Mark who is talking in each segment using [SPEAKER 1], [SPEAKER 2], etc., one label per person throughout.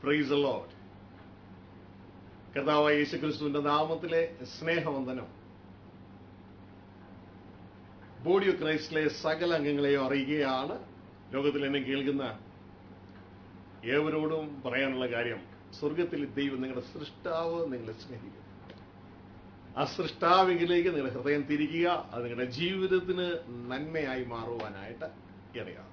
[SPEAKER 1] Price load കർത്താവായ യേശു ക്രിസ്തുവിന്റെ നാമത്തിലെ സ്നേഹവന്ദനം ബോഡി ഓഫ് ക്രൈസ്റ്റിലെ സകല അംഗങ്ങളെയും അറിയുകയാണ് ലോകത്തിൽ എന്നെ കേൾക്കുന്ന ഏവരോടും പറയാനുള്ള കാര്യം സ്വർഗത്തിൽ ദൈവം നിങ്ങളുടെ സൃഷ്ടാവ് നിങ്ങളെ സ്നേഹിക്കും ആ സൃഷ്ടാവിലേക്ക് നിങ്ങളുടെ ഹൃദയം തിരിക്കുക അത് നിങ്ങളുടെ ജീവിതത്തിന് നന്മയായി മാറുവാനായിട്ട് ഇടയാകും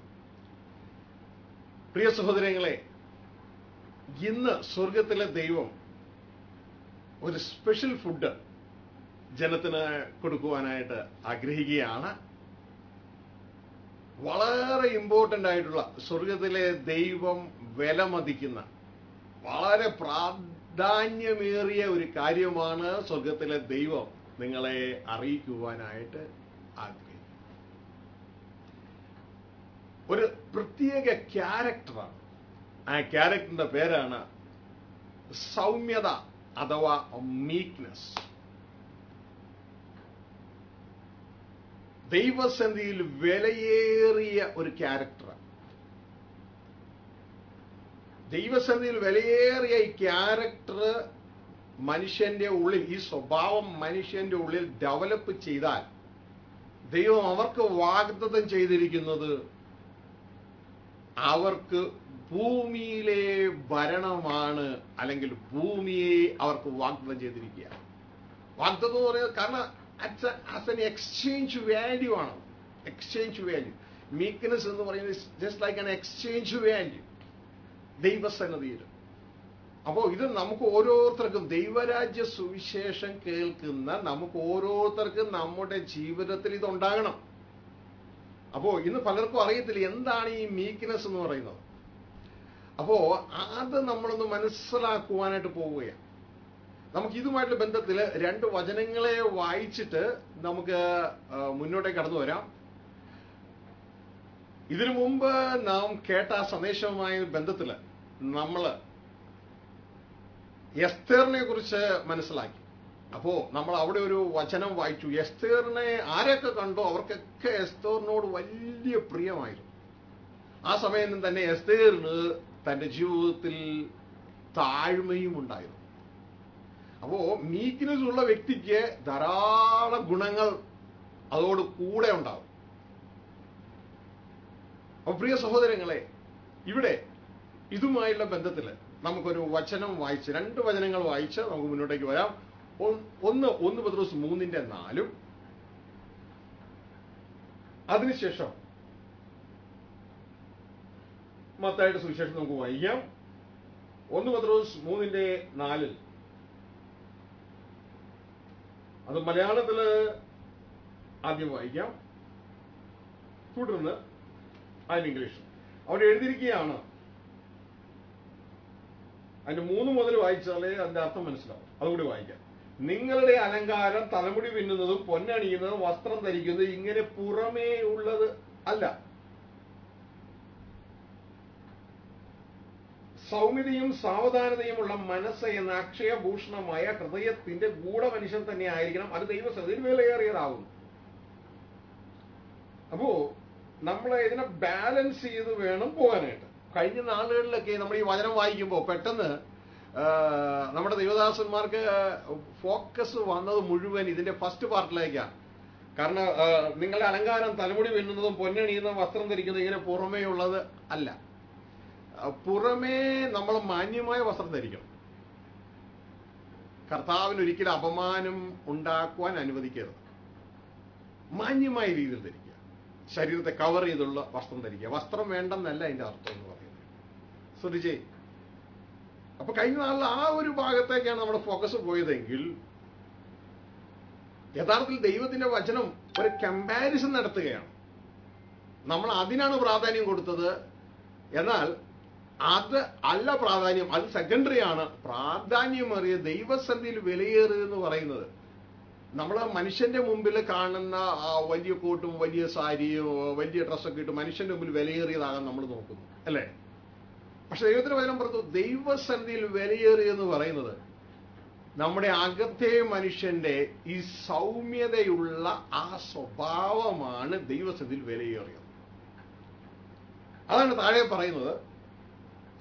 [SPEAKER 1] പ്രിയ സഹോദരങ്ങളെ ഇന്ന് സ്വർഗത്തിലെ ദൈവം ഒരു സ്പെഷ്യൽ ഫുഡ് ജനത്തിന് കൊടുക്കുവാനായിട്ട് ആഗ്രഹിക്കുകയാണ് വളരെ ഇമ്പോർട്ടൻ്റ് ആയിട്ടുള്ള സ്വർഗത്തിലെ ദൈവം വിലമതിക്കുന്ന വളരെ പ്രാധാന്യമേറിയ ഒരു കാര്യമാണ് സ്വർഗത്തിലെ ദൈവം നിങ്ങളെ അറിയിക്കുവാനായിട്ട് ആഗ്രഹിക്കുന്നത് ഒരു പ്രത്യേക ക്യാരക്ടറാണ് ആ ക്യാരക്ടറിന്റെ പേരാണ് സൗമ്യത അഥവാ മീക്നെസ് ദൈവസന്ധിയിൽ വിലയേറിയ ഒരു ക്യാരക്ടറാണ് ദൈവസന്ധിയിൽ വിലയേറിയ ഈ ക്യാരക്ടർ മനുഷ്യന്റെ ഉള്ളിൽ ഈ സ്വഭാവം മനുഷ്യന്റെ ഉള്ളിൽ ഡെവലപ്പ് ചെയ്താൽ ദൈവം അവർക്ക് വാഗ്ദത്തം ചെയ്തിരിക്കുന്നത് അവർക്ക് ഭൂമിയിലെ ഭരണമാണ് അല്ലെങ്കിൽ ഭൂമിയെ അവർക്ക് വാഗ്ദത്തം ചെയ്തിരിക്കുക വാഗ്ദത്തം എന്ന് പറയുന്നത് കാരണം ആസ് എൻ എക്സ്ചേഞ്ച് വാല്യൂ ആണ് എക്സ്ചേഞ്ച് വാല്യൂ മീക്ക്നെസ് എന്ന് പറയുന്നത് just like an exchange value ദൈവസന്നതിയിൽ അപ്പോൾ ഇത് നമുക്ക് ഓരോരുത്തർക്കും ദൈവരാജ്യ സുവിശേഷം കേൾക്കുന്ന നമുക്ക് ഓരോരുത്തർക്കും നമ്മുടെ ജീവിതത്തിൽ ഇതുണ്ടാകണം അപ്പോൾ ഇന്ന് പലർക്കും അറിയത്തില്ല എന്താണ് ഈ മീക്ക്നെസ് എന്ന് പറയുന്നത് അപ്പോൾ അത് നമ്മളൊന്ന് മനസ്സിലാക്കുവാനായിട്ട് പോവുകയാണ് നമുക്ക് ഇതുമായിട്ടുള്ള ബന്ധത്തിൽ രണ്ട് വചനങ്ങളെ വായിച്ചിട്ട് നമുക്ക് മുന്നോട്ടേക്ക് കടന്നു വരാം ഇതിനു മുമ്പ് നാം കേട്ട ആ സന്ദേശവുമായ ബന്ധത്തിൽ നമ്മൾ എസ്തേറിനെ കുറിച്ച് മനസ്സിലാക്കി അപ്പോ നമ്മൾ അവിടെ ഒരു വചനം വായിച്ചു എസ്തേറിനെ ആരൊക്കെ കണ്ടോ അവർക്കൊക്കെ എസ്തേറിനോട് വലിയ പ്രിയമായിരുന്നു ആ സമയം തന്നെ എസ്തേറിന് തന്റെ ജീവിതത്തിൽ താഴ്മയും ഉണ്ടായിരുന്നു അപ്പോ മീക്ക്നെസ് ഉള്ള വ്യക്തിക്ക് ധാരാളം ഗുണങ്ങൾ അതോട് കൂടെ ഉണ്ടാവും അപ്പൊ പ്രിയ സഹോദരങ്ങളെ ഇവിടെ ഇതുമായുള്ള ബന്ധത്തിൽ നമുക്കൊരു വചനം വായിച്ച് രണ്ട് വചനങ്ങൾ വായിച്ച് നമുക്ക് മുന്നോട്ടേക്ക് വരാം ഒന്ന് ഒന്ന് പത്രോസ് മൂന്നിന്റെ നാലും അതിനുശേഷം മത്തായിട്ട് സുവിശേഷം നമുക്ക് വായിക്കാം ഒന്ന് പത്രോസ് മൂന്നിന്റെ നാലിൽ അത് മലയാളത്തില് ആദ്യം വായിക്കാം തുടർന്ന് അതിന് ഇംഗ്ലീഷ് അവിടെ എഴുതിയിരിക്കുകയാണ് അതിന്റെ മൂന്ന് മുതൽ വായിച്ചാലേ അതിന്റെ അർത്ഥം മനസ്സിലാവും അതുകൂടി വായിക്കാം നിങ്ങളുടെ അലങ്കാരം തലമുടി പിന്നുന്നതും പൊന്നണിയുന്നതും വസ്ത്രം ധരിക്കുന്നതും ഇങ്ങനെ പുറമേ ഉള്ളത് അല്ല സൗമ്യതയും സാവധാനതയുമുള്ള മനസ്സ് എന്ന അക്ഷയഭൂഷണമായ ഹൃദയത്തിന്റെ ഗൂഢമനുഷ്യൻ തന്നെ ആയിരിക്കണം അത് ദൈവസത്തിൽ വിലയേറിയതാകുന്നു അപ്പോ നമ്മൾ ഇതിനെ ബാലൻസ് ചെയ്ത് വേണം പോകാനായിട്ട് കഴിഞ്ഞ നാളുകളിലൊക്കെ നമ്മൾ ഈ വചനം വായിക്കുമ്പോൾ പെട്ടെന്ന് നമ്മുടെ ദൈവദാസന്മാർക്ക് ഫോക്കസ് വന്നത് മുഴുവൻ ഇതിന്റെ ഫസ്റ്റ് പാർട്ടിലേക്കാണ് കാരണം നിങ്ങളുടെ അലങ്കാരം തലമുടി വെണ്ണുന്നതും പൊന്നണിയുന്നതും വസ്ത്രം ധരിക്കുന്നതും ഇങ്ങനെ പുറമേ ഉള്ളത് അല്ല പുറമേ നമ്മൾ മാന്യമായ വസ്ത്രം ധരിക്കണം കർത്താവിന് ഒരിക്കലും അപമാനം ഉണ്ടാക്കുവാൻ അനുവദിക്കരുത് മാന്യമായ രീതിയിൽ ധരിക്കുക ശരീരത്തെ കവർ ചെയ്തുള്ള വസ്ത്രം ധരിക്കുക വസ്ത്രം വേണ്ടെന്നല്ല അതിന്റെ അർത്ഥം എന്ന് പറയുന്നത് ശ്രദ്ധിച്ചേ അപ്പൊ കഴിഞ്ഞ നാളിൽ ആ ഒരു ഭാഗത്തേക്കാണ് നമ്മുടെ ഫോക്കസ് പോയതെങ്കിൽ യഥാർത്ഥത്തിൽ ദൈവത്തിന്റെ വചനം ഒരു കമ്പാരിസൺ നടത്തുകയാണ് നമ്മൾ അതിനാണ് പ്രാധാന്യം കൊടുത്തത് എന്നാൽ അത് അല്ല പ്രാധാന്യം അത് സെക്കൻഡറി ആണ് പ്രാധാന്യമേറിയ ദൈവസന്ധിയിൽ വിലയേറുക എന്ന് പറയുന്നത് നമ്മൾ മനുഷ്യന്റെ മുമ്പിൽ കാണുന്ന ആ വലിയ കോട്ടും വലിയ സാരിയും വലിയ ഡ്രസ്സൊക്കെ ഇട്ട് മനുഷ്യന്റെ മുമ്പിൽ വിലയേറിയതാകാൻ നമ്മൾ നോക്കുന്നു അല്ലേ പക്ഷെ ദൈവത്തിന് വചനം പറഞ്ഞു ദൈവസന്ധിയിൽ വിലയേറിയ എന്ന് പറയുന്നത് നമ്മുടെ അകത്തെ മനുഷ്യന്റെ ഈ സൗമ്യതയുള്ള ആ സ്വഭാവമാണ് ദൈവസന്ധിയിൽ വിലയേറിയത് അതാണ് താഴെ പറയുന്നത്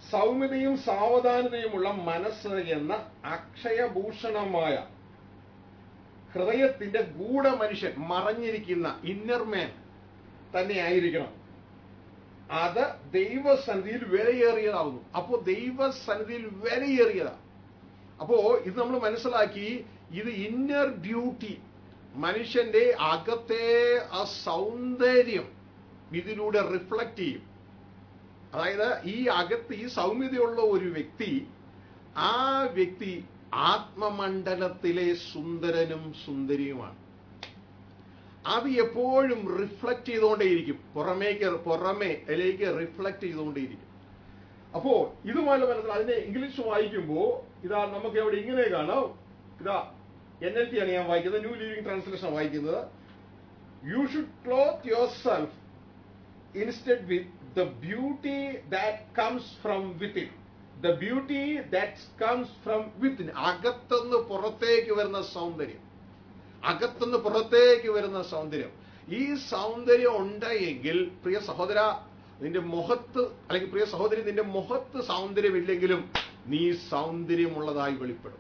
[SPEAKER 1] സൗമ്യതയും സാവധാനതയുമുള്ള മനസ്സ് എന്ന അക്ഷയഭൂഷണമായ ഹൃദയത്തിന്റെ ഗൂഢ മനുഷ്യൻ മറഞ്ഞിരിക്കുന്ന ഇന്നർമാൻ തന്നെ ആയിരിക്കണം അത് ദൈവസന്നിധിയിൽ വിലയേറിയതാവുന്നു അപ്പോ ദൈവസന്നിധിയിൽ വിലയേറിയതാ അപ്പോ ഇത് നമ്മൾ മനസ്സിലാക്കി ഇത് ഇന്നർ ബ്യൂട്ടി മനുഷ്യന്റെ അകത്തെ ആ സൗന്ദര്യം ഇതിലൂടെ റിഫ്ലക്റ്റ് ചെയ്യും അതായത് ഈ അകത്ത് ഈ സൗമ്യതയുള്ള ഒരു വ്യക്തി ആ വ്യക്തി ആത്മമണ്ഡലത്തിലെ സുന്ദരനും സുന്ദരിയുമാണ് അത് എപ്പോഴും റിഫ്ലക്റ്റ് ചെയ്തുകൊണ്ടേയിരിക്കും പുറമേക്ക് പുറമേ അതിലേക്ക് റിഫ്ലക്റ്റ് ചെയ്തുകൊണ്ടേയിരിക്കും അപ്പോ ഇതുപോലെ മനസ്സിലായി അതിന്റെ ഇംഗ്ലീഷ് വായിക്കുമ്പോ ഇതാ നമുക്ക് എവിടെ ഇങ്ങനെ കാണാം ഇതാ എൻ എൽ ടി ആണ് ഞാൻ വായിക്കുന്നത് ന്യൂ ലിവിംഗ് ട്രാൻസ്ലേഷൻ വായിക്കുന്നത് you should clothe yourself instead with the beauty that comes from within the beauty that comes from within അകത്തുനിന്ന് പുറത്തേക്ക് വരുന്ന സൗന്ദര്യം അകത്തുനിന്ന് പുറത്തേക്ക് വരുന്ന സൗന്ദര്യം ഈ സൗന്ദര്യം ഉണ്ടായെങ്കിൽ പ്രിയ സഹോദര നിന്റെ മുഖത്ത് അല്ലെങ്കിൽ പ്രിയ സഹോദരി നിന്റെ മുഖത്ത് സൗന്ദര്യമില്ലെങ്കിലും നീ സൗന്ദര്യമുള്ളതായി വെളിപ്പെടും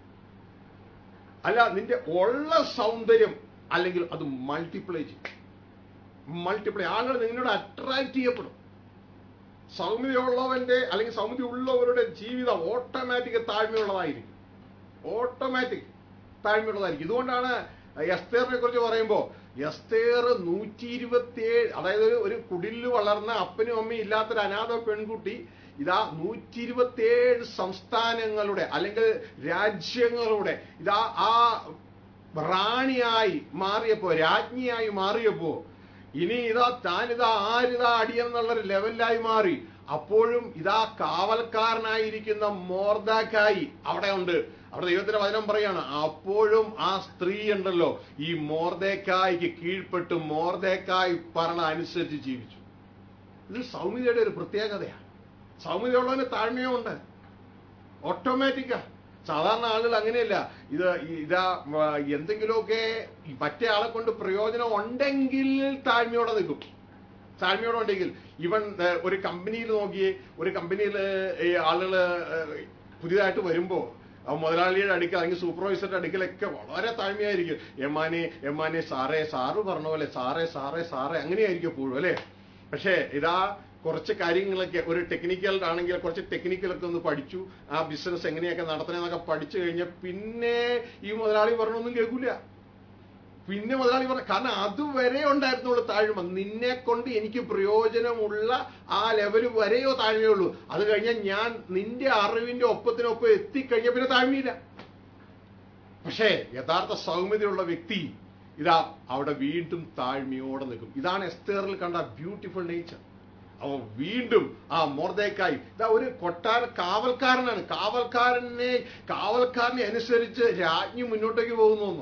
[SPEAKER 1] അല്ല നിന്റെ ഉള്ള സൗന്ദര്യം അല്ലെങ്കിൽ അത് മൾട്ടിപ്ലൈ ചെയ്യും മൾട്ടിപ്ലൈ ആളുകൾ നിന്നോട് അട്രാക്ട് ചെയ്യപ്പെടും സൗമ്യതയുള്ളവന്റെ അല്ലെങ്കിൽ സൗമ്യത ഉള്ളവരുടെ ജീവിതം ഓട്ടോമാറ്റിക് താഴ്മയുള്ളതായിരിക്കും ഓട്ടോമാറ്റിക് താഴ്മയുള്ളതായിരിക്കും ഇതുകൊണ്ടാണ് എസ്തേറിനെ കുറിച്ച് പറയുമ്പോൾ എസ്തേർ നൂറ്റി ഇരുപത്തിയേഴ് അതായത് ഒരു- ഒരു കുടിലിൽ വളർന്ന അപ്പനും അമ്മയും ഇല്ലാത്തൊരു അനാഥ പെൺകുട്ടി ഇതാ നൂറ്റി ഇരുപത്തിയേഴ് സംസ്ഥാനങ്ങളുടെ അല്ലെങ്കിൽ രാജ്യങ്ങളുടെ ഇതാ ആ റാണിയായി മാറിയപ്പോ രാജ്ഞിയായി മാറിയപ്പോ ഇനി ഇതാ താനിതാ ആരിതാ അടിയെന്നുള്ളൊരു ലെവലിലായി മാറി അപ്പോഴും ഇതാ കാവൽക്കാരനായിരിക്കുന്ന മോർദാക്കായി അവിടെ ഉണ്ട് അവിടെ ദൈവത്തിന്റെ വചനം പറയാണ് അപ്പോഴും ആ സ്ത്രീ ഉണ്ടല്ലോ ഈ മോർദേക്കായ്ക്ക് കീഴ്പ്പെട്ട് മോർദേക്കായി പറഞ്ഞ അനുസരിച്ച് ജീവിച്ചു ഇത് സൗമ്യതയുടെ ഒരു പ്രത്യേകതയാണ് സൗമ്യതയുള്ളവന് താഴ്മയുണ്ട് ഓട്ടോമാറ്റിക്കാ സാധാരണ ആളുകൾ അങ്ങനെയല്ല ഇത് ഇതാ വ, എന്തെങ്കിലുമൊക്കെ ഈ മറ്റേ ആളെ കൊണ്ട് പ്രയോജനം ഉണ്ടെങ്കിൽ താഴ്മയോടെ നിൽക്കും താഴ്മയോടെ ഉണ്ടെങ്കിൽ ഇവൻ ഏ, ഒരു കമ്പനിയിൽ നോക്കിയേ ഒരു കമ്പനിയിൽ ആളുകൾ പുതിയതായിട്ട് വരുമ്പോൾ ആ മുതലാളിയുടെ അടുക്കൽ അല്ലെങ്കിൽ സൂപ്പർവൈസറുടെ അടുക്കലൊക്കെ വളരെ താഴ്മയായിരിക്കും എമ്മാനെ എമ്മാനെ സാറേ സാറ് പറഞ്ഞ പോലെ സാറേ സാറേ സാറേ അങ്ങനെയായിരിക്കും എപ്പോഴും അല്ലേ പക്ഷേ ഇതാ കുറച്ച് കാര്യങ്ങളൊക്കെ ഒരു ടെക്നിക്കൽ ആണെങ്കിൽ കുറച്ച് ടെക്നിക്കലൊക്കെ ഒന്ന് പഠിച്ചു ആ ബിസിനസ് എങ്ങനെയൊക്കെ നടത്തണമെന്നൊക്കെ പഠിച്ചു കഴിഞ്ഞാൽ പിന്നെ ഈ മുതലാളി പറഞ്ഞൊന്നും കേൾക്കൂല പിന്നെ മുതലാളി പറഞ്ഞ കാരണം അതുവരെ ഉണ്ടായിരുന്നുള്ളൂ താഴ്മ നിന്നെ കൊണ്ട് എനിക്ക് പ്രയോജനമുള്ള ആ ലെവല് വരെയോ താഴ്മയുള്ളൂ അത് കഴിഞ്ഞാൽ ഞാൻ നിന്റെ അറിവിന്റെ ഒപ്പത്തിനൊപ്പം എത്തിക്കഴിഞ്ഞ പിന്നെ താഴ്മയില്ല പക്ഷേ യഥാർത്ഥ സൗമ്യതയുള്ള വ്യക്തി ഇതാ അവിടെ വീണ്ടും താഴ്മയോടെ നിൽക്കും ഇതാണ് എസ്തേറിൽ കണ്ട ബ്യൂട്ടിഫുൾ നേച്ചർ അവൻ വീണ്ടും ആ മോർദേക്കായി ഇതാ ഒരു കൊട്ടാര കാവൽക്കാരനാണ് കാവൽക്കാരനെ കാവൽക്കാരനെ അനുസരിച്ച് രാജ്ഞി മുന്നോട്ടേക്ക് പോകുന്നു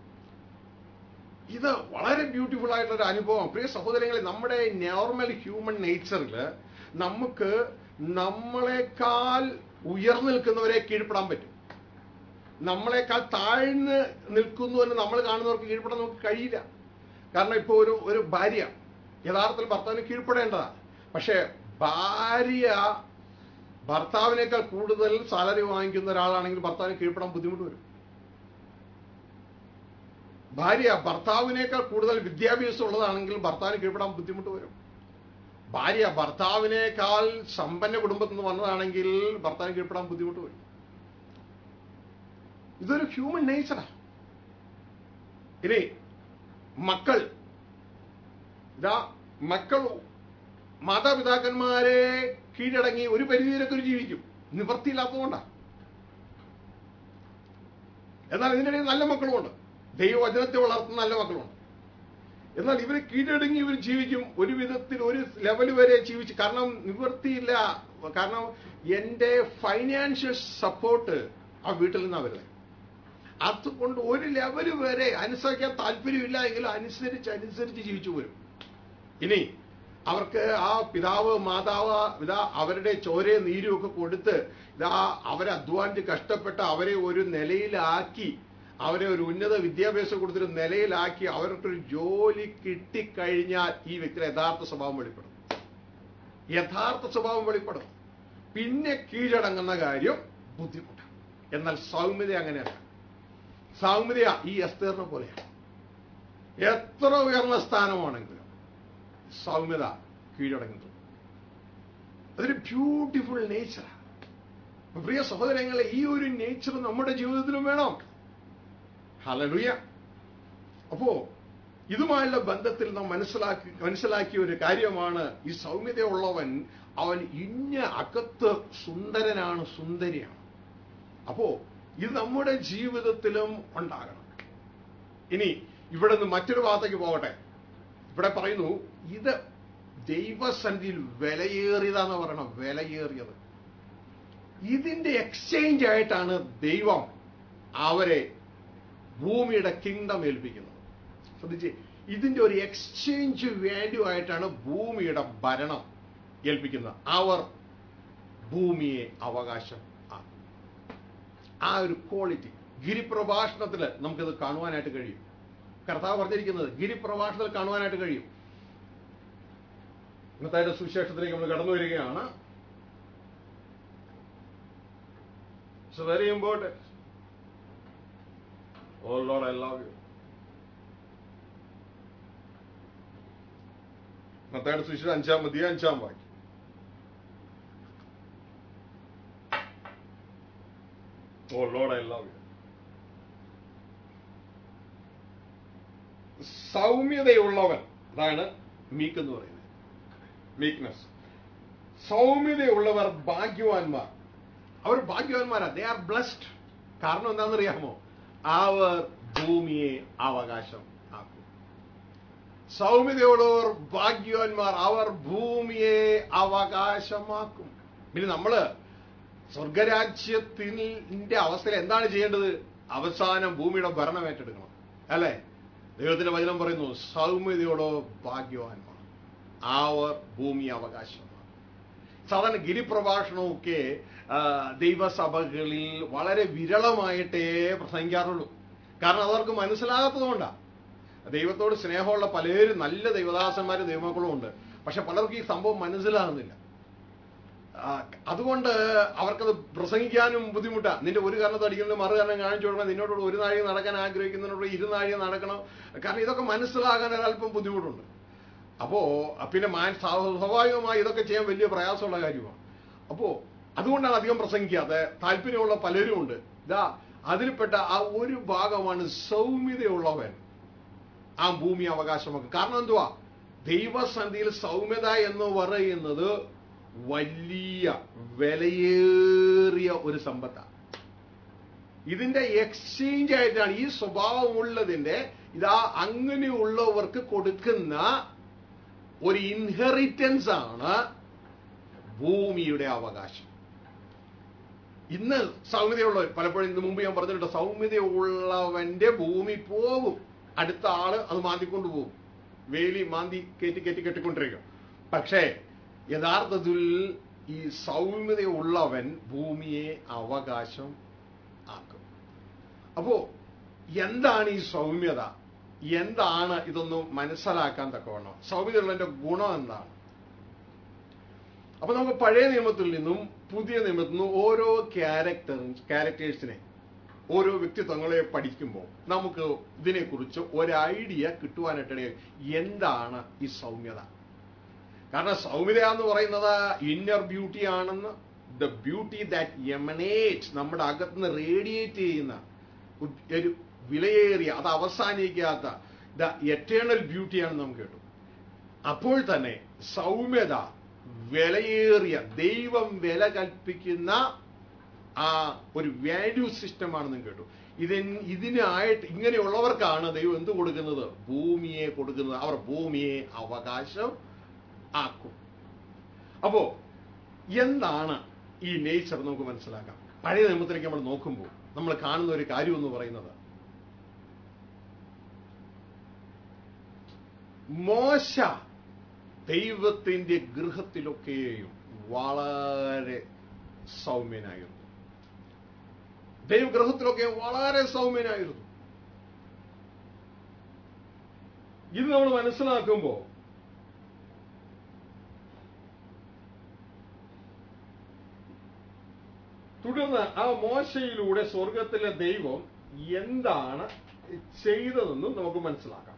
[SPEAKER 1] ഇത് വളരെ ബ്യൂട്ടിഫുൾ ആയിട്ടുള്ള ഒരു അനുഭവം പ്രിയ സഹോദരങ്ങളെ നമ്മുടെ നോർമൽ ഹ്യൂമൻ നേച്ചറിൽ നമുക്ക് നമ്മളെക്കാൾ ഉയർന്നു നിൽക്കുന്നവരെ കീഴ്പ്പെടാൻ പറ്റും നമ്മളെക്കാൾ താഴ്ന്ന് നിൽക്കുന്നു എന്ന് നമ്മൾ കാണുന്നവർക്ക് കീഴ്പ്പെടാൻ നമുക്ക് കഴിയില്ല കാരണം ഇപ്പോൾ ഒരു ഒരു ഭാര്യ യഥാർത്ഥത്തിൽ ഭർത്താവിന് കീഴ്പ്പെടേണ്ടതാ പക്ഷേ ഭാര്യ ഭർത്താവിനേക്കാൾ കൂടുതൽ സാലറി വാങ്ങിക്കുന്ന ഒരാളാണെങ്കിൽ ഭർത്താവിന് കീഴ്പ്പെടാൻ ബുദ്ധിമുട്ട് വരും ഭാര്യ ഭർത്താവിനേക്കാൾ കൂടുതൽ വിദ്യാഭ്യാസം ഉള്ളതാണെങ്കിൽ ഭർത്താവിന് കീഴ്പ്പെടാൻ ബുദ്ധിമുട്ട് വരും ഭാര്യ ഭർത്താവിനേക്കാൾ സമ്പന്ന കുടുംബത്തിൽ നിന്ന് വന്നതാണെങ്കിൽ ഭർത്താവിന് കീഴ്പ്പെടാൻ ബുദ്ധിമുട്ട് വരും ഇതൊരു ഹ്യൂമൻ നേച്ചറാ ഇനി മക്കൾ ഇതാ മക്കൾ മാതാപിതാക്കന്മാരെ കീഴടങ്ങി ഒരു പരിധിയിലൊക്കെ ഒരു ജീവിക്കും നിവൃത്തിയില്ലാത്തതുകൊണ്ടാണ് എന്നാൽ ഇതിനിടയിൽ നല്ല മക്കളുമുണ്ട് ദൈവവചനത്തെ വളർത്തുന്ന നല്ല മക്കളുണ്ട് എന്നാൽ ഇവരെ കീഴടങ്ങി ഇവർ ജീവിക്കും ഒരു വിധത്തിൽ ഒരു ലെവൽ വരെ ജീവിച്ച് കാരണം നിവൃത്തിയില്ല കാരണം എൻ്റെ ഫൈനാൻഷ്യൽ സപ്പോർട്ട് ആ വീട്ടിൽ നിന്നാണ് വരുന്നത് അതുകൊണ്ട് ഒരു ലെവൽ വരെ അനുസരിക്കാൻ താല്പര്യമില്ല എങ്കിലും അനുസരിച്ച് അനുസരിച്ച് ജീവിച്ചു വരും ഇനി അവർക്ക് ആ പിതാവ് മാതാവ് ഇതാ അവരുടെ ചോരയും നീരും ഒക്കെ കൊടുത്ത് ഇതാ അവരെ അധ്വാനിച്ച് കഷ്ടപ്പെട്ട് അവരെ ഒരു നിലയിലാക്കി അവരെ ഒരു ഉന്നത വിദ്യാഭ്യാസം കൊടുത്തൊരു നിലയിലാക്കി അവർക്കൊരു ജോലി കിട്ടിക്കഴിഞ്ഞാൽ ഈ വ്യക്തിയുടെ യഥാർത്ഥ സ്വഭാവം വെളിപ്പെടും യഥാർത്ഥ സ്വഭാവം വെളിപ്പെടും പിന്നെ കീഴടങ്ങുന്ന കാര്യം ബുദ്ധിമുട്ടാണ് എന്നാൽ സൗമ്യത അങ്ങനെയല്ല സൗമ്യത ഈ എസ്തേറിനെ പോലെയാണ് എത്ര ഉയർന്ന സ്ഥാനമാണെങ്കിലും സൗമ്യത കീഴടങ്ങുന്നു അതൊരു ബ്യൂട്ടിഫുൾ നേച്ചറാണ് പ്രിയ സഹോദരങ്ങളെ ഈ ഒരു നേച്ചർ നമ്മുടെ ജീവിതത്തിലും വേണം ഹലലുയ അപ്പോ ഇതുമായുള്ള ബന്ധത്തിൽ നാം മനസ്സിലാക്കി മനസ്സിലാക്കിയ ഒരു കാര്യമാണ് ഈ സൗമ്യതയുള്ളവൻ അവൻ ഇന്ന അകത്ത് സുന്ദരനാണ് സുന്ദരിയാണ് അപ്പോ ഇത് നമ്മുടെ ജീവിതത്തിലും ഉണ്ടാകണം ഇനി ഇവിടെ നിന്ന് മറ്റൊരു ഭാഗത്തേക്ക് പോകട്ടെ ഇവിടെ പറയുന്നു ഇത് ദൈവസന്ധിയിൽ വിലയേറിയതാന്ന് പറയണം വിലയേറിയത് ഇതിന്റെ എക്സ്ചേഞ്ച് ആയിട്ടാണ് ദൈവം അവരെ ഭൂമിയുടെ കിങ്ഡം ഏൽപ്പിക്കുന്നത് ശ്രദ്ധിച്ച് ഇതിന്റെ ഒരു എക്സ്ചേഞ്ച് വാല്യൂ ആയിട്ടാണ് ഭൂമിയുടെ ഭരണം ഏൽപ്പിക്കുന്നത് അവർ ഭൂമിയെ അവകാശം ആക്കും ആ ഒരു ക്വാളിറ്റി ഗിരിപ്രഭാഷണത്തിൽ നമുക്കിത് കാണുവാനായിട്ട് കഴിയും കർത്താവ് പറഞ്ഞിരിക്കുന്നത് ഗിരിപ്രഭാഷണത്തിൽ കാണുവാനായിട്ട് കഴിയും ഇന്നത്തെ സുവിശേഷത്തിലേക്ക് നമ്മൾ കടന്നു വരികയാണ് it's very important oh load I love you മത്തായുടെ സുവിശേഷം അഞ്ചാം മതി അഞ്ചാം വാക്യം oh load I love you സൗമ്യതയുള്ളവൻ അതാണ് മീക്ക് എന്ന് പറയുന്നത് മീക്ക്നെസ് സൗമ്യതയുള്ളവർ ഭാഗ്യവാന്മാർ അവർ ഭാഗ്യവാന്മാരാ ദേ ആർ ബ്ലസ്ഡ് കാരണം എന്താണെന്നറിയാമോ അവർ ഭൂമിയെ അവകാശം ആക്കും സൗമ്യതയുള്ളവർ ഭാഗ്യവാന്മാർ അവർ ഭൂമിയെ അവകാശമാക്കും പിന്നെ നമ്മള് സ്വർഗരാജ്യത്തിന്റെ അവസ്ഥയിൽ എന്താണ് ചെയ്യേണ്ടത് അവസാനം ഭൂമിയുടെ ഭരണം ഏറ്റെടുക്കണം അല്ലേ ദൈവത്തിന്റെ വചനം പറയുന്നു സൗമ്യതയോടോ ഭാഗ്യവാന്മാർ അവർ ഭൂമി അവകാശമാണ് സാധാരണ ഗിരിപ്രഭാഷണമൊക്കെ ആ, ദൈവസഭകളിൽ വളരെ വിരളമായിട്ടേ പ്രസംഗിക്കാറുള്ളൂ കാരണം അതവർക്ക് മനസ്സിലാകാത്തതുകൊണ്ടാണ് ദൈവത്തോട് സ്നേഹമുള്ള പലരും നല്ല ദൈവദാസന്മാരും ദൈവമക്കളും ഉണ്ട് പക്ഷെ പലർക്കും ഈ സംഭവം മനസ്സിലാകുന്നില്ല ആ, അതുകൊണ്ട് അവർക്കത് പ്രസംഗിക്കാനും ബുദ്ധിമുട്ടാണ് നിന്റെ ഒരു കാരണത്ത് അടിക്കുന്നത് മറു കാരണം കാണിച്ചു കൊടുക്കണം നിന്നോട് ഒരു നാഴിക നടക്കാൻ ആഗ്രഹിക്കുന്നതിനോട് ഇരുനാഴിക നടക്കണം കാരണം ഇതൊക്കെ മനസ്സിലാകാൻ ഒരല്പം ബുദ്ധിമുട്ടുണ്ട് അപ്പോ പിന്നെ മാൻ സ്വാഭാവികമായി ഇതൊക്കെ ചെയ്യാൻ വലിയ പ്രയാസമുള്ള കാര്യമാണ് അപ്പോ അതുകൊണ്ടാണ് അധികം പ്രസംഗിക്കാതെ താല്പര്യമുള്ള പലരും ഉണ്ട് ഇതാ അതിൽപ്പെട്ട ആ ഒരു ഭാഗമാണ് സൗമ്യതയുള്ളവൻ ആ ഭൂമി അവകാശമാക്കും കാരണം എന്തുവാ ദൈവസന്ധിയിൽ സൗമ്യത എന്ന് പറയുന്നത് വലിയ വിലയേറിയ ഒരു സമ്പത്താണ് ഇതിന്റെ എക്സ്ചേഞ്ച് ആയിട്ടാണ് ഈ സ്വഭാവമുള്ളതിന്റെ ഇതാ അങ്ങനെയുള്ളവർക്ക് കൊടുക്കുന്ന ഒരു ഇൻഹെറിറ്റൻസ് ആണ് ഭൂമിയുടെ അവകാശം ഇന്ന് സൗമ്യതയുള്ളവർ പലപ്പോഴും ഇന്ന് മുമ്പ് ഞാൻ പറഞ്ഞിട്ടുണ്ട് സൗമ്യതയുള്ളവന്റെ ഭൂമി പോകും അടുത്ത ആള് അത് മാന്തിക്കൊണ്ട് പോകും വേലി മാന്തി കയറ്റി കയറ്റി കെട്ടിക്കൊണ്ടിരിക്കും പക്ഷേ യഥാർത്ഥത്തിൽ ഈ സൗമ്യതയുള്ളവൻ ഭൂമിയെ അവകാശം ആക്കും അപ്പോ എന്താണ് ഈ സൗമ്യത എന്താണ് ഇതൊന്നും മനസ്സിലാക്കാൻ തക്കവണ്ണം സൗമ്യതയുള്ളതിന്റെ ഗുണം എന്താണ് അപ്പൊ നമുക്ക് പഴയ നിയമത്തിൽ നിന്നും പുതിയ നിയമത്തിൽ നിന്നും ഓരോ ക്യാരക്ടർ ക്യാരക്ടേഴ്സിനെ ഓരോ വ്യക്തിത്വങ്ങളെ പഠിക്കുമ്പോൾ നമുക്ക് ഇതിനെക്കുറിച്ച് ഒരു ഐഡിയ കിട്ടുവാനായിട്ട് എന്താണ് ഈ സൗമ്യത കാരണം സൗമ്യത എന്ന് പറയുന്നത് ഇന്നർ ബ്യൂട്ടി ആണെന്ന് ദ ബ്യൂട്ടി ദാറ്റ് എമനേറ്റ് നമ്മുടെ അകത്തുനിന്ന് റേഡിയേറ്റ് ചെയ്യുന്ന ഒരു വിലയേറിയ അത് അവസാനിക്കാത്ത ദ എറ്റേണൽ ബ്യൂട്ടിയാണെന്ന് നമുക്ക് കേട്ടു അപ്പോൾ തന്നെ സൗമ്യത വിലയേറിയ ദൈവം വില കൽപ്പിക്കുന്ന ആ ഒരു വാല്യൂ സിസ്റ്റം ആണെന്നും കേട്ടു ഇതിന് ഇതിനായിട്ട് ഇങ്ങനെയുള്ളവർക്കാണ് ദൈവം എന്ത് കൊടുക്കുന്നത് ഭൂമിയെ കൊടുക്കുന്നത് അവർ ഭൂമിയെ അവകാശം ആക്കും അപ്പോ എന്താണ് ഈ നേച്ചർ നമുക്ക് മനസ്സിലാക്കാം പഴയ നിയമത്തിലേക്ക് നമ്മൾ നോക്കുമ്പോൾ നമ്മൾ കാണുന്ന ഒരു കാര്യം എന്ന് പറയുന്നത് മോശ ദൈവത്തിന്റെ ഗൃഹത്തിലൊക്കെയും വളരെ സൗമ്യനായിരുന്നു ദൈവഗ്രഹത്തിലൊക്കെ വളരെ സൗമ്യനായിരുന്നു ഇത് നമ്മൾ മനസ്സിലാക്കുമ്പോൾ തുടർന്ന് ആ മോശയിലൂടെ സ്വർഗത്തിലെ ദൈവം എന്താണ് ചെയ്തതെന്നും നമുക്ക് മനസ്സിലാക്കാം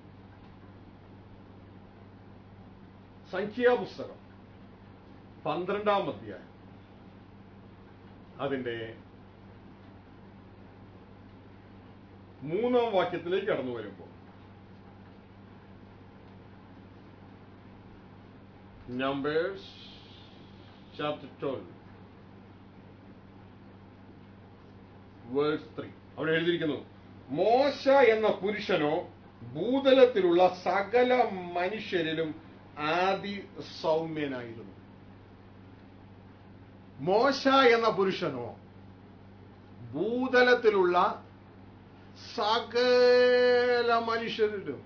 [SPEAKER 1] സംഖ്യാപുസ്തകം പന്ത്രണ്ടാം അധ്യായം അതിന്റെ മൂന്നാം വാക്യത്തിലേക്ക് കടന്നു വരുമ്പോൾ Numbers chapter twelve verse three അവിടെ എഴുതിയിരിക്കുന്നു മോശ എന്ന പുരുഷനോ ഭൂതലത്തിലുള്ള സകല മനുഷ്യരിലും ആദി സൗമ്യനായിരുന്നു മോശ എന്ന പുരുഷനോ ഭൂതലത്തിലുള്ള സകല മനുഷ്യരിലും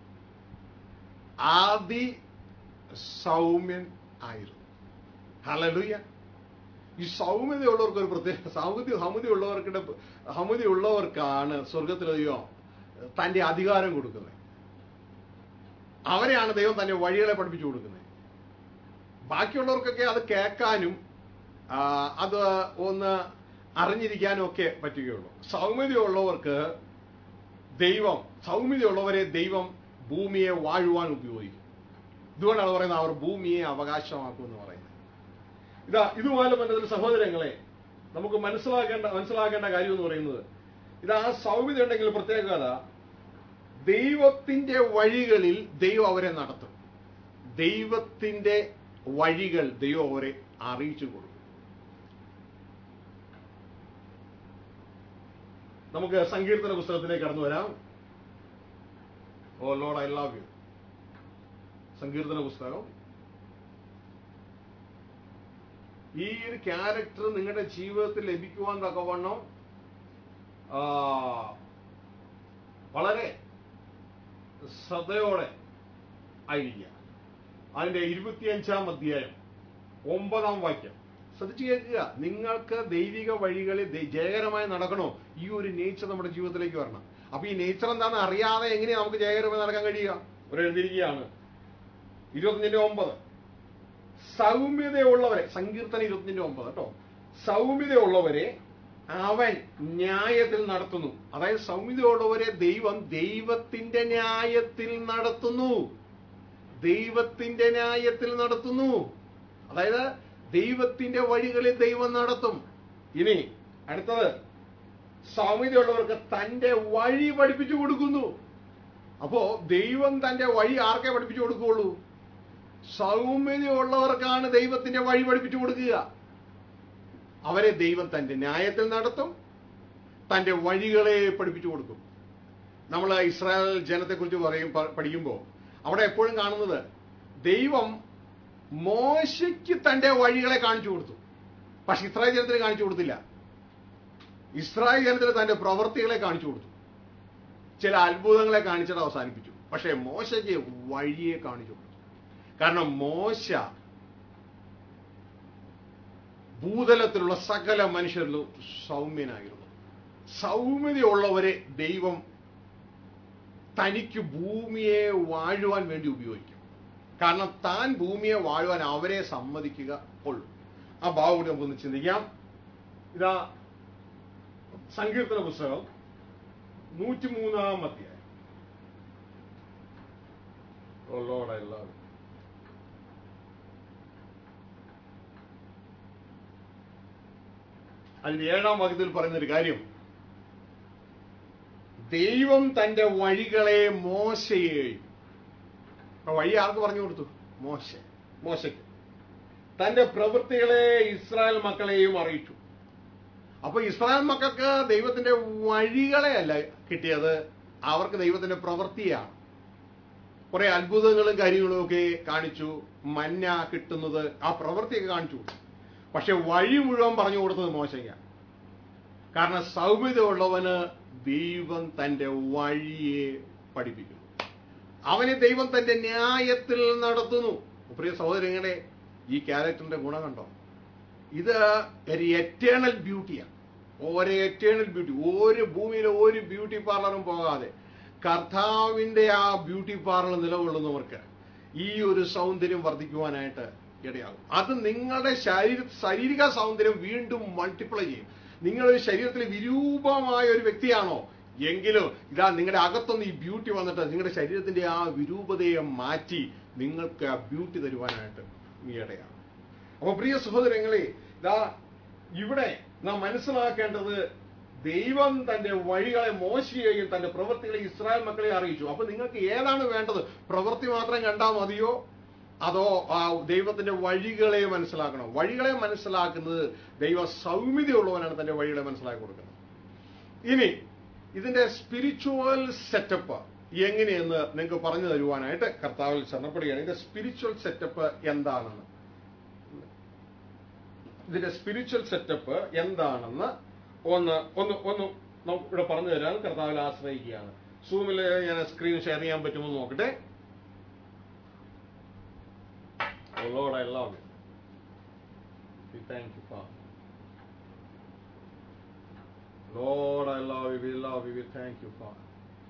[SPEAKER 1] ആദി സൗമ്യൻ ആയിരുന്നു ഹലലുയ്യ ഈ സൗമ്യതയുള്ളവർക്ക് ഒരു പ്രത്യേക സൗമ്യ ഹമുദിയുള്ളവർക്കിടെ ഹമുദിയുള്ളവർക്കാണ് സ്വർഗത്തിലെ ദൈവം തന്റെ അധികാരം കൊടുക്കുന്നത് അവരെയാണ് ദൈവം തന്റെ വഴികളെ പഠിപ്പിച്ചു കൊടുക്കുന്നത് ബാക്കിയുള്ളവർക്കൊക്കെ അത് കേൾക്കാനും ആ, അത് ഒന്ന് അറിഞ്ഞിരിക്കാനും ഒക്കെ പറ്റുകയുള്ളൂ സൗമ്യതയുള്ളവർക്ക് ദൈവം സൗമ്യതയുള്ളവരെ ദൈവം ഭൂമിയെ വാഴുവാൻ ഉപയോഗിക്കും ഇതുകൊണ്ടാണ് പറയുന്നത് അവർ ഭൂമിയെ അവകാശമാക്കും എന്ന് പറയുന്നത് ഇതാ ഇതുപോലെ ബന്ധത്തിൽ സഹോദരങ്ങളെ നമുക്ക് മനസ്സിലാക്കേണ്ട മനസ്സിലാക്കേണ്ട കാര്യം എന്ന് പറയുന്നത് ഇതാ ആ സൗമ്യത ഉണ്ടെങ്കിൽ പ്രത്യേകത ദൈവത്തിന്റെ വഴികളിൽ ദൈവം അവരെ നടത്തും ദൈവത്തിന്റെ വഴികൾ ദൈവം അവരെ അറിയിച്ചു കൊടുക്കും നമുക്ക് സങ്കീർത്തന പുസ്തകത്തിലേക്ക് കടന്നു വരാം oh load I love you സങ്കീർത്തന പുസ്തകം ഈ ഒരു ക്യാരക്ടർ നിങ്ങളുടെ ജീവിതത്തിൽ ലഭിക്കുവാൻ തക്കവണ്ണം ആ, വളരെ ശ്രദ്ധയോടെ ആയിരിക്കുക അതിന്റെ ഇരുപത്തിയഞ്ചാം അധ്യായം ഒമ്പതാം വാക്യം ശ്രദ്ധിച്ചു കേൾക്കുക നിങ്ങൾക്ക് ദൈവിക വഴികളിൽ ദൈ- ജയകരമായി നടക്കണോ ഈ ഒരു നേച്ചർ നമ്മുടെ ജീവിതത്തിലേക്ക് വരണം അപ്പൊ ഈ നേച്ചർ എന്താണെന്ന് അറിയാതെ എങ്ങനെയാ നമുക്ക് ജയകരമായി നടക്കാൻ കഴിയുക ഒരു എഴുതിയിരിക്കുകയാണ് ഇരുപത്തിയഞ്ചിന്റെ ഒമ്പത് സൗമ്യതയുള്ളവരെ സങ്കീർത്തന ഇരുപത്തിയഞ്ചിന്റെ ഒമ്പത് കേട്ടോ സൗമ്യതയുള്ളവരെ അവൻ ന്യായത്തിൽ നടത്തുന്നു അതായത് സൗമ്യതയുള്ളവരെ ദൈവം ദൈവത്തിന്റെ ന്യായത്തിൽ നടത്തുന്നു ദൈവത്തിന്റെ ന്യായത്തിൽ നടത്തുന്നു അതായത് ദൈവത്തിന്റെ വഴികളിൽ ദൈവം നടത്തും ഇനി അടുത്തത് സൗമ്യതയുള്ളവർക്ക് തന്റെ വഴി പഠിപ്പിച്ചു കൊടുക്കുന്നു അപ്പോ ദൈവം തന്റെ വഴി ആർക്കെ പഠിപ്പിച്ചു കൊടുക്കുകയുള്ളൂ സൗമ്യതയുള്ളവർക്കാണ് ദൈവത്തിന്റെ വഴി പഠിപ്പിച്ചു കൊടുക്കുക അവരെ ദൈവം തന്റെ ന്യായത്തിൽ നടത്തും തന്റെ വഴികളെ പഠിപ്പിച്ചു കൊടുക്കും നമ്മൾ ഇസ്രായേൽ ജനത്തെക്കുറിച്ച് പറയും പ- പഠിക്കുമ്പോൾ അവിടെ എപ്പോഴും കാണുന്നത് ദൈവം മോശയ്ക്ക് തന്റെ വഴികളെ കാണിച്ചു കൊടുത്തു പക്ഷെ ഇസ്രായേൽ ജനത്തിന് കാണിച്ചു കൊടുത്തില്ല ഇസ്രായേൽ ജനത്തിന് തന്റെ പ്രവൃത്തികളെ കാണിച്ചു കൊടുത്തു ചില അത്ഭുതങ്ങളെ കാണിച്ചിട്ട് അവസാനിപ്പിച്ചു പക്ഷെ മോശയ്ക്ക് വഴിയെ കാണിച്ചു കൊടുത്തു കാരണം മോശ ഭൂതലത്തിലുള്ള സകല മനുഷ്യരിലും സൗമ്യനായിരുന്നു സൗമ്യതയുള്ളവരെ ദൈവം തനിക്ക് ഭൂമിയെ വാഴുവാൻ വേണ്ടി ഉപയോഗിക്കും കാരണം താൻ ഭൂമിയെ വാഴുവാൻ അവരെ സമ്മതിക്കുക ഉള്ളൂ ആ ഭാവം കൂടി നമുക്കൊന്ന് ചിന്തിക്കാം ഇതാ സങ്കീർത്തന പുസ്തകം നൂറ്റിമൂന്നാം അധ്യായം Oh Lord, I love you. അതിന്റെ ഏഴാം വാക്യത്തിൽ പറയുന്ന ഒരു കാര്യം ദൈവം തന്റെ വഴികളെ മോശയെയും അപ്പൊ വഴി ആർക്ക് പറഞ്ഞു കൊടുത്തു മോശ മോശയ്ക്ക് തന്റെ പ്രവൃത്തികളെ ഇസ്രായേൽ മക്കളെയും അറിയിച്ചു അപ്പൊ ഇസ്രായേൽ മക്കൾക്ക് ദൈവത്തിന്റെ വഴികളെ അല്ല കിട്ടിയത് അവർക്ക് ദൈവത്തിന്റെ പ്രവൃത്തിയാണ് കുറെ അത്ഭുതങ്ങളും കാര്യങ്ങളും ഒക്കെ കാണിച്ചു മന്ന കിട്ടുന്നത് ആ പ്രവൃത്തിയൊക്കെ കാണിച്ചു പക്ഷെ വഴി മുഴുവൻ പറഞ്ഞു കൊടുത്തത് മോശയ്ക്കാണ് കാരണം സൗമ്യതയുള്ളവന് ദൈവം തന്റെ വഴിയെ പഠിപ്പിക്കുന്നു അവനെ ദൈവം തന്റെ ന്യായത്തിൽ നടത്തുന്നു പ്രിയ സഹോദരങ്ങളെ ഈ ക്യാരക്ടറിന്റെ ഗുണം കണ്ടോ ഇത് ഒരു എറ്റേണൽ ബ്യൂട്ടിയാണ് ഒരു എറ്റേണൽ ബ്യൂട്ടി ഒരു ഭൂമിയിലെ ഒരു ബ്യൂട്ടി പാർലറും പോകാതെ കർത്താവിന്റെ ആ ബ്യൂട്ടി പാർലർ നിലകൊള്ളുന്നവർക്ക് ഈ ഒരു സൗന്ദര്യം വർദ്ധിക്കുവാനായിട്ട് ഇടയാകും അത് നിങ്ങളുടെ ശരീര ശാരീരിക സൗന്ദര്യം വീണ്ടും മൾട്ടിപ്ലൈ ചെയ്യും നിങ്ങളൊരു ശരീരത്തിൽ വിരൂപമായ ഒരു വ്യക്തിയാണോ എങ്കിലും ഇതാ നിങ്ങളുടെ അകത്തൊന്ന് ഈ ബ്യൂട്ടി വന്നിട്ട് നിങ്ങളുടെ ശരീരത്തിന്റെ ആ വിരൂപതയെ മാറ്റി നിങ്ങൾക്ക് ആ ബ്യൂട്ടി തരുവാനായിട്ട് ഇടയാണ് അപ്പൊ പ്രിയ സഹോദരങ്ങളെ ഇതാ ഇവിടെ നാം മനസ്സിലാക്കേണ്ടത് ദൈവം തന്റെ വഴികളെ മോശയെയും തന്റെ പ്രവൃത്തികളെ ഇസ്രായേൽ മക്കളെ അറിയിച്ചു അപ്പൊ നിങ്ങൾക്ക് ഏതാണ് വേണ്ടത് പ്രവൃത്തി മാത്രം കണ്ടാൽ മതിയോ അതോ ആ ദൈവത്തിന്റെ വഴികളെ മനസ്സിലാക്കണം വഴികളെ മനസ്സിലാക്കുന്നത് ദൈവ സൗമ്യതയുള്ളവനാണ് തന്റെ വഴികളെ മനസ്സിലാക്കി കൊടുക്കുന്നത് ഇനി ഇതിന്റെ സ്പിരിച്വൽ സെറ്റപ്പ് എങ്ങനെയെന്ന് നിങ്ങൾക്ക് പറഞ്ഞു തരുവാനായിട്ട് കർത്താവിൽ ശരണപ്പെടുകയാണ് ഇതിന്റെ സ്പിരിച്വൽ സെറ്റപ്പ് എന്താണെന്ന് ഇതിന്റെ സ്പിരിച്വൽ സെറ്റപ്പ് എന്താണെന്ന് ഒന്ന് ഒന്ന് ഒന്ന് നമുക്ക് ഇവിടെ പറഞ്ഞു തരാൻ കർത്താവിൽ ആശ്രയിക്കുകയാണ് സൂമിൽ ഞാൻ സ്ക്രീൻ ഷെയർ ചെയ്യാൻ പറ്റുമോ എന്ന് നോക്കട്ടെ Oh Lord, I love you. We thank you, Father. Lord, I love you. We love you. We thank you, Father.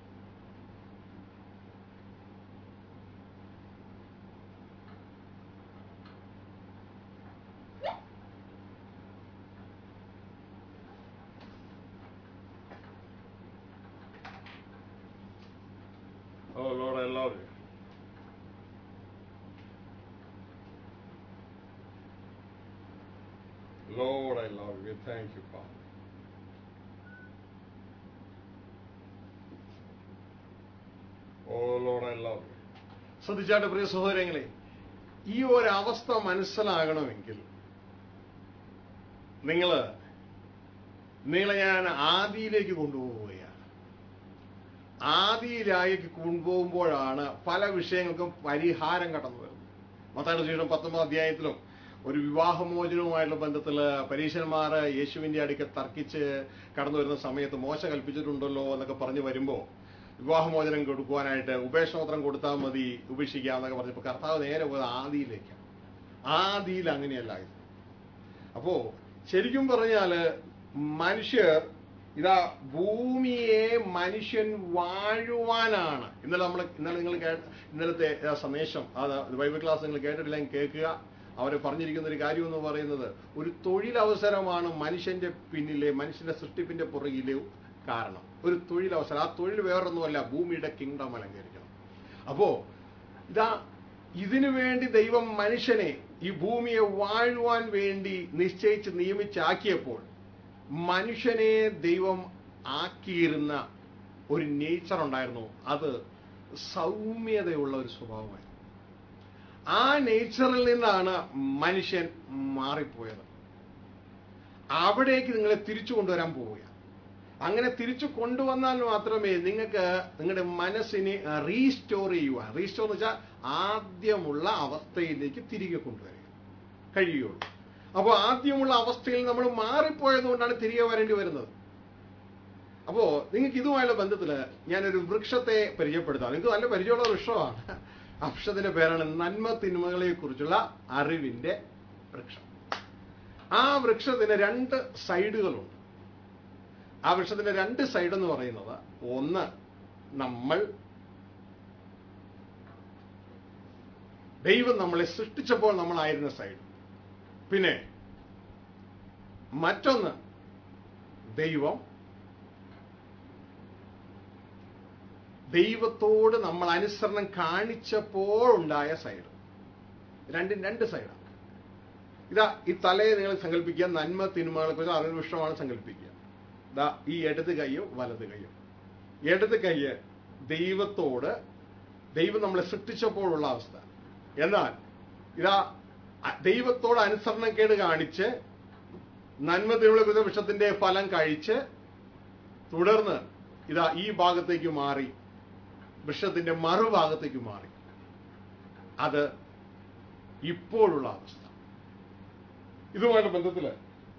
[SPEAKER 1] Oh Lord, I love you. Lord, I love you. Thank you, Father. Oh Lord, I love you. ശ്രദ്ധിച്ചാട്ട് പ്രിയ സഹോദരങ്ങളെ ഈ ഒരു അവസ്ഥ മനസ്സിലാകണമെങ്കിൽ നിങ്ങള് നിങ്ങളെ ഞാൻ ആദിയിലേക്ക് കൊണ്ടുപോവുകയാണ് ആദിയിലേക്ക് കൊണ്ടുപോകുമ്പോഴാണ് പല വിഷയങ്ങൾക്കും പരിഹാരം കടന്നു വരുന്നത് മത്തായുടെ ശേഷം പത്തൊമ്പത് അധ്യായത്തിലും ഒരു വിവാഹമോചനവുമായിട്ടുള്ള ബന്ധത്തിൽ പരീക്ഷന്മാർ യേശുവിന്റെ അടുക്ക് തർക്കിച്ച് കടന്നു വരുന്ന സമയത്ത് മോശ കൽപ്പിച്ചിട്ടുണ്ടല്ലോ എന്നൊക്കെ പറഞ്ഞു വരുമ്പോൾ വിവാഹമോചനം കൊടുക്കുവാനായിട്ട് ഉപേക്ഷണോത്രം കൊടുത്താൽ മതി ഉപേക്ഷിക്കാം എന്നൊക്കെ പറഞ്ഞപ്പോൾ കർത്താവ് നേരെ പോയത് ആദിയിലേക്കാണ് ആദിയിൽ അങ്ങനെയല്ല ഇത് അപ്പോ ശരിക്കും പറഞ്ഞാല് മനുഷ്യർ ഇതാ ഭൂമിയെ മനുഷ്യൻ വാഴുവാനാണ് ഇന്നലെ നമ്മൾ ഇന്നലെ നിങ്ങൾ കേട്ട ഇന്നലത്തെ ആ സന്ദേശം അത് ബൈബിൾ ക്ലാസ് നിങ്ങൾ കേട്ടിട്ടില്ലെങ്കിൽ കേൾക്കുക അവർ പറഞ്ഞിരിക്കുന്ന ഒരു കാര്യം എന്ന് പറയുന്നത് ഒരു തൊഴിലവസരമാണ് മനുഷ്യന്റെ പിന്നിലെ മനുഷ്യന്റെ സൃഷ്ടിപ്പിന്റെ പുറകിലെ കാരണം ഒരു തൊഴിലവസരം ആ തൊഴിൽ വേറൊന്നുമല്ല ഭൂമിയുടെ കിങ്ഡം അലങ്കരിക്കണം അപ്പോ ഇതാ ഇതിനു വേണ്ടി ദൈവം മനുഷ്യനെ ഈ ഭൂമിയെ വാഴുവാൻ വേണ്ടി നിശ്ചയിച്ച് നിയമിച്ചാക്കിയപ്പോൾ മനുഷ്യനെ ദൈവം ആക്കിയിരുന്ന ഒരു നേച്ചർ ഉണ്ടായിരുന്നു അത് സൗമ്യതയുള്ള ഒരു സ്വഭാവമായിരുന്നു ആ നേച്ചറിൽ നിന്നാണ് മനുഷ്യൻ മാറിപ്പോയത് അവിടേക്ക് നിങ്ങളെ തിരിച്ചു കൊണ്ടുവരാൻ പോവുക അങ്ങനെ തിരിച്ചു കൊണ്ടുവന്നാൽ മാത്രമേ നിങ്ങൾക്ക് നിങ്ങളുടെ മനസ്സിനെ റീസ്റ്റോർ ചെയ്യുവാൻ റീസ്റ്റോർ എന്ന് വെച്ചാൽ ആദ്യമുള്ള അവസ്ഥയിലേക്ക് തിരികെ കൊണ്ടുവരിക കഴിയുള്ളൂ അപ്പോൾ ആദ്യമുള്ള അവസ്ഥയിൽ നമ്മൾ മാറിപ്പോയത് കൊണ്ടാണ് തിരികെ വരേണ്ടി വരുന്നത് അപ്പോ നിങ്ങൾക്ക് ഇതുമായുള്ള ബന്ധത്തിൽ ഞാനൊരു വൃക്ഷത്തെ പരിചയപ്പെടുത്താം നിങ്ങൾക്ക് നല്ല പരിചയമുള്ള വൃക്ഷമാണ് ആ വൃക്ഷത്തിന്റെ പേരാണ് നന്മ തിന്മകളെ കുറിച്ചുള്ള അറിവിന്റെ വൃക്ഷം ആ വൃക്ഷത്തിന് രണ്ട് സൈഡുകളുണ്ട് ആ വൃക്ഷത്തിന്റെ രണ്ട് സൈഡ് എന്ന് പറയുന്നത് ഒന്ന് നമ്മൾ ദൈവം നമ്മളെ സൃഷ്ടിച്ചപ്പോൾ നമ്മളായിരുന്ന സൈഡ് പിന്നെ മറ്റൊന്ന് ദൈവം ദൈവത്തോട് നമ്മൾ അനുസരണം കാണിച്ചപ്പോൾ ഉണ്ടായ സൈഡ് രണ്ടും രണ്ട് സൈഡാണ് ഇതാ ഈ തലയെ നിങ്ങൾ സങ്കല്പിക്കുക നന്മ തിന്മകളെ കുറിച്ച് അറിവ് വിഷയമാണ് സങ്കല്പിക്കുക ഇതാ ഈ ഇടത് കൈയും വലത് കൈയും ഇടത് കൈയ് ദൈവത്തോട് ദൈവം നമ്മളെ സൃഷ്ടിച്ചപ്പോഴുള്ള അവസ്ഥ എന്നാൽ ഇതാ അ- ദൈവത്തോട് അനുസരണക്കേട് കാണിച്ച് നന്മ തിന്മകളെ കുറിച്ച വിഷത്തിന്റെ ഫലം കഴിച്ച് തുടർന്ന് ഇതാ ഈ ഭാഗത്തേക്ക് മാറി വൃക്ഷത്തിന്റെ മറുഭാഗത്തേക്ക് മാറി അത് ഇപ്പോഴുള്ള അവസ്ഥ ഇതുമായിട്ട് ബന്ധത്തില്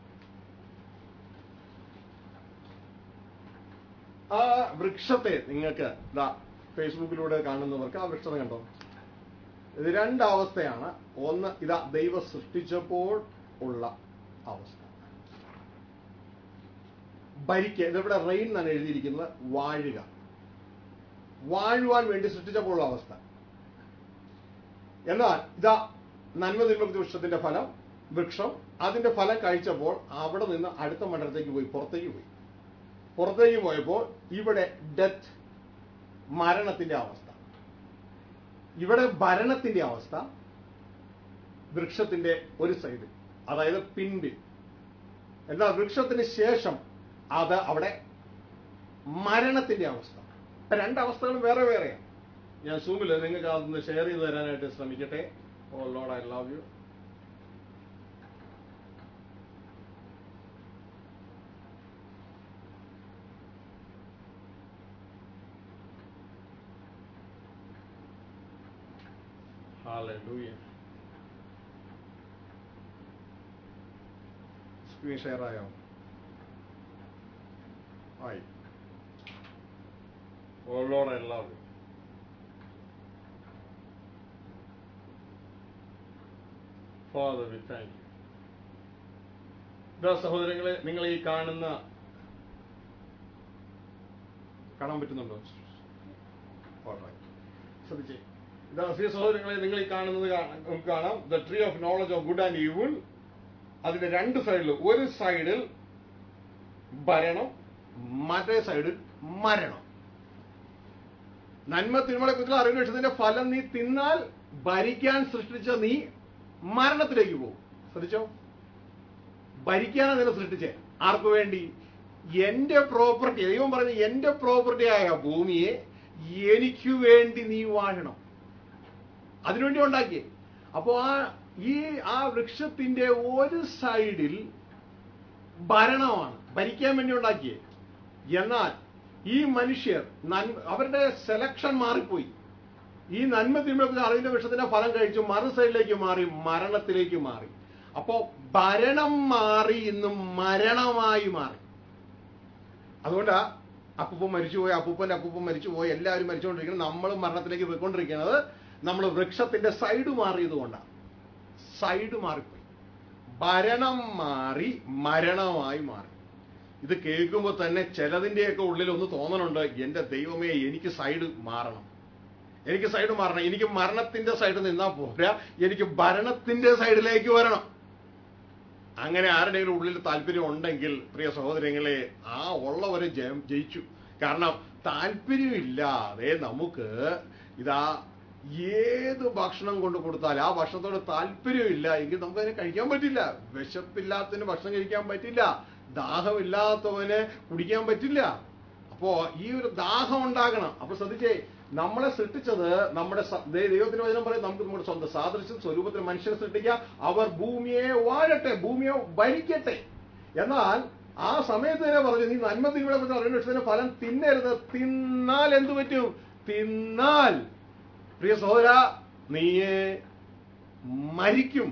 [SPEAKER 1] ആ വൃക്ഷത്തെ നിങ്ങൾക്ക് ഇതാ ഫേസ്ബുക്കിലൂടെ കാണുന്നവർക്ക് ആ വൃക്ഷത്തെ കണ്ടോ ഇത് രണ്ടവസ്ഥയാണ് ഒന്ന് ഇതാ ദൈവം സൃഷ്ടിച്ചപ്പോൾ ഉള്ള അവസ്ഥ ഭരിക്കുക ഇതിവിടെ റെയിൻ എന്നാണ് എഴുതിയിരിക്കുന്നത് വാഴുക വാഴുവാൻ വേണ്ടി സൃഷ്ടിച്ചപ്പോഴുള്ള അവസ്ഥ എന്നാൽ ഇതാ നന്മ തിന്മ വൃക്ഷത്തിന്റെ ഫലം വൃക്ഷം അതിന്റെ ഫലം കഴിച്ചപ്പോൾ അവിടെ നിന്ന് അടുത്ത മണ്ഡലത്തേക്ക് പോയി പുറത്തേക്ക് പോയി പുറത്തേക്ക് പോയപ്പോൾ ഇവിടെ ഡെത്ത് മരണത്തിന്റെ അവസ്ഥ ഇവിടെ ഭരണത്തിന്റെ അവസ്ഥ വൃക്ഷത്തിന്റെ ഒരു സൈഡ് അതായത് പിൻപിൽ എന്നാൽ വൃക്ഷത്തിന് ശേഷം അത് അവിടെ മരണത്തിന്റെ അവസ്ഥ രണ്ട് അവസ്ഥകളും വേറെ വേറെയാണ് ഞാൻ സൂമിൽ നിങ്ങൾക്ക് അതൊന്ന് ഷെയർ ചെയ്ത് തരാനായിട്ട് ശ്രമിക്കട്ടെ oh load I love you Hallelujah. Screen share ആയോ ആയി oh load I love you Father we thank you ഇതാ സഹോദരങ്ങളെ നിങ്ങൾ ഈ കാണുന്ന കാണാൻ പറ്റുന്നുണ്ടോ Alright. ശ്രദ്ധിച്ചേ ഇതാ പ്രിയ സഹോദരങ്ങളെ നിങ്ങൾ ഈ കാണുന്നത് കാ- നമുക്ക് കാണാം the tree of knowledge of good and evil അതിന്റെ രണ്ട് സൈഡിൽ ഒരു സൈഡിൽ ഭരണം മറ്റേ സൈഡിൽ മരണം നന്മ തിന്മകളെ കുറിച്ചുള്ള അറിവിന് ലക്ഷ്യത്തിന്റെ ഫലം നീ തിന്നാൽ ഭരിക്കാൻ സൃഷ്ടിച്ച നീ മരണത്തിലേക്ക് പോകും ശ്രദ്ധിച്ചോ ഭരിക്കാനാണ് നിന്നെ സൃഷ്ടിച്ചേ ആർക്കു വേണ്ടി എന്റെ പ്രോപ്പർട്ടി ദൈവം പറഞ്ഞ എന്റെ പ്രോപ്പർട്ടി ആയ ഭൂമിയെ എനിക്ക് വേണ്ടി നീ വാഴണം അതിനുവേണ്ടി ഉണ്ടാക്കിയേ അപ്പോ ആ ഈ ആ വൃക്ഷത്തിന്റെ ഒരു സൈഡിൽ ഭരണമാണ് ഭരിക്കാൻ വേണ്ടി ഉണ്ടാക്കിയേ എന്നാൽ ഈ മനുഷ്യർ നന്മ അവരുടെ സെലക്ഷൻ മാറിപ്പോയി ഈ നന്മ തിന്മ അറിവിന്റെ വിഷത്തിന്റെ ഫലം കഴിച്ചു മറു സൈഡിലേക്ക് മാറി മരണത്തിലേക്ക് മാറി അപ്പോ ഭരണം മാറി ഇന്ന് മരണമായി മാറി അതുകൊണ്ടാ അപ്പൂപ്പൻ മരിച്ചുപോയി അപ്പൂപ്പന്റെ അപ്പൂപ്പൻ മരിച്ചുപോയി എല്ലാവരും മരിച്ചുകൊണ്ടിരിക്കുന്നത് നമ്മൾ മരണത്തിലേക്ക് പോയിക്കൊണ്ടിരിക്കുന്നത് നമ്മൾ വൃക്ഷത്തിന്റെ സൈഡ് മാറിയത് കൊണ്ടാണ് സൈഡ് മാറിപ്പോയി ഭരണം മാറി മരണമായി മാറി ഇത് കേൾക്കുമ്പോൾ തന്നെ ചിലതിന്റെയൊക്കെ ഉള്ളിൽ ഒന്ന് തോന്നണുണ്ട് എന്റെ ദൈവമേ എനിക്ക് സൈഡ് മാറണം എനിക്ക് സൈഡ് മാറണം എനിക്ക് മരണത്തിന്റെ സൈഡ് നിന്നാ പോരാ എനിക്ക് ഭരണത്തിന്റെ സൈഡിലേക്ക് വരണം അങ്ങനെ ആരുടെയെങ്കിലും ഉള്ളിൽ താല്പര്യം ഉണ്ടെങ്കിൽ പ്രിയ സഹോദരങ്ങളെ ആ ഉള്ളവരെ ജയം ജയിച്ചു കാരണം താല്പര്യമില്ലാതെ നമുക്ക് ഇതാ ഏത് ഭക്ഷണം കൊണ്ട് കൊടുത്താൽ ആ ഭക്ഷണത്തോട് താല്പര്യമില്ല എങ്കിൽ നമുക്ക് അതിനെ കഴിക്കാൻ പറ്റില്ല വിശപ്പില്ലാത്തതിന് ഭക്ഷണം കഴിക്കാൻ പറ്റില്ല ദാഹമില്ലാത്തവന് കുടിക്കാൻ പറ്റില്ല അപ്പോ ഈ ഒരു ദാഹം ഉണ്ടാകണം അപ്പൊ ശ്രദ്ധിച്ചേ നമ്മളെ സൃഷ്ടിച്ചത് നമ്മുടെ സ- ദൈ- ദൈവത്തിന്റെ വചനം പറയും നമുക്ക് നമ്മുടെ സ്വന്തം സാദൃശ്യം സ്വരൂപത്തിൽ മനുഷ്യനെ സൃഷ്ടിക്കുക അവർ ഭൂമിയെ വാഴട്ടെ ഭൂമിയെ ഭരിക്കട്ടെ എന്നാൽ ആ സമയത്ത് തന്നെ പറഞ്ഞു നീ നന്മ തിന്മകളെ കുറിച്ച് അറിയുന്ന ലക്ഷ്യത്തിന് ഫലം തിന്നരുത് തിന്നാൽ എന്തു പറ്റും തിന്നാൽ പ്രിയ സഹോദര നീയെ മരിക്കും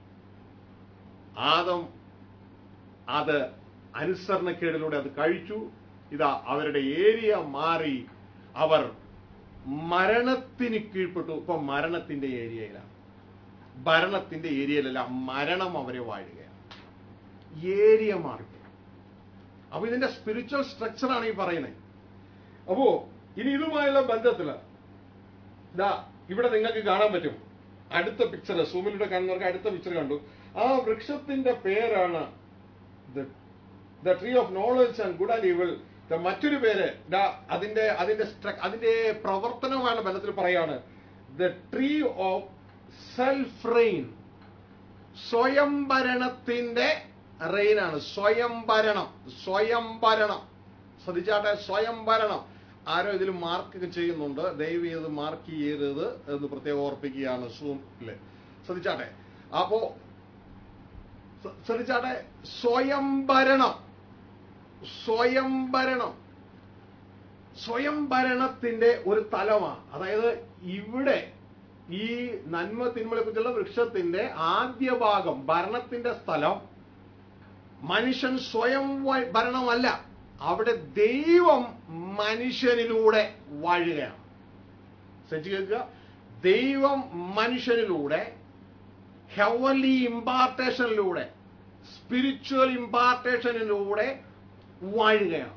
[SPEAKER 1] ആദം അത് അനുസരണക്കേടിലൂടെ അത് കഴിച്ചു ഇതാ അവരുടെ ഏരിയ മാറി അവർ മരണത്തിന് കീഴ്പ്പെട്ടു ഇപ്പൊ മരണത്തിന്റെ ഏരിയയിലാണ് ഭരണത്തിന്റെ ഏരിയയിലല്ല മരണം അവരെ വാഴുകയാണ് ഏരിയ മാറി അപ്പൊ ഇതിന്റെ സ്പിരിച്വൽ സ്ട്രക്ചറാണ് ഈ പറയുന്നത് അപ്പോ ഇനി ഇതുമായുള്ള ബന്ധത്തില് ഇതാ ഇവിടെ നിങ്ങൾക്ക് കാണാൻ പറ്റും അടുത്ത പിക്ചർ സൂമിലൂടെ കാണുന്നവർക്ക് അടുത്ത പിക്ചർ കണ്ടു ആ വൃക്ഷത്തിന്റെ പേരാണ് the tree of knowledge and good and evil മറ്റൊരു പേര് ദാ അതിന്റെ അതിന്റെ സ്ട്ര- അതിന്റെ പ്രവർത്തനമാണ് ബന്ധത്തിൽ പറയാണ് the tree of self reign സ്വയംഭരണത്തിന്റെ റെയിനാണ് സ്വയംഭരണം സ്വയംഭരണം ശ്രദ്ധിച്ചാട്ടെ സ്വയംഭരണം ആരോ ഇതിൽ മാർക്ക് ചെയ്യുന്നുണ്ട് ദയവ് ചെയ്ത് മാർക്ക് ചെയ്യരുത് എന്ന് പ്രത്യേകം ഓർപ്പിക്കുകയാണ് സൂമില് ശ്രദ്ധിച്ചാട്ടെ അപ്പോ ശ്ര- ശ്രദ്ധിച്ചാട്ടെ സ്വയംഭരണം സ്വയംഭരണം സ്വയംഭരണത്തിന്റെ ഒരു തലമാണ് അതായത് ഇവിടെ ഈ നന്മ തിന്മകളെ കുറിച്ചുള്ള വൃക്ഷത്തിന്റെ ആദ്യ ഭാഗം ഭരണത്തിന്റെ സ്ഥലം മനുഷ്യൻ സ്വയം വ- ഭരണമല്ല അവിടെ ദൈവം മനുഷ്യനിലൂടെ വാഴുകയാണ് ശ്രദ്ധിച്ച് കേൾക്കുക ദൈവം മനുഷ്യനിലൂടെ ഹെവൻലി ഇമ്പാർട്ടേഷനിലൂടെ സ്പിരിച്വൽ ഇമ്പാർട്ടേഷനിലൂടെ വാഴുകയാണ്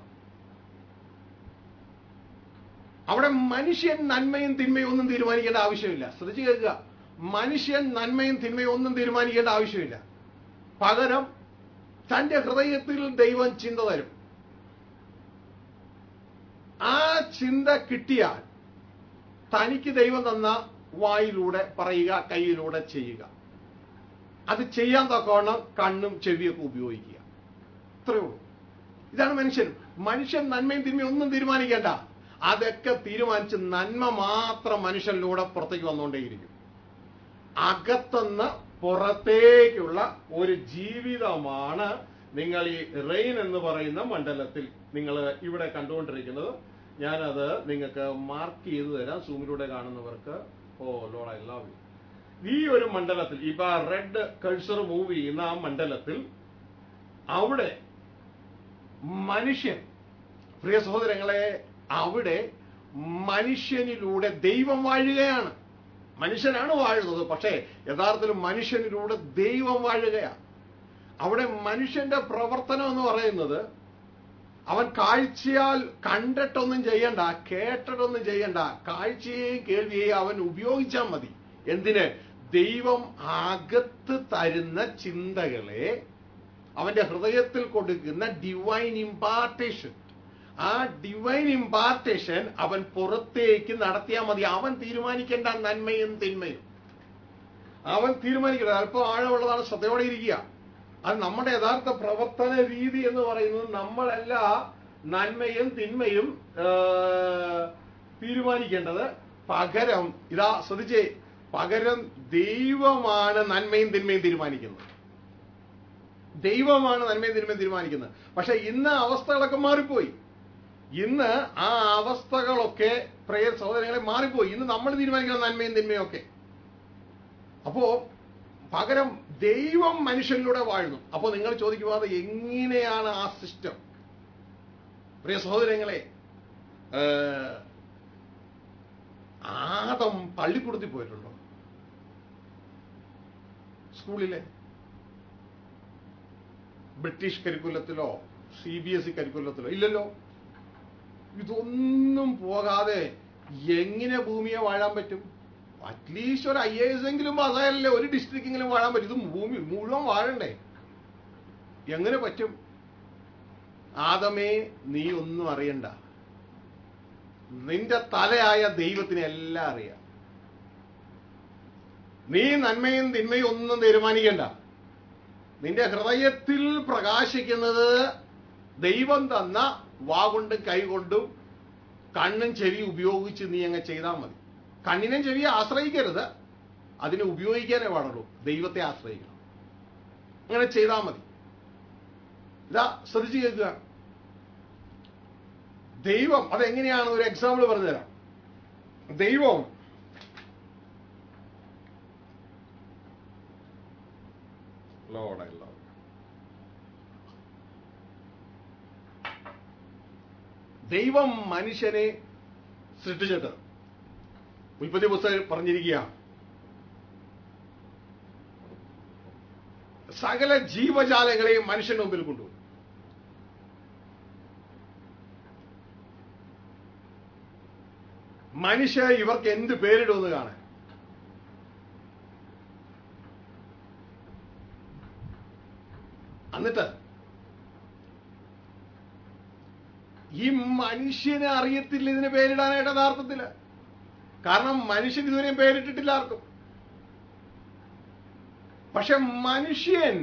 [SPEAKER 1] അവിടെ മനുഷ്യൻ നന്മയും തിന്മയും ഒന്നും തീരുമാനിക്കേണ്ട ആവശ്യമില്ല ശ്രദ്ധിച്ചു കേൾക്കുക മനുഷ്യൻ നന്മയും തിന്മയും ഒന്നും തീരുമാനിക്കേണ്ട ആവശ്യമില്ല പകരം തന്റെ ഹൃദയത്തിൽ ദൈവം ചിന്ത തരും ആ ചിന്ത കിട്ടിയാൽ തനിക്ക് ദൈവം തന്ന വായിലൂടെ പറയുക കയ്യിലൂടെ ചെയ്യുക അത് ചെയ്യാൻ തക്കവണ്ണം കണ്ണും ചെവിയൊക്കെ ഉപയോഗിക്കുക ഇത്രയേ ഉള്ളൂ ഇതാണ് മനുഷ്യൻ മനുഷ്യൻ നന്മയും തിന്മയും ഒന്നും തീരുമാനിക്കേണ്ട അതൊക്കെ തീരുമാനിച്ച് നന്മ മാത്രം മനുഷ്യനിലൂടെ പുറത്തേക്ക് വന്നുകൊണ്ടേയിരിക്കും അകത്തുനിന്ന് പുറത്തേക്കുള്ള ഒരു ജീവിതമാണ് നിങ്ങൾ ഈ റെയിൻ എന്ന് പറയുന്ന മണ്ഡലത്തിൽ നിങ്ങൾ ഇവിടെ കണ്ടുകൊണ്ടിരിക്കുന്നത് ഞാനത് നിങ്ങൾക്ക് മാർക്ക് ചെയ്തു തരാം സൂമിലൂടെ കാണുന്നവർക്ക് oh load I love you ഈ ഒരു മണ്ഡലത്തിൽ ഇപ്പൊ റെഡ് കഴ്സർ മൂവ് ചെയ്യുന്ന ആ മണ്ഡലത്തിൽ അവിടെ മനുഷ്യൻ പ്രിയ സഹോദരങ്ങളെ അവിടെ മനുഷ്യനിലൂടെ ദൈവം വാഴുകയാണ് മനുഷ്യനാണ് വാഴുന്നത് പക്ഷേ യഥാർത്ഥത്തിൽ മനുഷ്യനിലൂടെ ദൈവം വാഴുകയാണ് അവിടെ മനുഷ്യന്റെ പ്രവർത്തനം എന്ന് പറയുന്നത് അവൻ കാഴ്ചയാൽ കണ്ടിട്ടൊന്നും ചെയ്യണ്ട കേട്ടിട്ടൊന്നും ചെയ്യണ്ട കാഴ്ചയെയും കേൾവിയെയും അവൻ ഉപയോഗിച്ചാൽ മതി എന്തിന് ദൈവം അകത്ത് തരുന്ന ചിന്തകളെ അവന്റെ ഹൃദയത്തിൽ കൊടുക്കുന്ന ഡിവൈൻ ഇമ്പാർട്ടേഷൻ ആ ഡിവൈൻ ഇമ്പാർട്ടേഷൻ അവൻ പുറത്തേക്ക് നടത്തിയാൽ മതി അവൻ തീരുമാനിക്കേണ്ട നന്മയും തിന്മയും അവൻ തീരുമാനിക്കണം അല്പം ആഴമുള്ളതാണ് ശ്രദ്ധയോടെ ഇരിക്കുക അത് നമ്മുടെ യഥാർത്ഥ പ്രവർത്തന രീതി എന്ന് പറയുന്നത് നമ്മളല്ല നന്മയും തിന്മയും ആ, തീരുമാനിക്കേണ്ടത് പകരം ഇതാ ശ്രദ്ധിച്ചേ പകരം ദൈവമാണ് നന്മയും തിന്മയും തീരുമാനിക്കുന്നത് ദൈവമാണ് നന്മയും തിന്മയും തീരുമാനിക്കുന്നത് പക്ഷെ ഇന്ന് അവസ്ഥകളൊക്കെ മാറിപ്പോയി ഇന്ന് ആ അവസ്ഥകളൊക്കെ പ്രേയ സഹോദരങ്ങളെ മാറിപ്പോയി ഇന്ന് നമ്മൾ തീരുമാനിക്കുന്ന നന്മയും തിന്മയും ഒക്കെ അപ്പോ പകരം ദൈവം മനുഷ്യനിലൂടെ വാഴുന്നു അപ്പോൾ നിങ്ങൾ ചോദിക്കുക അത് എങ്ങനെയാണ് ആ സിസ്റ്റം പ്രിയ സഹോദരങ്ങളെ ഏഹ്, ആദം പള്ളിക്കൂടത്തിൽ പോയിട്ടുണ്ടോ സ്കൂളിലെ ബ്രിട്ടീഷ് കരിക്കുലത്തിലോ സി ബി എസ് ഇ കരിക്കുലത്തിലോ ഇല്ലല്ലോ ഇതൊന്നും പോകാതെ എങ്ങനെ ഭൂമിയെ വാഴാൻ പറ്റും അറ്റ്ലീസ്റ്റ് ഒരു ഐ എ എസ് എങ്കിലും പാസ്സായാലല്ലേ ഒരു ഡിസ്ട്രിക്റ്റെങ്കിലും വാഴാൻ പറ്റും ഇത് ഭൂമി മുഴുവൻ വാഴണ്ടേ എങ്ങനെ പറ്റും ആദമേ നീ ഒന്നും അറിയണ്ട നിന്റെ തലയായ ദൈവത്തിന് എല്ലാം അറിയാം നീ നന്മയും തിന്മയും ഒന്നും തീരുമാനിക്കണ്ട നിന്റെ ഹൃദയത്തിൽ പ്രകാശിക്കുന്നത് ദൈവം തന്ന വാകൊണ്ടും കൈകൊണ്ടും കണ്ണും ചെവി ഉപയോഗിച്ച് നീ അങ്ങ് ചെയ്താൽ മതി കണ്ണിനും ചെവിയെ ആശ്രയിക്കരുത് അതിനെ ഉപയോഗിക്കാനേ പാടുള്ളൂ ദൈവത്തെ ആശ്രയിക്കണം അങ്ങനെ ചെയ്താൽ മതി ഇതാ ശ്രദ്ധിച്ചു കേൾക്കുക ദൈവം അതെങ്ങനെയാണ് ഒരു എക്സാമ്പിൾ പറഞ്ഞുതരാം ദൈവം Lord, I love you. ദൈവം മനുഷ്യനെ സൃഷ്ടിച്ചിട്ട് ഉൽപ്പത്തി പുസ്തകം പറഞ്ഞിരിക്കുക സകല ജീവജാലങ്ങളെയും മനുഷ്യന്റെ മുമ്പിൽ കൊണ്ടുപോയി മനുഷ്യ ഇവർക്ക് എന്ത് പേരിടുമെന്ന് കാണാൻ എന്നിട്ട് ഈ മനുഷ്യനെ അറിയത്തില്ല ഇതിന് പേരിടാനായിട്ട് യഥാർത്ഥത്തില് കാരണം മനുഷ്യൻ ഇതുവരെയും പേരിട്ടിട്ടില്ല ആർക്കും പക്ഷെ മനുഷ്യൻ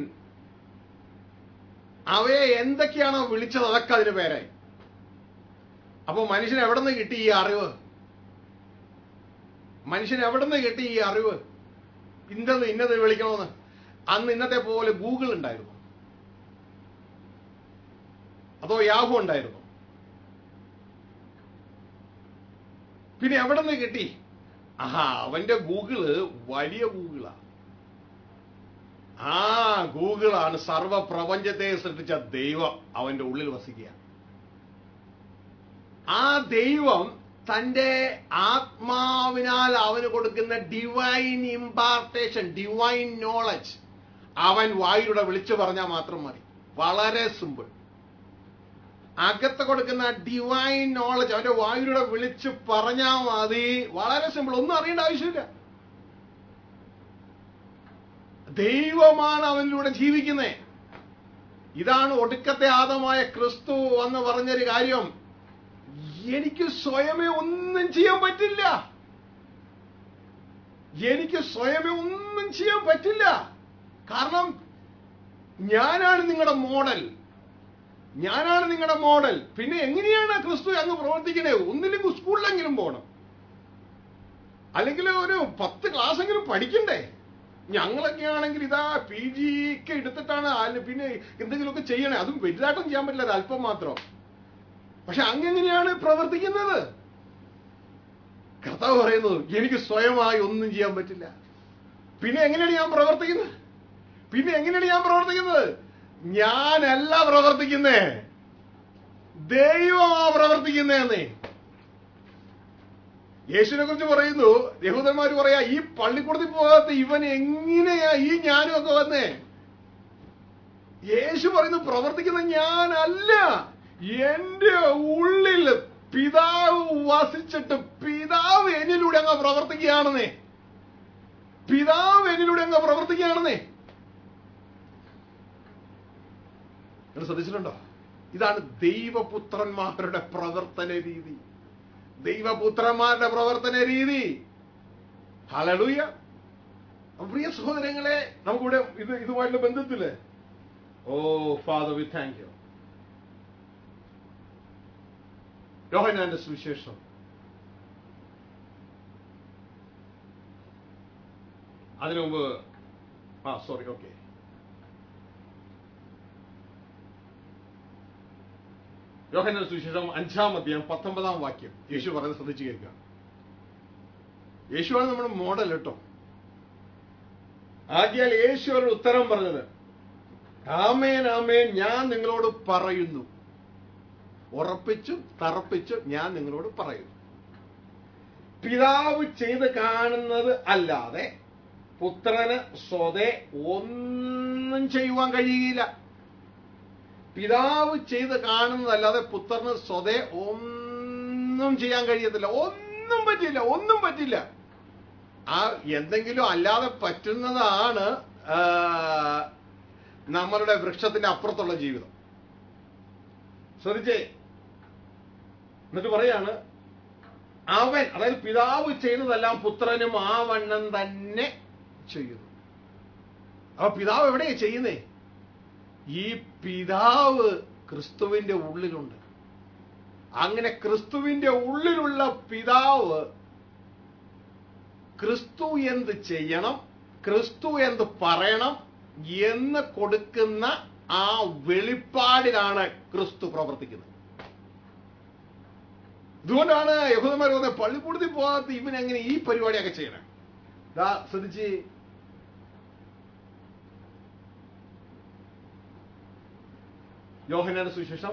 [SPEAKER 1] അവയെ എന്തൊക്കെയാണോ വിളിച്ചത് അതൊക്കെ അതിന് പേരായി അപ്പൊ മനുഷ്യൻ എവിടെ നിന്ന് കിട്ടി ഈ അറിവ് മനുഷ്യൻ എവിടെ നിന്ന് കിട്ടി ഈ അറിവ് ഇന്നത് ഇന്നത് വിളിക്കണമെന്ന് അന്ന് ഇന്നത്തെ പോലെ ഗൂഗിൾ ഉണ്ടായിരുന്നു അതോ യാഹു ഉണ്ടായിരുന്നു പിന്നെ എവിടെ നിന്ന് കിട്ടി ആഹാ അവന്റെ ഗൂഗിള് വലിയ ഗൂഗിളാ ആ ഗൂഗിളാണ് സർവ പ്രപഞ്ചത്തെ സൃഷ്ടിച്ച ദൈവം അവന്റെ ഉള്ളിൽ വസിക്കുക ആ ദൈവം തന്റെ ആത്മാവിനാൽ അവന് കൊടുക്കുന്ന ഡിവൈൻ ഇമ്പാർട്ടേഷൻ ഡിവൈൻ നോളജ് അവൻ വായിലൂടെ വിളിച്ചു പറഞ്ഞാൽ മാത്രം മതി വളരെ സിമ്പിൾ അകത്ത് കൊടുക്കുന്ന ഡിവൈൻ നോളജ് അവന്റെ വായിലൂടെ വിളിച്ച് പറഞ്ഞാൽ മതി വളരെ സിമ്പിൾ ഒന്നും അറിയേണ്ട ആവശ്യമില്ല ദൈവമാണ് അവനിലൂടെ ജീവിക്കുന്നത് ഇതാണ് ഒടുക്കത്തെ ആദമായ ക്രിസ്തു എന്ന് പറഞ്ഞൊരു കാര്യം എനിക്ക് സ്വയമേ ഒന്നും ചെയ്യാൻ പറ്റില്ല എനിക്ക് സ്വയമേ ഒന്നും ചെയ്യാൻ പറ്റില്ല കാരണം ഞാനാണ് നിങ്ങളുടെ മോഡൽ ഞാനാണ് നിങ്ങളുടെ മോഡൽ പിന്നെ എങ്ങനെയാണ് ക്രിസ്തു അങ്ങ് പ്രവർത്തിക്കണേ ഒന്നില്ലെങ്കിൽ സ്കൂളിലെങ്കിലും പോകണം അല്ലെങ്കിൽ ഒരു പത്ത് ക്ലാസ് എങ്കിലും പഠിക്കണ്ടേ ഞങ്ങളൊക്കെ ആണെങ്കിൽ ഇതാ പി ജി ഒക്കെ എടുത്തിട്ടാണ് അല്ല- പിന്നെ എന്തെങ്കിലുമൊക്കെ ചെയ്യണേ അതും വലുതായിട്ടും ചെയ്യാൻ പറ്റില്ല അത് അല്പം മാത്രം പക്ഷെ അങ്ങെങ്ങനെയാണ് പ്രവർത്തിക്കുന്നത് കർത്താവ് പറയുന്നത് എനിക്ക് സ്വയമായി ഒന്നും ചെയ്യാൻ പറ്റില്ല പിന്നെ എങ്ങനെയാണ് ഞാൻ പ്രവർത്തിക്കുന്നത് പിന്നെ എങ്ങനെയാണ് ഞാൻ പ്രവർത്തിക്കുന്നത് ഞാനല്ല പ്രവർത്തിക്കുന്നേ ദൈവമാ പ്രവർത്തിക്കുന്നേന്നേ യേശുവിനെ കുറിച്ച് പറയുന്നു യഹൂദന്മാർ പറയാ ഈ പള്ളിക്കൂടത്തിൽ പോകാത്ത ഇവൻ എങ്ങനെയാ ഈ ഞാനും ഒക്കെ വന്നേ യേശു പറയുന്നു പ്രവർത്തിക്കുന്ന ഞാനല്ല എന്റെ ഉള്ളിൽ പിതാവ് വസിച്ചിട്ട് പിതാവ് എന്നിലൂടെ അങ്ങ് പ്രവർത്തിക്കുകയാണെന്നേ പിതാവ് എന്നിലൂടെ അങ്ങ് പ്രവർത്തിക്കുകയാണെന്നേ നിങ്ങൾ ശ്രദ്ധിച്ചിട്ടുണ്ടോ ഇതാണ് ദൈവപുത്രന്മാരുടെ പ്രവർത്തന രീതി ദൈവപുത്രന്മാരുടെ പ്രവർത്തന രീതി ഹലലൂയ പ്രിയ സഹോദരങ്ങളെ നമുക്കിവിടെ ഇത് ഇതുമായിട്ടുള്ള ബന്ധത്തില് oh father we thank you യോഹനാന്റെ സുവിശേഷം അതിനു മുമ്പ് ആ സോറി ഓക്കെ യോഹനാന്റെ സുവിശേഷം അഞ്ചാം അധ്യായം പത്തൊമ്പതാം വാക്യം യേശു പറയുന്നത് ശ്രദ്ധിച്ചു കേൾക്കുക യേശുവാണ് നമ്മുടെ മോഡൽ കേട്ടോ ആദ്യാൽ യേശു അവരുടെ ഉത്തരം പറഞ്ഞത് ആമേൻ ആമേൻ ഞാൻ നിങ്ങളോട് പറയുന്നു ഉറപ്പിച്ചു തറപ്പിച്ചു ഞാൻ നിങ്ങളോട് പറയുന്നു പിതാവ് ചെയ്ത് കാണുന്നത് അല്ലാതെ പുത്രന് സ്വതേ ഒന്നും ചെയ്യുവാൻ കഴിയുകയില്ല പിതാവ് ചെയ്ത് കാണുന്നതല്ലാതെ പുത്രന് സ്വതേ ഒന്നും ചെയ്യാൻ കഴിയത്തില്ല ഒന്നും പറ്റില്ല ഒന്നും പറ്റില്ല ആ എന്തെങ്കിലും അല്ലാതെ പറ്റുന്നതാണ് ആ, നമ്മളുടെ വൃക്ഷത്തിന്റെ അപ്പുറത്തുള്ള ജീവിതം ശ്രദ്ധിച്ചേ എന്നിട്ട് പറയാണ് അവൻ അതായത് പിതാവ് ചെയ്യുന്നതെല്ലാം പുത്രനും ആ വണ്ണം തന്നെ ചെയ്യുന്നു അപ്പൊ പിതാവ് എവിടെയാ ചെയ്യുന്നേ ഈ പിതാവ് ക്രിസ്തുവിന്റെ ഉള്ളിലുണ്ട് അങ്ങനെ ക്രിസ്തുവിന്റെ ഉള്ളിലുള്ള പിതാവ് ക്രിസ്തു എന്ത് ചെയ്യണം ക്രിസ്തു എന്ത് പറയണം എന്ന് കൊടുക്കുന്ന ആ വെളിപ്പാടിലാണ് ക്രിസ്തു പ്രവർത്തിക്കുന്നത് ഇതുകൊണ്ടാണ് യഹൂദന്മാർ പറഞ്ഞത് പള്ളിക്കൂടത്തിൽ പോകാത്ത ഇവൻ എങ്ങനെ ഈ പരിപാടിയൊക്കെ ചെയ്യണം ദാ ശ്രദ്ധിച്ച് യോഹനാന്റെ സുവിശേഷം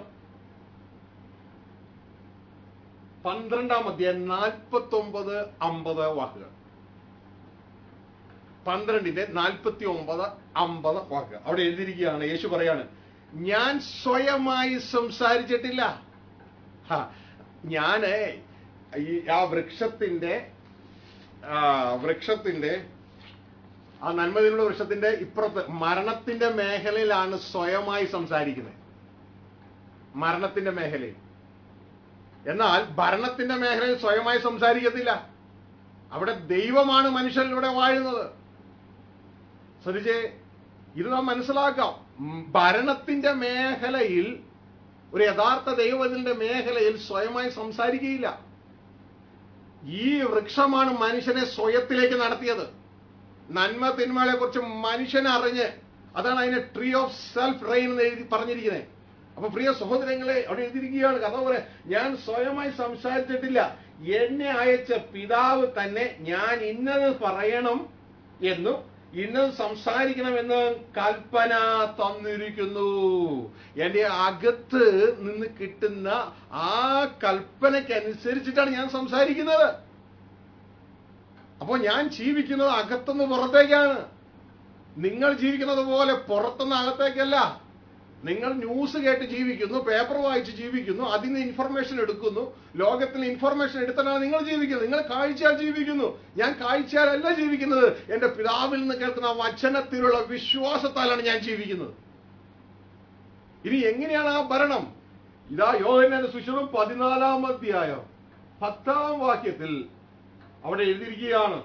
[SPEAKER 1] പന്ത്രണ്ടാം അധ്യായം നാൽപ്പത്തി ഒമ്പത് അമ്പത് വാക്കുകൾ പന്ത്രണ്ടിന്റെ നാൽപ്പത്തി ഒമ്പത് അമ്പത് വാക്കുകൾ അവിടെ എഴുതിയിരിക്കുകയാണ് യേശു പറയാണ് ഞാൻ സ്വയമായി സംസാരിച്ചിട്ടില്ല ഹാ, ഞാന് ഈ ആ വൃക്ഷത്തിന്റെ ആ, വൃക്ഷത്തിന്റെ ആ നന്മതിനുള്ള വൃക്ഷത്തിന്റെ ഇപ്പുറത്ത് മരണത്തിന്റെ മേഖലയിലാണ് സ്വയമായി സംസാരിക്കുന്നത് മരണത്തിന്റെ മേഖലയിൽ എന്നാൽ ഭരണത്തിന്റെ മേഖലയിൽ സ്വയമായി സംസാരിക്കത്തില്ല അവിടെ ദൈവമാണ് മനുഷ്യരിലൂടെ വാഴുന്നത് ശ്രദ്ധിച്ചേ ഇത് നാം മനസ്സിലാക്കാം ഉം, ഭരണത്തിന്റെ മേഖലയിൽ ഒരു യഥാർത്ഥ ദൈവത്തിന്റെ മേഖലയിൽ സ്വയമായി സംസാരിക്കുകയില്ല ഈ വൃക്ഷമാണ് മനുഷ്യനെ സ്വയത്തിലേക്ക് നടത്തിയത് നന്മ തിന്മകളെ കുറിച്ച് മനുഷ്യൻ അറിഞ്ഞ് അതാണ് അതിനെ ട്രീ ഓഫ് സെൽഫ് റെയിൻ എന്ന് എഴുതി പറഞ്ഞിരിക്കുന്നത് അപ്പൊ പ്രിയ സഹോദരങ്ങളെ അവിടെ എഴുതിയിരിക്കുകയാണ് കഥ പോലെ ഞാൻ സ്വയമായി സംസാരിച്ചിട്ടില്ല എന്നെ അയച്ച പിതാവ് തന്നെ ഞാൻ ഇന്നത് പറയണം എന്നും ഇന്നത് സംസാരിക്കണമെന്ന് കൽപ്പന തന്നിരിക്കുന്നു എന്റെ അകത്ത് നിന്ന് കിട്ടുന്ന ആ കൽപ്പനയ്ക്ക് അനുസരിച്ചിട്ടാണ് ഞാൻ സംസാരിക്കുന്നത് അപ്പോൾ ഞാൻ ജീവിക്കുന്നത് അകത്തുനിന്ന് പുറത്തേക്കാണ് നിങ്ങൾ ജീവിക്കുന്നത് പോലെ പുറത്തുനിന്ന് അകത്തേക്കല്ല നിങ്ങൾ ന്യൂസ് കേട്ട് ജീവിക്കുന്നു പേപ്പർ വായിച്ച് ജീവിക്കുന്നു അതിൽ നിന്ന് ഇൻഫർമേഷൻ എടുക്കുന്നു ലോകത്തിൽ ഇൻഫർമേഷൻ എടുത്തിട്ടാണ് നിങ്ങൾ ജീവിക്കുന്നത് നിങ്ങൾ കാഴ്ചയാൽ ജീവിക്കുന്നു ഞാൻ കാഴ്ചയാലല്ല ജീവിക്കുന്നത് എന്റെ പിതാവിൽ നിന്ന് കേൾക്കുന്ന വചനത്തിലുള്ള വിശ്വാസത്താലാണ് ഞാൻ ജീവിക്കുന്നത് ഇനി എങ്ങനെയാണ് ആ ഭരണം ഇതാ യോഹന്നാന്റെ സുശീലം പതിനാലാം അധ്യായം പത്താം വാക്യത്തിൽ അവിടെ എഴുതിയിരിക്കുകയാണ്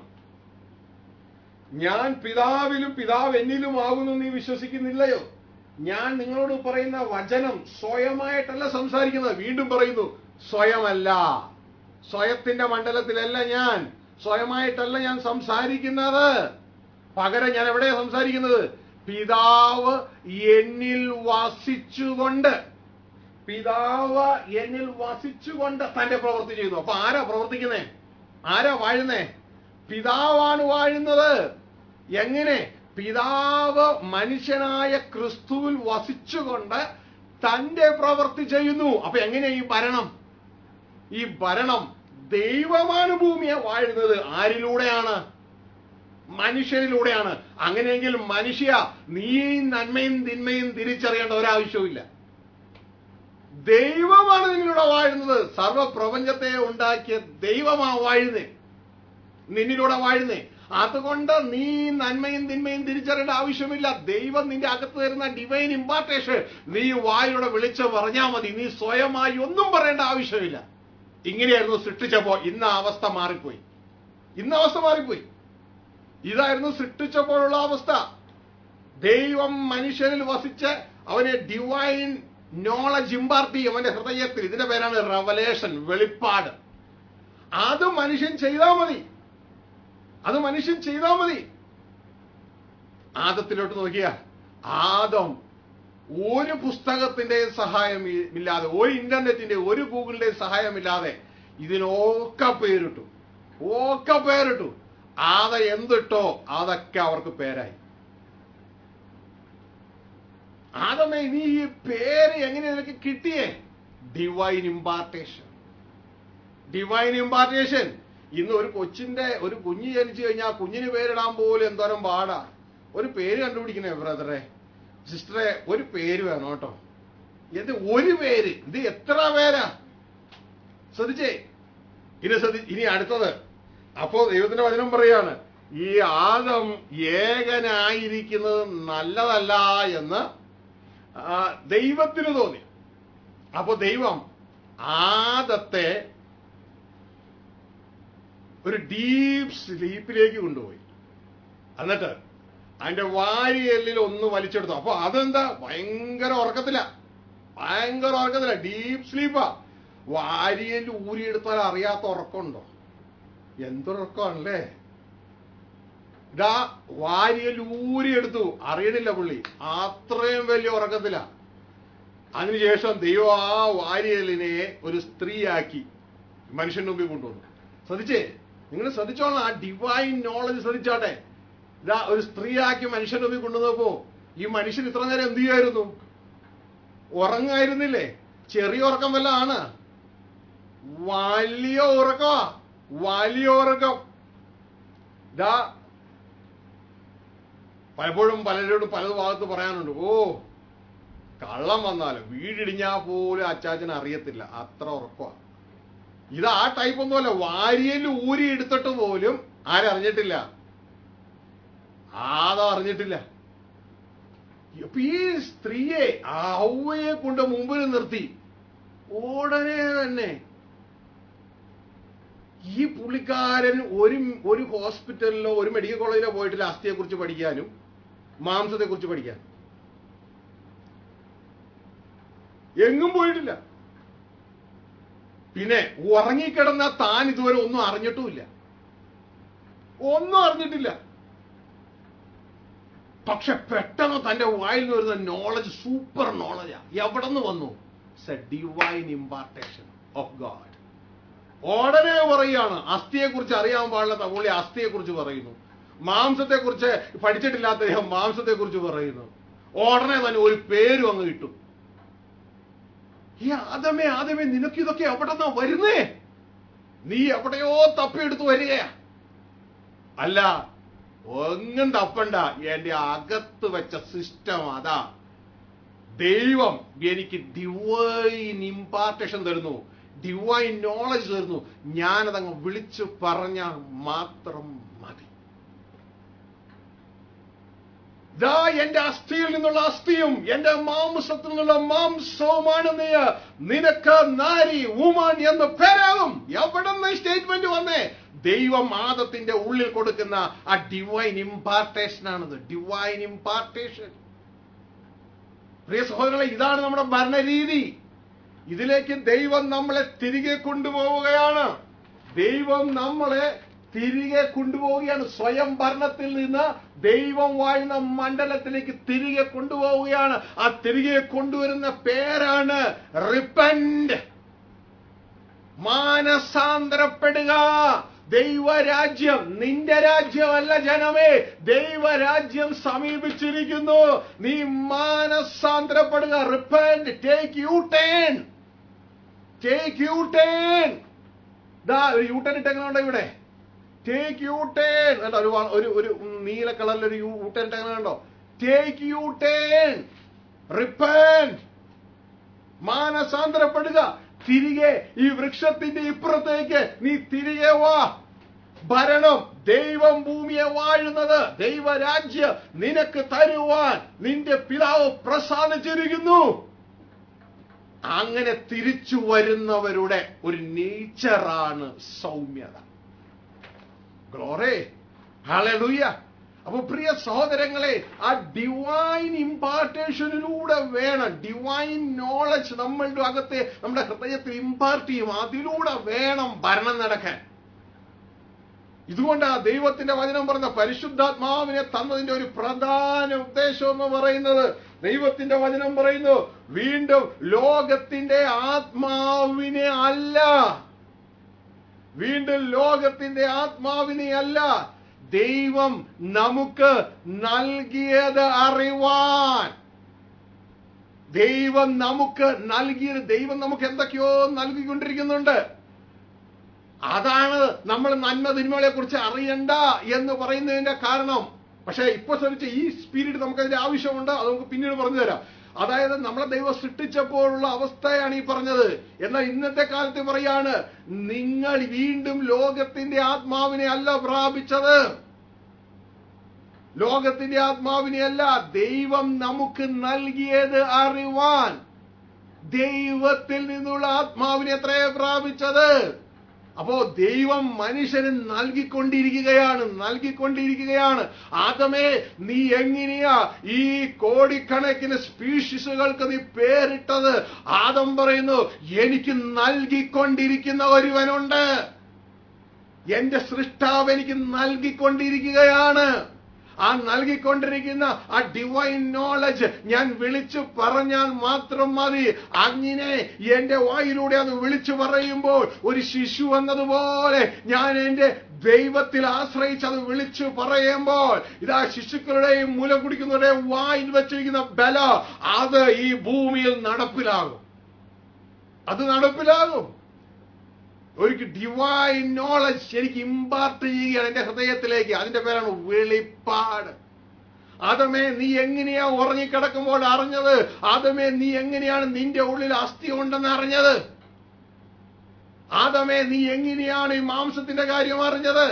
[SPEAKER 1] ഞാൻ പിതാവിലും പിതാവ് എന്നിലും ആകുന്നു നീ വിശ്വസിക്കുന്നില്ലയോ ഞാൻ നിങ്ങളോട് പറയുന്ന വചനം സ്വയമായിട്ടല്ല സംസാരിക്കുന്നത് വീണ്ടും പറയുന്നു സ്വയമല്ല സ്വയത്തിന്റെ മണ്ഡലത്തിലല്ല ഞാൻ സ്വയമായിട്ടല്ല ഞാൻ സംസാരിക്കുന്നത് പകരം ഞാൻ എവിടെയാ സംസാരിക്കുന്നത് പിതാവ് എന്നിൽ വസിച്ചുകൊണ്ട് പിതാവ് എന്നിൽ വസിച്ചുകൊണ്ട് തന്റെ പ്രവൃത്തി ചെയ്യുന്നു അപ്പൊ ആരാ പ്രവർത്തിക്കുന്നേ ആരാ വാഴുന്നേ പിതാവാണ് വാഴുന്നത് എങ്ങനെ പിതാവ് മനുഷ്യനായ ക്രിസ്തുവിൽ വസിച്ചുകൊണ്ട് തന്റെ പ്രവൃത്തി ചെയ്യുന്നു അപ്പൊ എങ്ങനെയാ ഈ ഭരണം ഈ ഭരണം ദൈവമാണ് ഭൂമിയെ വാഴുന്നത് ആരിലൂടെയാണ് മനുഷ്യരിലൂടെയാണ് അങ്ങനെയെങ്കിൽ മനുഷ്യ നീ നന്മയും തിന്മയും തിരിച്ചറിയേണ്ട ഒരാവശ്യവുമില്ല ദൈവമാണ് നിന്നിലൂടെ വാഴുന്നത് സർവപ്രപഞ്ചത്തെ ഉണ്ടാക്കിയ ദൈവമാ വാഴുന്നേ നിന്നിലൂടെ വാഴുന്നേ അതുകൊണ്ട് നീ നന്മയും തിന്മയും തിരിച്ചറിയേണ്ട ആവശ്യമില്ല ദൈവം നിന്റെ അകത്ത് തരുന്ന ഡിവൈൻ ഇമ്പാർട്ടേഷൻ നീ വായിലൂടെ വിളിച്ച് പറഞ്ഞാൽ മതി നീ സ്വയമായി ഒന്നും പറയേണ്ട ആവശ്യമില്ല ഇങ്ങനെയായിരുന്നു സൃഷ്ടിച്ചപ്പോ ഇന്ന് ആ അവസ്ഥ മാറിപ്പോയി ഇന്ന് അവസ്ഥ മാറിപ്പോയി ഇതായിരുന്നു സൃഷ്ടിച്ചപ്പോഴുള്ള അവസ്ഥ ദൈവം മനുഷ്യനിൽ വസിച്ച് അവനെ ഡിവൈൻ നോളജ് ഇമ്പാർട്ടി അവന്റെ ഹൃദയത്തിൽ ഇതിന്റെ പേരാണ് റവലേഷൻ വെളിപ്പാട് അത് മനുഷ്യൻ ചെയ്താൽ മതി അത് മനുഷ്യൻ ചെയ്താൽ മതി ആദത്തിലോട്ട് നോക്കിയ ആദം ഒരു പുസ്തകത്തിന്റെ സഹായം ഇ- ഇല്ലാതെ ഒരു ഇന്റർനെറ്റിന്റെ ഒരു ഗൂഗിളിന്റെ സഹായമില്ലാതെ ഇതിനൊക്കെ പേരിട്ടു ഒക്കെ പേരിട്ടു ആദ എന്തിട്ടോ അതൊക്കെ അവർക്ക് പേരായി ആദമേ നീ ഈ പേര് എങ്ങനെ നിനക്ക് കിട്ടിയേ ഡിവൈൻ ഇമ്പാർട്ടേഷൻ ഡിവൈൻ ഇമ്പാർട്ടേഷൻ ഇന്ന് ഒരു കൊച്ചിന്റെ ഒരു കുഞ്ഞ് ജനിച്ചു കഴിഞ്ഞാൽ ആ കുഞ്ഞിന് പേരിടാൻ പോലും എന്തോരം പാടാ ഒരു പേര് കണ്ടുപിടിക്കണേ ബ്രദറെ സിസ്റ്ററെ ഒരു പേര് വേണം കേട്ടോ ഇത് ഒരു പേര് ഇത് എത്ര പേരാ ശ്രദ്ധിച്ചേ ഇനി ശ്രദ്ധി ഇനി അടുത്തത് അപ്പോ ദൈവത്തിന്റെ വചനം പറയാണ് ഈ ആദം ഏകനായിരിക്കുന്നത് നല്ലതല്ല എന്ന് ആ, ദൈവത്തിന് തോന്നി അപ്പൊ ദൈവം ആദത്തെ ഒരു ഡീപ് സ്ലീപ്പിലേക്ക് കൊണ്ടുപോയി എന്നിട്ട് അതിന്റെ വാരിയെല്ലിൽ ഒന്ന് വലിച്ചെടുത്തു അപ്പൊ അതെന്താ ഭയങ്കര ഉറക്കത്തില ഭയങ്കര ഉറക്കത്തില ഡീപ് സ്ലീപ്പാ വാരിയെല്ല് ഊരിയെടുത്താൽ അറിയാത്ത ഉറക്കമുണ്ടോ എന്തൊരുറക്കമാണല്ലേ ഇതാ വാരിയൽ ഊരിയെടുത്തു അറിയണില്ല പുള്ളി അത്രയും വലിയ ഉറക്കത്തില അതിനുശേഷം ദൈവം ആ വാരിയലിനെ ഒരു സ്ത്രീയാക്കി മനുഷ്യന്റെ മുമ്പിൽ കൊണ്ടുവന്നു ശ്രദ്ധിച്ചേ നിങ്ങൾ ശ്രദ്ധിച്ചോളാം ആ ഡിവൈൻ നോളജ് ശ്രദ്ധിച്ചോട്ടെ ഇതാ ഒരു സ്ത്രീയാക്കി മനുഷ്യന്റെ മുമ്പിൽ കൊണ്ടുവന്നപ്പോ ഈ മനുഷ്യൻ ഇത്ര നേരം എന്ത് ചെയ്യായിരുന്നു ഉറങ്ങായിരുന്നില്ലേ ചെറിയ ഉറക്കം വല്ല ആണ് വലിയ ഉറക്കമാ വലിയ ഉറക്കം ഇതാ പലപ്പോഴും പലരോടും പല ഭാഗത്ത് പറയാനുണ്ട് ഓ കള്ളം വന്നാലും വീടിടിഞ്ഞാ പോലും അച്ചാച്ചന് അറിയത്തില്ല അത്ര ഉറക്കമാണ് ഇത് ആ ടൈപ്പ് ഒന്നുമല്ല വാരിയൽ ഊരി എടുത്തിട്ട് പോലും ആരറിഞ്ഞിട്ടില്ല ആദം അറിഞ്ഞിട്ടില്ല അപ്പൊ ഈ സ്ത്രീയെ ആ ഔവയെ കൊണ്ട് മുമ്പിൽ നിർത്തി ഉടനെ തന്നെ ഈ പുള്ളിക്കാരൻ ഒരു ഒരു ഹോസ്പിറ്റലിലോ ഒരു മെഡിക്കൽ കോളേജിലോ പോയിട്ടില്ല അസ്ഥിയെ കുറിച്ച് പഠിക്കാനും മാംസത്തെ കുറിച്ച് പഠിക്കാനും എങ്ങും പോയിട്ടില്ല പിന്നെ ഉറങ്ങിക്കിടന്ന താൻ ഇതുവരെ ഒന്നും അറിഞ്ഞിട്ടുമില്ല ഒന്നും അറിഞ്ഞിട്ടില്ല പക്ഷെ പെട്ടെന്ന് തന്റെ വായിൽ നിന്ന് വരുന്ന നോളജ് സൂപ്പർ നോളജാ എവിടെ നിന്ന് വന്നു ഡിവൈൻ ഇമ്പാർട്ടേഷൻ ഓഫ് ഗാഡ് ഉടനെ പറയാണ് അസ്ഥിയെ കുറിച്ച് അറിയാൻ പാടില്ലാത്ത പുള്ളി അസ്ഥിയെ കുറിച്ച് പറയുന്നു മാംസത്തെ കുറിച്ച് പഠിച്ചിട്ടില്ലാത്ത അദ്ദേഹം മാംസത്തെ കുറിച്ച് പറയുന്നു ഉടനെ തന്നെ ഒരു പേരും അങ്ങ് കിട്ടും ഈ ആദമേ ആദമേ നിനക്ക് ഇതൊക്കെ എവിടെന്നാ വരുന്നേ നീ എവിടെയോ തപ്പിയെടുത്ത് വരികയാ അല്ല ഒന്നും തപ്പണ്ട എന്റെ അകത്ത് വെച്ച സിസ്റ്റം അതാ ദൈവം എനിക്ക് ഡിവൈൻ ഇമ്പാർട്ടേഷൻ തരുന്നു ഡിവൈൻ നോളജ് തരുന്നു ഞാനതങ്ങ് വിളിച്ചു പറഞ്ഞാൽ മാത്രം മതി ദാ എന്റെ അസ്ഥിയിൽ നിന്നുള്ള അസ്ഥിയും എന്റെ മാംസത്തിൽ നിന്നുള്ള മാംസവുമാണ് നീ നിനക്ക് നാരി വുമൺ എന്ന് പേരാകും എവിടെ നിന്ന് സ്റ്റേറ്റ്മെന്റ് വന്നേ ദൈവം ആദത്തിന്റെ ഉള്ളിൽ കൊടുക്കുന്ന ആ ഡിവൈൻ ഇമ്പാർട്ടേഷൻ ആണത് ഡിവൈൻ ഇമ്പാർട്ടേഷൻ പ്രിയ സഹോദരങ്ങളെ ഇതാണ് നമ്മുടെ ഭരണരീതി ഇതിലേക്ക് ദൈവം നമ്മളെ തിരികെ കൊണ്ടുപോവുകയാണ് ദൈവം നമ്മളെ തിരികെ കൊണ്ടുപോവുകയാണ് സ്വയം ഭരണത്തിൽ നിന്ന് ദൈവം വാഴുന്ന മണ്ഡലത്തിലേക്ക് തിരികെ കൊണ്ടുപോവുകയാണ് ആ തിരികെ കൊണ്ടുവരുന്ന പേരാണ് റിപ്പൻഡ് മാനസാന്തരപ്പെടുക ദൈവരാജ്യം നിന്റെ രാജ്യമല്ല ജനമേ ദൈവരാജ്യം സമീപിച്ചിരിക്കുന്നു നീ മാനസാന്തരപ്പെടുക repent take U turn take U turn ദാ ഒരു യു ടേൺ ഇട്ടെങ്ങനെ ഇവിടെ ടേക്ക് യു ടേൺ കണ്ടോ ഒരു വ- ഒരു ഒരു നീല കളറിൽ ഒരു യു ടേൺ ഇട്ടെങ്ങനെ കണ്ടോ ടേക്ക് യു ടേൺ റിപ്പൻഡ് മാനസാന്തരപ്പെടുക തിരികെ ഈ വൃക്ഷത്തിന്റെ ഇപ്പുറത്തേക്ക് നീ തിരികെ വാ ഭരണം ദൈവം ഭൂമിയെ വാഴുന്നത് ദൈവരാജ്യ നിനക്ക് തരുവാൻ നിന്റെ പിതാവ് പ്രസാദിച്ചിരിക്കുന്നു അങ്ങനെ തിരിച്ചു വരുന്നവരുടെ ഒരു നേച്ചറാണ് സൗമ്യത ഗ്ലോറേ ഹല്ലേലൂയ അപ്പൊ പ്രിയ സഹോദരങ്ങളെ ആ ഡിവൈൻ ഇമ്പാർട്ടേഷനിലൂടെ വേണം ഡിവൈൻ നോളജ് നമ്മളുടെ അകത്തെ നമ്മുടെ ഹൃദയത്തിൽ ഇമ്പാർട്ട് ചെയ്യും അതിലൂടെ വേണം ഭരണം നടക്കാൻ ഇതുകൊണ്ടാ ദൈവത്തിന്റെ വചനം പറഞ്ഞ പരിശുദ്ധാത്മാവിനെ തന്നതിന്റെ ഒരു പ്രധാന ഉദ്ദേശം എന്ന് പറയുന്നത് ദൈവത്തിന്റെ വചനം പറയുന്നു വീണ്ടും ലോകത്തിന്റെ ആത്മാവിനെ അല്ല വീണ്ടും ലോകത്തിന്റെ ആത്മാവിനെ അല്ല ദൈവം നമുക്ക് നൽകിയത് അറിവാൻ ദൈവം നമുക്ക് നൽകിയത് ദൈവം നമുക്ക് എന്തൊക്കെയോ നൽകിക്കൊണ്ടിരിക്കുന്നുണ്ട് അതാണ് നമ്മൾ നന്മ തിന്മകളെ കുറിച്ച് അറിയണ്ട എന്ന് പറയുന്നതിന്റെ കാരണം പക്ഷെ ഇപ്പൊ ശ്രമിച്ച ഈ സ്പിരിറ്റ് നമുക്ക് അതിന്റെ ആവശ്യമുണ്ട് അത് നമുക്ക് പിന്നീട് പറഞ്ഞു തരാം അതായത് നമ്മളെ ദൈവം സൃഷ്ടിച്ചപ്പോഴുള്ള അവസ്ഥയാണ് ഈ പറഞ്ഞത് എന്നാൽ ഇന്നത്തെ കാലത്ത് പറയാണ് നിങ്ങൾ വീണ്ടും ലോകത്തിന്റെ ആത്മാവിനെ അല്ല പ്രാപിച്ചത് ലോകത്തിന്റെ ആത്മാവിനെ അല്ല ദൈവം നമുക്ക് നൽകിയത് അറിവാൻ ദൈവത്തിൽ നിന്നുള്ള ആത്മാവിനെ എത്രയെ പ്രാപിച്ചത് അപ്പോ ദൈവം മനുഷ്യന് നൽകിക്കൊണ്ടിരിക്കുകയാണ് നൽകിക്കൊണ്ടിരിക്കുകയാണ് ആദമേ നീ എങ്ങനെയാ ഈ കോടിക്കണക്കിന് സ്പീഷീസുകൾക്ക് നീ പേരിട്ടത് ആദം പറയുന്നു എനിക്ക് നൽകിക്കൊണ്ടിരിക്കുന്ന ഒരുവനുണ്ട് എന്റെ സൃഷ്ടാവ് എനിക്ക് നൽകിക്കൊണ്ടിരിക്കുകയാണ് ആ നൽകിക്കൊണ്ടിരിക്കുന്ന ആ ഡിവൈൻ നോളജ് ഞാൻ വിളിച്ചു പറഞ്ഞാൽ മാത്രം മതി അങ്ങനെ എന്റെ വായിലൂടെ അത് വിളിച്ചു പറയുമ്പോൾ ഒരു ശിശു എന്നതുപോലെ ഞാൻ എന്റെ ദൈവത്തിൽ ആശ്രയിച്ച് അത് വിളിച്ചു പറയുമ്പോൾ ഇതാ ശിശുക്കളുടെയും മുല കുടിക്കുന്നവരുടെയും വായിൽ വെച്ചിരിക്കുന്ന ബല അത് ഈ ഭൂമിയിൽ നടപ്പിലാകും അത് നടപ്പിലാകും ഒരു ഡിവൈൻ നോളജ് എനിക്ക് ഇമ്പാർട്ട് ചെയ്യുകയാണ് എന്റെ ഹൃദയത്തിലേക്ക് അതിന്റെ പേരാണ് വെളിപ്പാട് ആദമേ നീ എങ്ങനെയാ ഉറങ്ങിക്കിടക്കുമ്പോൾ അറിഞ്ഞത് ആദമേ നീ എങ്ങനെയാണ് നിന്റെ ഉള്ളിൽ അസ്ഥി ഉണ്ടെന്ന് അറിഞ്ഞത് ആദമേ നീ എങ്ങനെയാണ് ഈ മാംസത്തിന്റെ കാര്യം അറിഞ്ഞത്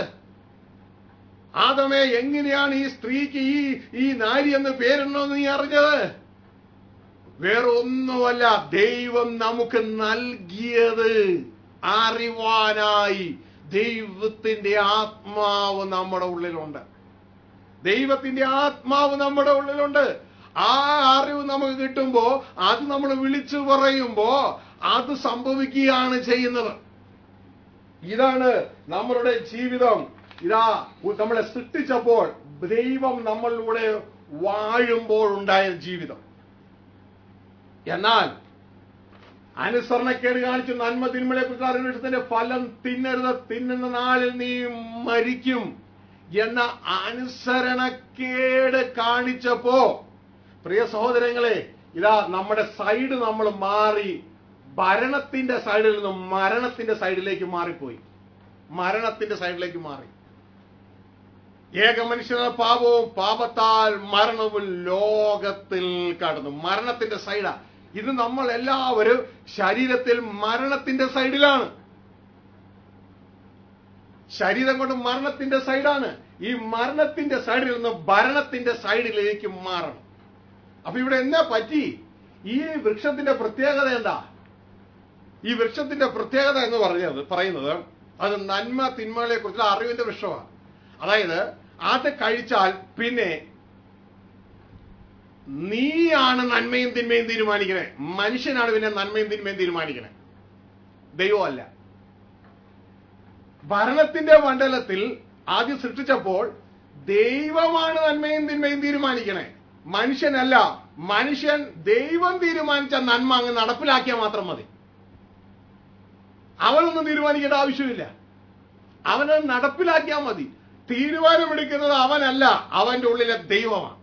[SPEAKER 1] ആദമേ എങ്ങനെയാണ് ഈ സ്ത്രീക്ക് ഈ ഈ നാരി എന്ന് പേരുണ്ടെന്ന് നീ അറിഞ്ഞത് വേറെ ഒന്നുമല്ല ദൈവം നമുക്ക് നൽകിയത് അറിവാനായി ദൈവത്തിന്റെ ആത്മാവ് നമ്മുടെ ഉള്ളിലുണ്ട് ദൈവത്തിന്റെ ആത്മാവ് നമ്മുടെ ഉള്ളിലുണ്ട് ആ അറിവ് നമുക്ക് കിട്ടുമ്പോ അത് നമ്മൾ വിളിച്ചു പറയുമ്പോ അത് സംഭവിക്കുകയാണ് ചെയ്യുന്നത് ഇതാണ് നമ്മളുടെ ജീവിതം ഇതാ നമ്മളെ സൃഷ്ടിച്ചപ്പോൾ ദൈവം നമ്മളിലൂടെ വാഴുമ്പോൾ ഉണ്ടായ ജീവിതം എന്നാൽ അനുസരണക്കേട് കാണിച്ച് നന്മ തിന്മകളെ കുറിച്ച് അറിവിഷത്തിന്റെ ഫലം തിന്നരുത് തിന്നുന്ന നാളിൽ നീ മരിക്കും എന്ന അനുസരണക്കേട് കാണിച്ചപ്പോ പ്രിയ സഹോദരങ്ങളെ ഇതാ നമ്മുടെ സൈഡ് നമ്മൾ മാറി ഭരണത്തിന്റെ സൈഡിൽ നിന്ന് മരണത്തിന്റെ സൈഡിലേക്ക് മാറിപ്പോയി മരണത്തിന്റെ സൈഡിലേക്ക് മാറി ഏക മനുഷ്യരുടെ പാപവും പാപത്താൽ മരണവും ലോകത്തിൽ കടന്നു മരണത്തിന്റെ സൈഡാ ഇത് നമ്മൾ എല്ലാവരും ശരീരത്തിൽ മരണത്തിന്റെ സൈഡിലാണ് ശരീരം കൊണ്ട് മരണത്തിന്റെ സൈഡാണ് ഈ മരണത്തിന്റെ സൈഡിൽ നിന്ന് ഭരണത്തിന്റെ സൈഡിലേക്ക് മാറണം അപ്പൊ ഇവിടെ എന്നാ പറ്റി ഈ വൃക്ഷത്തിന്റെ പ്രത്യേകത എന്താ ഈ വൃക്ഷത്തിന്റെ പ്രത്യേകത എന്ന് പറഞ്ഞത് പറയുന്നത് അത് നന്മ തിന്മകളെ കുറിച്ചുള്ള അറിവിന്റെ വൃക്ഷമാണ് അതായത് അത് കഴിച്ചാൽ പിന്നെ നീയാണ് നന്മയും തിന്മയും തീരുമാനിക്കണേ മനുഷ്യനാണ് പിന്നെ നന്മയും തിന്മയും തീരുമാനിക്കണേ ദൈവമല്ല ഭരണത്തിന്റെ മണ്ഡലത്തിൽ ആദ്യം സൃഷ്ടിച്ചപ്പോൾ ദൈവമാണ് നന്മയും തിന്മയും തീരുമാനിക്കണേ മനുഷ്യനല്ല മനുഷ്യൻ ദൈവം തീരുമാനിച്ച നന്മ അങ്ങ് നടപ്പിലാക്കിയാൽ മാത്രം മതി അവനൊന്നും തീരുമാനിക്കേണ്ട ആവശ്യമില്ല അവനത് നടപ്പിലാക്കിയാൽ മതി തീരുമാനമെടുക്കുന്നത് അവനല്ല അവന്റെ ഉള്ളിലെ ദൈവമാണ്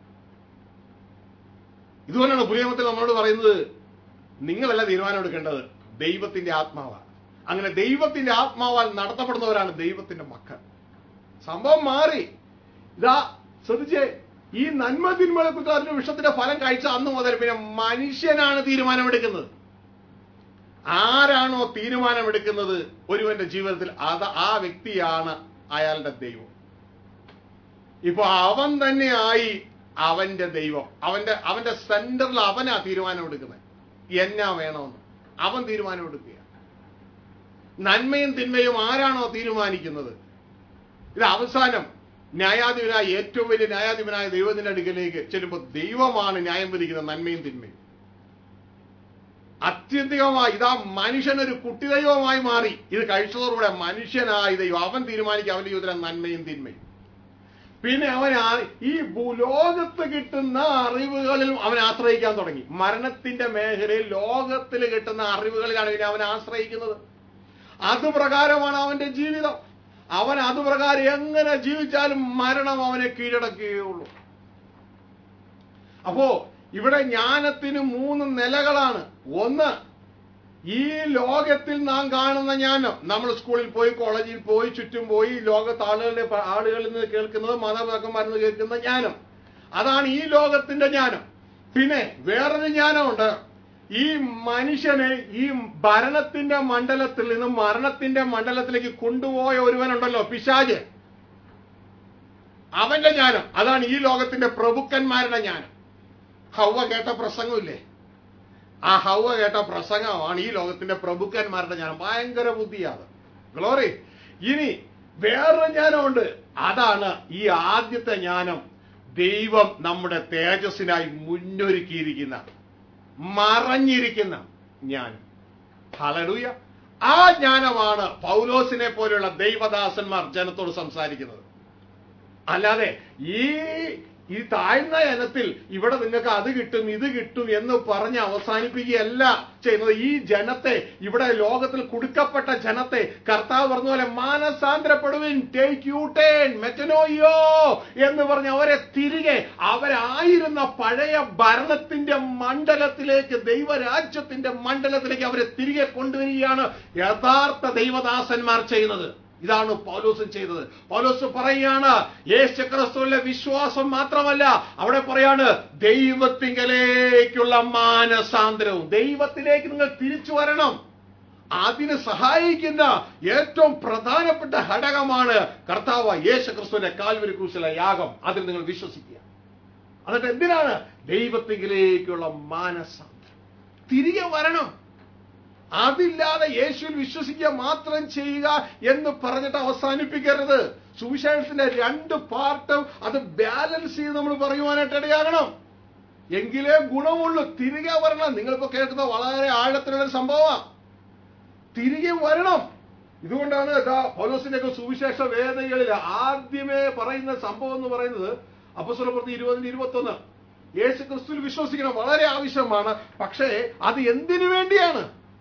[SPEAKER 1] ഇതുകൊണ്ടാണ് പുലിയമത്തിൽ നമ്മളോട് പറയുന്നത് നിങ്ങളല്ല തീരുമാനം എടുക്കേണ്ടത് ദൈവത്തിന്റെ ആത്മാവാണ് അങ്ങനെ ദൈവത്തിന്റെ ആത്മാവാൽ നടത്തപ്പെടുന്നവരാണ് ദൈവത്തിന്റെ മക്കൾ സംഭവം മാറി ഇതാ ശ്രദ്ധിച്ചേ ഈ നന്മ തിന്മകളെ കുറിച്ച് അതിന്റെ വിഷത്തിന്റെ ഫലം കഴിച്ച അന്ന് മുതൽ പിന്നെ മനുഷ്യനാണ് തീരുമാനമെടുക്കുന്നത് ആരാണോ തീരുമാനമെടുക്കുന്നത് ഒരുവന്റെ ജീവിതത്തിൽ അത് ആ വ്യക്തിയാണ് അയാളുടെ ദൈവം ഇപ്പൊ അവൻ തന്നെയായി അവന്റെ ദൈവം അവന്റെ അവന്റെ സെന്ററിൽ അവനാ തീരുമാനം എടുക്കുന്നത് എന്നാ വേണമെന്ന് അവൻ തീരുമാനം എടുക്കുക നന്മയും തിന്മയും ആരാണോ തീരുമാനിക്കുന്നത് ഇത് അവസാനം ന്യായാധിപനായ ഏറ്റവും വലിയ ന്യായാധിപനായ ദൈവത്തിന്റെ അടുക്കലേക്ക് ചെല്ലുമ്പോൾ ദൈവമാണ് ന്യായം വിധിക്കുന്നത് നന്മയും തിന്മയും അത്യന്തികമായി ഇതാ മനുഷ്യനൊരു കുട്ടി ദൈവമായി മാറി ഇത് കഴിച്ചതോടുകൂടെ മനുഷ്യനായി ദൈവം അവൻ തീരുമാനിക്കും അവന്റെ ജീവിതത്തിലെ നന്മയും തിന്മയും പിന്നെ അവൻ ആ- ഈ ഭൂലോകത്ത് കിട്ടുന്ന അറിവുകളിൽ അവൻ ആശ്രയിക്കാൻ തുടങ്ങി മരണത്തിന്റെ മേഖലയിൽ ലോകത്തിൽ കിട്ടുന്ന അറിവുകളിലാണ് പിന്നെ അവൻ ആശ്രയിക്കുന്നത് അതുപ്രകാരമാണ് അവന്റെ ജീവിതം അവൻ അതുപ്രകാരം എങ്ങനെ ജീവിച്ചാലും മരണം അവനെ കീഴടക്കുകയുള്ളൂ അപ്പോ ഇവിടെ ജ്ഞാനത്തിന് മൂന്ന് നിലകളാണ് ഒന്ന് ഈ ലോകത്തിൽ നാം കാണുന്ന ജ്ഞാനം നമ്മൾ സ്കൂളിൽ പോയി കോളേജിൽ പോയി ചുറ്റും പോയി ലോകത്ത് ആളുകളുടെ പ- ആളുകളിൽ നിന്ന് കേൾക്കുന്നത് മാതാപിതാക്കന്മാരിൽ നിന്ന് കേൾക്കുന്ന ജ്ഞാനം അതാണ് ഈ ലോകത്തിന്റെ ജ്ഞാനം പിന്നെ വേറൊരു ജ്ഞാനമുണ്ട് ഈ മനുഷ്യനെ ഈ ഭരണത്തിന്റെ മണ്ഡലത്തിൽ നിന്ന് മരണത്തിന്റെ മണ്ഡലത്തിലേക്ക് കൊണ്ടുപോയ ഒരുവനുണ്ടല്ലോ പിശാജ് അവന്റെ ജ്ഞാനം അതാണ് ഈ ലോകത്തിന്റെ പ്രഭുക്കന്മാരുടെ ജ്ഞാനം ഹൗവ കേട്ട പ്രസംഗമില്ലേ ആ ഹൗവ കേട്ട പ്രസംഗമാണ് ഈ ലോകത്തിന്റെ പ്രഭുക്കന്മാരുടെ ജ്ഞാനം ഭയങ്കര ബുദ്ധിയാണ് ഗ്ലോറി ഇനി വേറൊരു ജ്ഞാനമുണ്ട് അതാണ് ഈ ആദ്യത്തെ ജ്ഞാനം ദൈവം നമ്മുടെ തേജസ്സിനായി മുന്നൊരുക്കിയിരിക്കുന്ന മറഞ്ഞിരിക്കുന്ന ജ്ഞാനം ഹലലൂയ ആ ജ്ഞാനമാണ് പൗലോസിനെ പോലെയുള്ള ദൈവദാസന്മാർ ജനത്തോട് സംസാരിക്കുന്നത് അല്ലാതെ ഈ ഈ താഴ്ന്ന ഇനത്തിൽ ഇവിടെ നിങ്ങൾക്ക് അത് കിട്ടും ഇത് കിട്ടും എന്ന് പറഞ്ഞ് അവസാനിപ്പിക്കുകയല്ല ചെയ്യുന്നത് ഈ ജനത്തെ ഇവിടെ ലോകത്തിൽ കുടുക്കപ്പെട്ട ജനത്തെ കർത്താവ് പറഞ്ഞ പോലെ മാനസാന്തരപ്പെടുവിൻ ടേക്ക് യു ടേൺ മെറ്റനോയോ എന്ന് പറഞ്ഞ് അവരെ തിരികെ അവരായിരുന്ന പഴയ ഭരണത്തിന്റെ മണ്ഡലത്തിലേക്ക് ദൈവരാജ്യത്തിന്റെ മണ്ഡലത്തിലേക്ക് അവരെ തിരികെ കൊണ്ടുവരികയാണ് യഥാർത്ഥ ദൈവദാസന്മാർ ചെയ്യുന്നത് ഇതാണ് പൗലോസും ചെയ്തത് പൗലോസ് പറയാണ് യേശുക്രിസ്തുവിലെ വിശ്വാസം മാത്രമല്ല അവിടെ പറയാണ് ദൈവത്തിങ്കലേക്കുള്ള മാനസാന്തരവും ദൈവത്തിലേക്ക് നിങ്ങൾ തിരിച്ചു വരണം അതിന് സഹായിക്കുന്ന ഏറ്റവും പ്രധാനപ്പെട്ട ഘടകമാണ് കർത്താവ് യേശു ക്രിസ്തുവിന്റെ കാൽവരി ക്രൂശിലെ യാഗം അതിൽ നിങ്ങൾ വിശ്വസിക്കുക എന്നിട്ട് എന്തിനാണ് ദൈവത്തിങ്കിലേക്കുള്ള മാനസാന്തരം തിരികെ വരണം അതില്ലാതെ യേശുവിൽ വിശ്വസിക്കുക മാത്രം ചെയ്യുക എന്ന് പറഞ്ഞിട്ട് അവസാനിപ്പിക്കരുത് സുവിശേഷത്തിന്റെ രണ്ട് പാർട്ടും അത് ബാലൻസ് ചെയ്ത് നമ്മൾ പറയുവാനായിട്ട് ഇടയാകണം എങ്കിലേ ഗുണമുള്ളൂ തിരികെ വരണം നിങ്ങളിപ്പോ കേൾക്കുന്ന വളരെ ആഴത്തിലുള്ള ഒരു സംഭവമാണ് തിരികെ വരണം ഇതുകൊണ്ടാണ് ഇതാ പൗലോസിന്റെ ഒക്കെ സുവിശേഷ വേദകളിൽ ആദ്യമേ പറയുന്ന സംഭവം എന്ന് പറയുന്നത് അപ്പസ്വലപ്രതി ഇരുപതിന് ഇരുപത്തി ഒന്ന് യേശു ക്രിസ്തുവിൽ വിശ്വസിക്കണം വളരെ ആവശ്യമാണ് പക്ഷേ അത് എന്തിനു വേണ്ടിയാണ്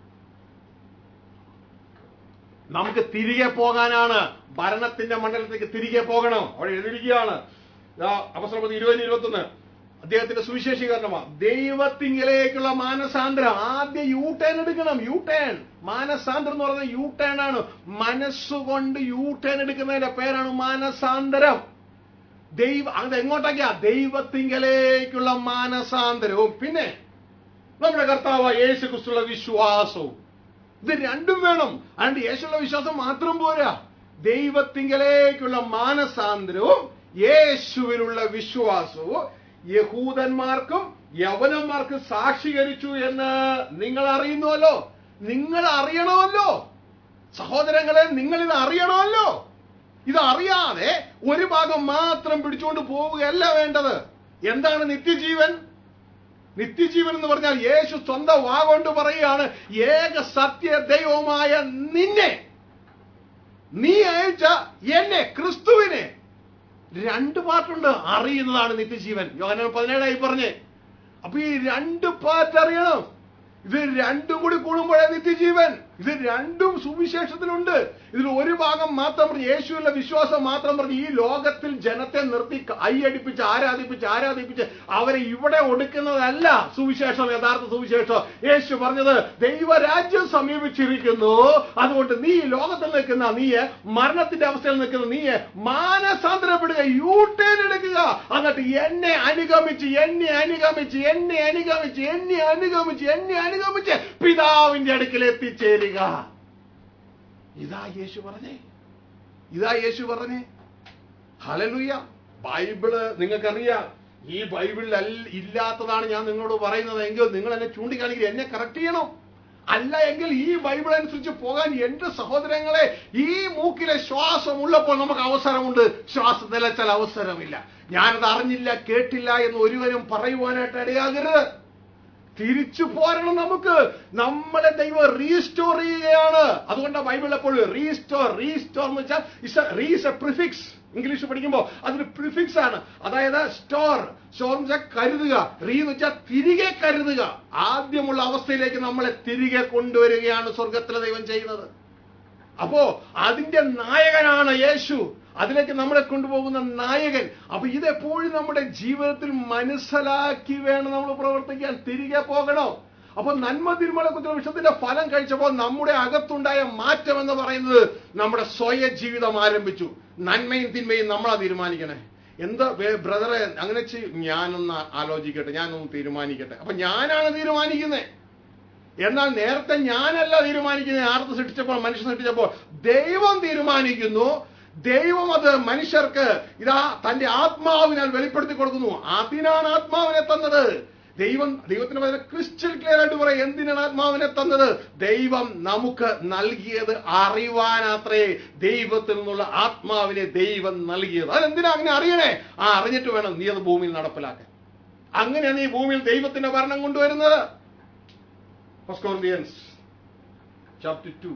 [SPEAKER 1] നമുക്ക് തിരികെ പോകാനാണ് ഭരണത്തിന്റെ മണ്ഡലത്തിലേക്ക് തിരികെ പോകണം അവിടെ എഴുതിയിരിക്കുകയാണ് അപസ്രമതി ഇരുപതിന് ഇരുപത്തി ഒന്ന് അദ്ദേഹത്തിന്റെ സുവിശേഷീകരണമാണ് ദൈവത്തിങ്കിലേക്കുള്ള മാനസാന്തരം ആദ്യം യു ടേൺ എടുക്കണം യു ടേൺ മാനസാന്തരം എന്ന് പറയുന്നത് യു ടേൺ ആണ് മനസ്സുകൊണ്ട് യു ടേൺ എടുക്കുന്നതിന്റെ പേരാണ് മാനസാന്തരം ദൈവ അത് എങ്ങോട്ടൊക്കെയാ ദൈവത്തിങ്കലേക്കുള്ള മാനസാന്തരവും പിന്നെ നമ്മുടെ കർത്താവ് യേശു ക്രിസ്തുള്ള വിശ്വാസവും ഇത് രണ്ടും വേണം അതുകൊണ്ട് യേശുള്ള വിശ്വാസം മാത്രം പോരാ ദൈവത്തിങ്കലേക്കുള്ള മാനസാന്തരവും യേശുവിലുള്ള വിശ്വാസവും യഹൂദന്മാർക്കും യവനന്മാർക്കും സാക്ഷീകരിച്ചു എന്ന് നിങ്ങൾ അറിയുന്നുവല്ലോ നിങ്ങൾ അറിയണമല്ലോ സഹോദരങ്ങളെ നിങ്ങൾ ഇത് അറിയണമല്ലോ ഇത് അറിയാതെ ഒരു ഭാഗം മാത്രം പിടിച്ചുകൊണ്ട് പോവുകയല്ല വേണ്ടത് എന്താണ് നിത്യജീവൻ നിത്യജീവൻ എന്ന് പറഞ്ഞാൽ യേശു സ്വന്തം വാ കൊണ്ട് പറയുകയാണ് ഏക സത്യ ദൈവമായ നിന്നെ നീ അയച്ച എന്നെ ക്രിസ്തുവിനെ രണ്ട് പാർട്ടുണ്ട് അറിയുന്നതാണ് നിത്യജീവൻ യോഹന പതിനേഴായി പറഞ്ഞേ അപ്പൊ ഈ രണ്ട് പാർട്ട് അറിയണം ഇത് രണ്ടും കൂടി കൂടുമ്പോഴേ നിത്യജീവൻ ഇത് രണ്ടും സുവിശേഷത്തിലുണ്ട് ഇതിൽ ഒരു ഭാഗം മാത്രം പറഞ്ഞ് യേശുവിന്റെ വിശ്വാസം മാത്രം പറഞ്ഞ് ഈ ലോകത്തിൽ ജനത്തെ നിർത്തി കൈയടിപ്പിച്ച് ആരാധിപ്പിച്ച് ആരാധിപ്പിച്ച് അവരെ ഇവിടെ ഒടുക്കുന്നതല്ല സുവിശേഷം യഥാർത്ഥ സുവിശേഷം യേശു പറഞ്ഞത് ദൈവരാജ്യം സമീപിച്ചിരിക്കുന്നു അതുകൊണ്ട് നീ ഈ ലോകത്തിൽ നിൽക്കുന്ന നീയെ മരണത്തിന്റെ അവസ്ഥയിൽ നിൽക്കുന്ന നീയെ മാനസാന്തരപ്പെടുക യൂട്ടേൺ എടുക്കുക എന്നിട്ട് എന്നെ അനുഗമിച്ച് എന്നെ അനുഗമിച്ച് എന്നെ അനുഗമിച്ച് എന്നെ അനുഗമിച്ച് എന്നെ അനുഗമിച്ച് പിതാവിന്റെ അടുക്കൽ എത്തിച്ചേരുക ഇതാ യേശു പറഞ്ഞേ ഇതാ യേശു പറഞ്ഞേ ഹലലുയ ബൈബിള് നിങ്ങൾക്കറിയാം ഈ ബൈബിളിൽ അല്ല- ഇല്ലാത്തതാണ് ഞാൻ നിങ്ങളോട് പറയുന്നത് എങ്കിൽ നിങ്ങൾ എന്നെ ചൂണ്ടിക്കാണെങ്കിൽ എന്നെ കറക്റ്റ് ചെയ്യണം അല്ല എങ്കിൽ ഈ ബൈബിൾ അനുസരിച്ച് പോകാൻ എന്റെ സഹോദരങ്ങളെ ഈ മൂക്കിലെ ശ്വാസം ഉള്ളപ്പോൾ നമുക്ക് അവസരമുണ്ട് ശ്വാസം നിലച്ചാൽ അവസരമില്ല ഞാനത് അറിഞ്ഞില്ല കേട്ടില്ല എന്ന് ഒരുവരും പറയുവാനായിട്ട് ഇടയാകരുത് തിരിച്ചു പോരണം നമുക്ക് നമ്മളെ ദൈവം റീസ്റ്റോർ ചെയ്യുകയാണ് അതുകൊണ്ടാണ് ബൈബിൾ എപ്പോഴും റീസ്റ്റോർ റീസ്റ്റോർ എന്ന് വെച്ചാൽ റീസ് എ പ്രിഫിക്സ് ഇംഗ്ലീഷ് പഠിക്കുമ്പോൾ അതൊരു പ്രിഫിക്സ് ആണ് അതായത് സ്റ്റോർ സ്റ്റോർ എന്ന് വെച്ചാൽ കരുതുക റീ എന്ന് വെച്ചാൽ തിരികെ കരുതുക ആദ്യമുള്ള അവസ്ഥയിലേക്ക് നമ്മളെ തിരികെ കൊണ്ടുവരികയാണ് സ്വർഗത്തിലെ ദൈവം ചെയ്യുന്നത് അപ്പോ അതിന്റെ നായകനാണ് യേശു അതിലേക്ക് നമ്മളെ കൊണ്ടുപോകുന്ന നായകൻ അപ്പൊ ഇതെപ്പോഴും നമ്മുടെ ജീവിതത്തിൽ മനസ്സിലാക്കി വേണം നമ്മൾ പ്രവർത്തിക്കാൻ തിരികെ പോകണോ അപ്പൊ നന്മ തിരുമല കുത്തിര വിഷത്തിന്റെ ഫലം കഴിച്ചപ്പോൾ നമ്മുടെ അകത്തുണ്ടായ മാറ്റം എന്ന് പറയുന്നത് നമ്മുടെ സ്വയ ജീവിതം ആരംഭിച്ചു നന്മയും തിന്മയും നമ്മളാ തീരുമാനിക്കണേ എന്താ ബ്രദറെ അങ്ങനെ ചെയ്യും ഞാനൊന്ന് ആലോചിക്കട്ടെ ഞാനൊന്ന് തീരുമാനിക്കട്ടെ അപ്പൊ ഞാനാണ് തീരുമാനിക്കുന്നത് എന്നാൽ നേരത്തെ ഞാനല്ല തീരുമാനിക്കുന്നത് ആർത്ത് സൃഷ്ടിച്ചപ്പോൾ മനുഷ്യൻ സൃഷ്ടിച്ചപ്പോൾ ദൈവം തീരുമാനിക്കുന്നു ദൈവം അത് മനുഷ്യർക്ക് ഇതാ തന്റെ ആത്മാവിനാൽ വെളിപ്പെടുത്തി കൊടുക്കുന്നു അതിനാണ് ആത്മാവിനെ തന്നത് ദൈവം ദൈവത്തിന് പറയുന്നത് ക്രിസ്റ്റൽ ക്ലിയർ ആയിട്ട് പറയും എന്തിനാണ് ആത്മാവിനെ തന്നത് ദൈവം നമുക്ക് നൽകിയത് അറിവാനാത്രേ ദൈവത്തിൽ നിന്നുള്ള ആത്മാവിനെ ദൈവം നൽകിയത് അതെന്തിനാ അങ്ങനെ അറിയണേ ആ അറിഞ്ഞിട്ട് വേണം നീ അത് ഭൂമിയിൽ നടപ്പിലാക്കാൻ അങ്ങനെയാണ് ഈ ഭൂമിയിൽ ദൈവത്തിന്റെ ഭരണം കൊണ്ടുവരുന്നത് First Corinthians chapter 2.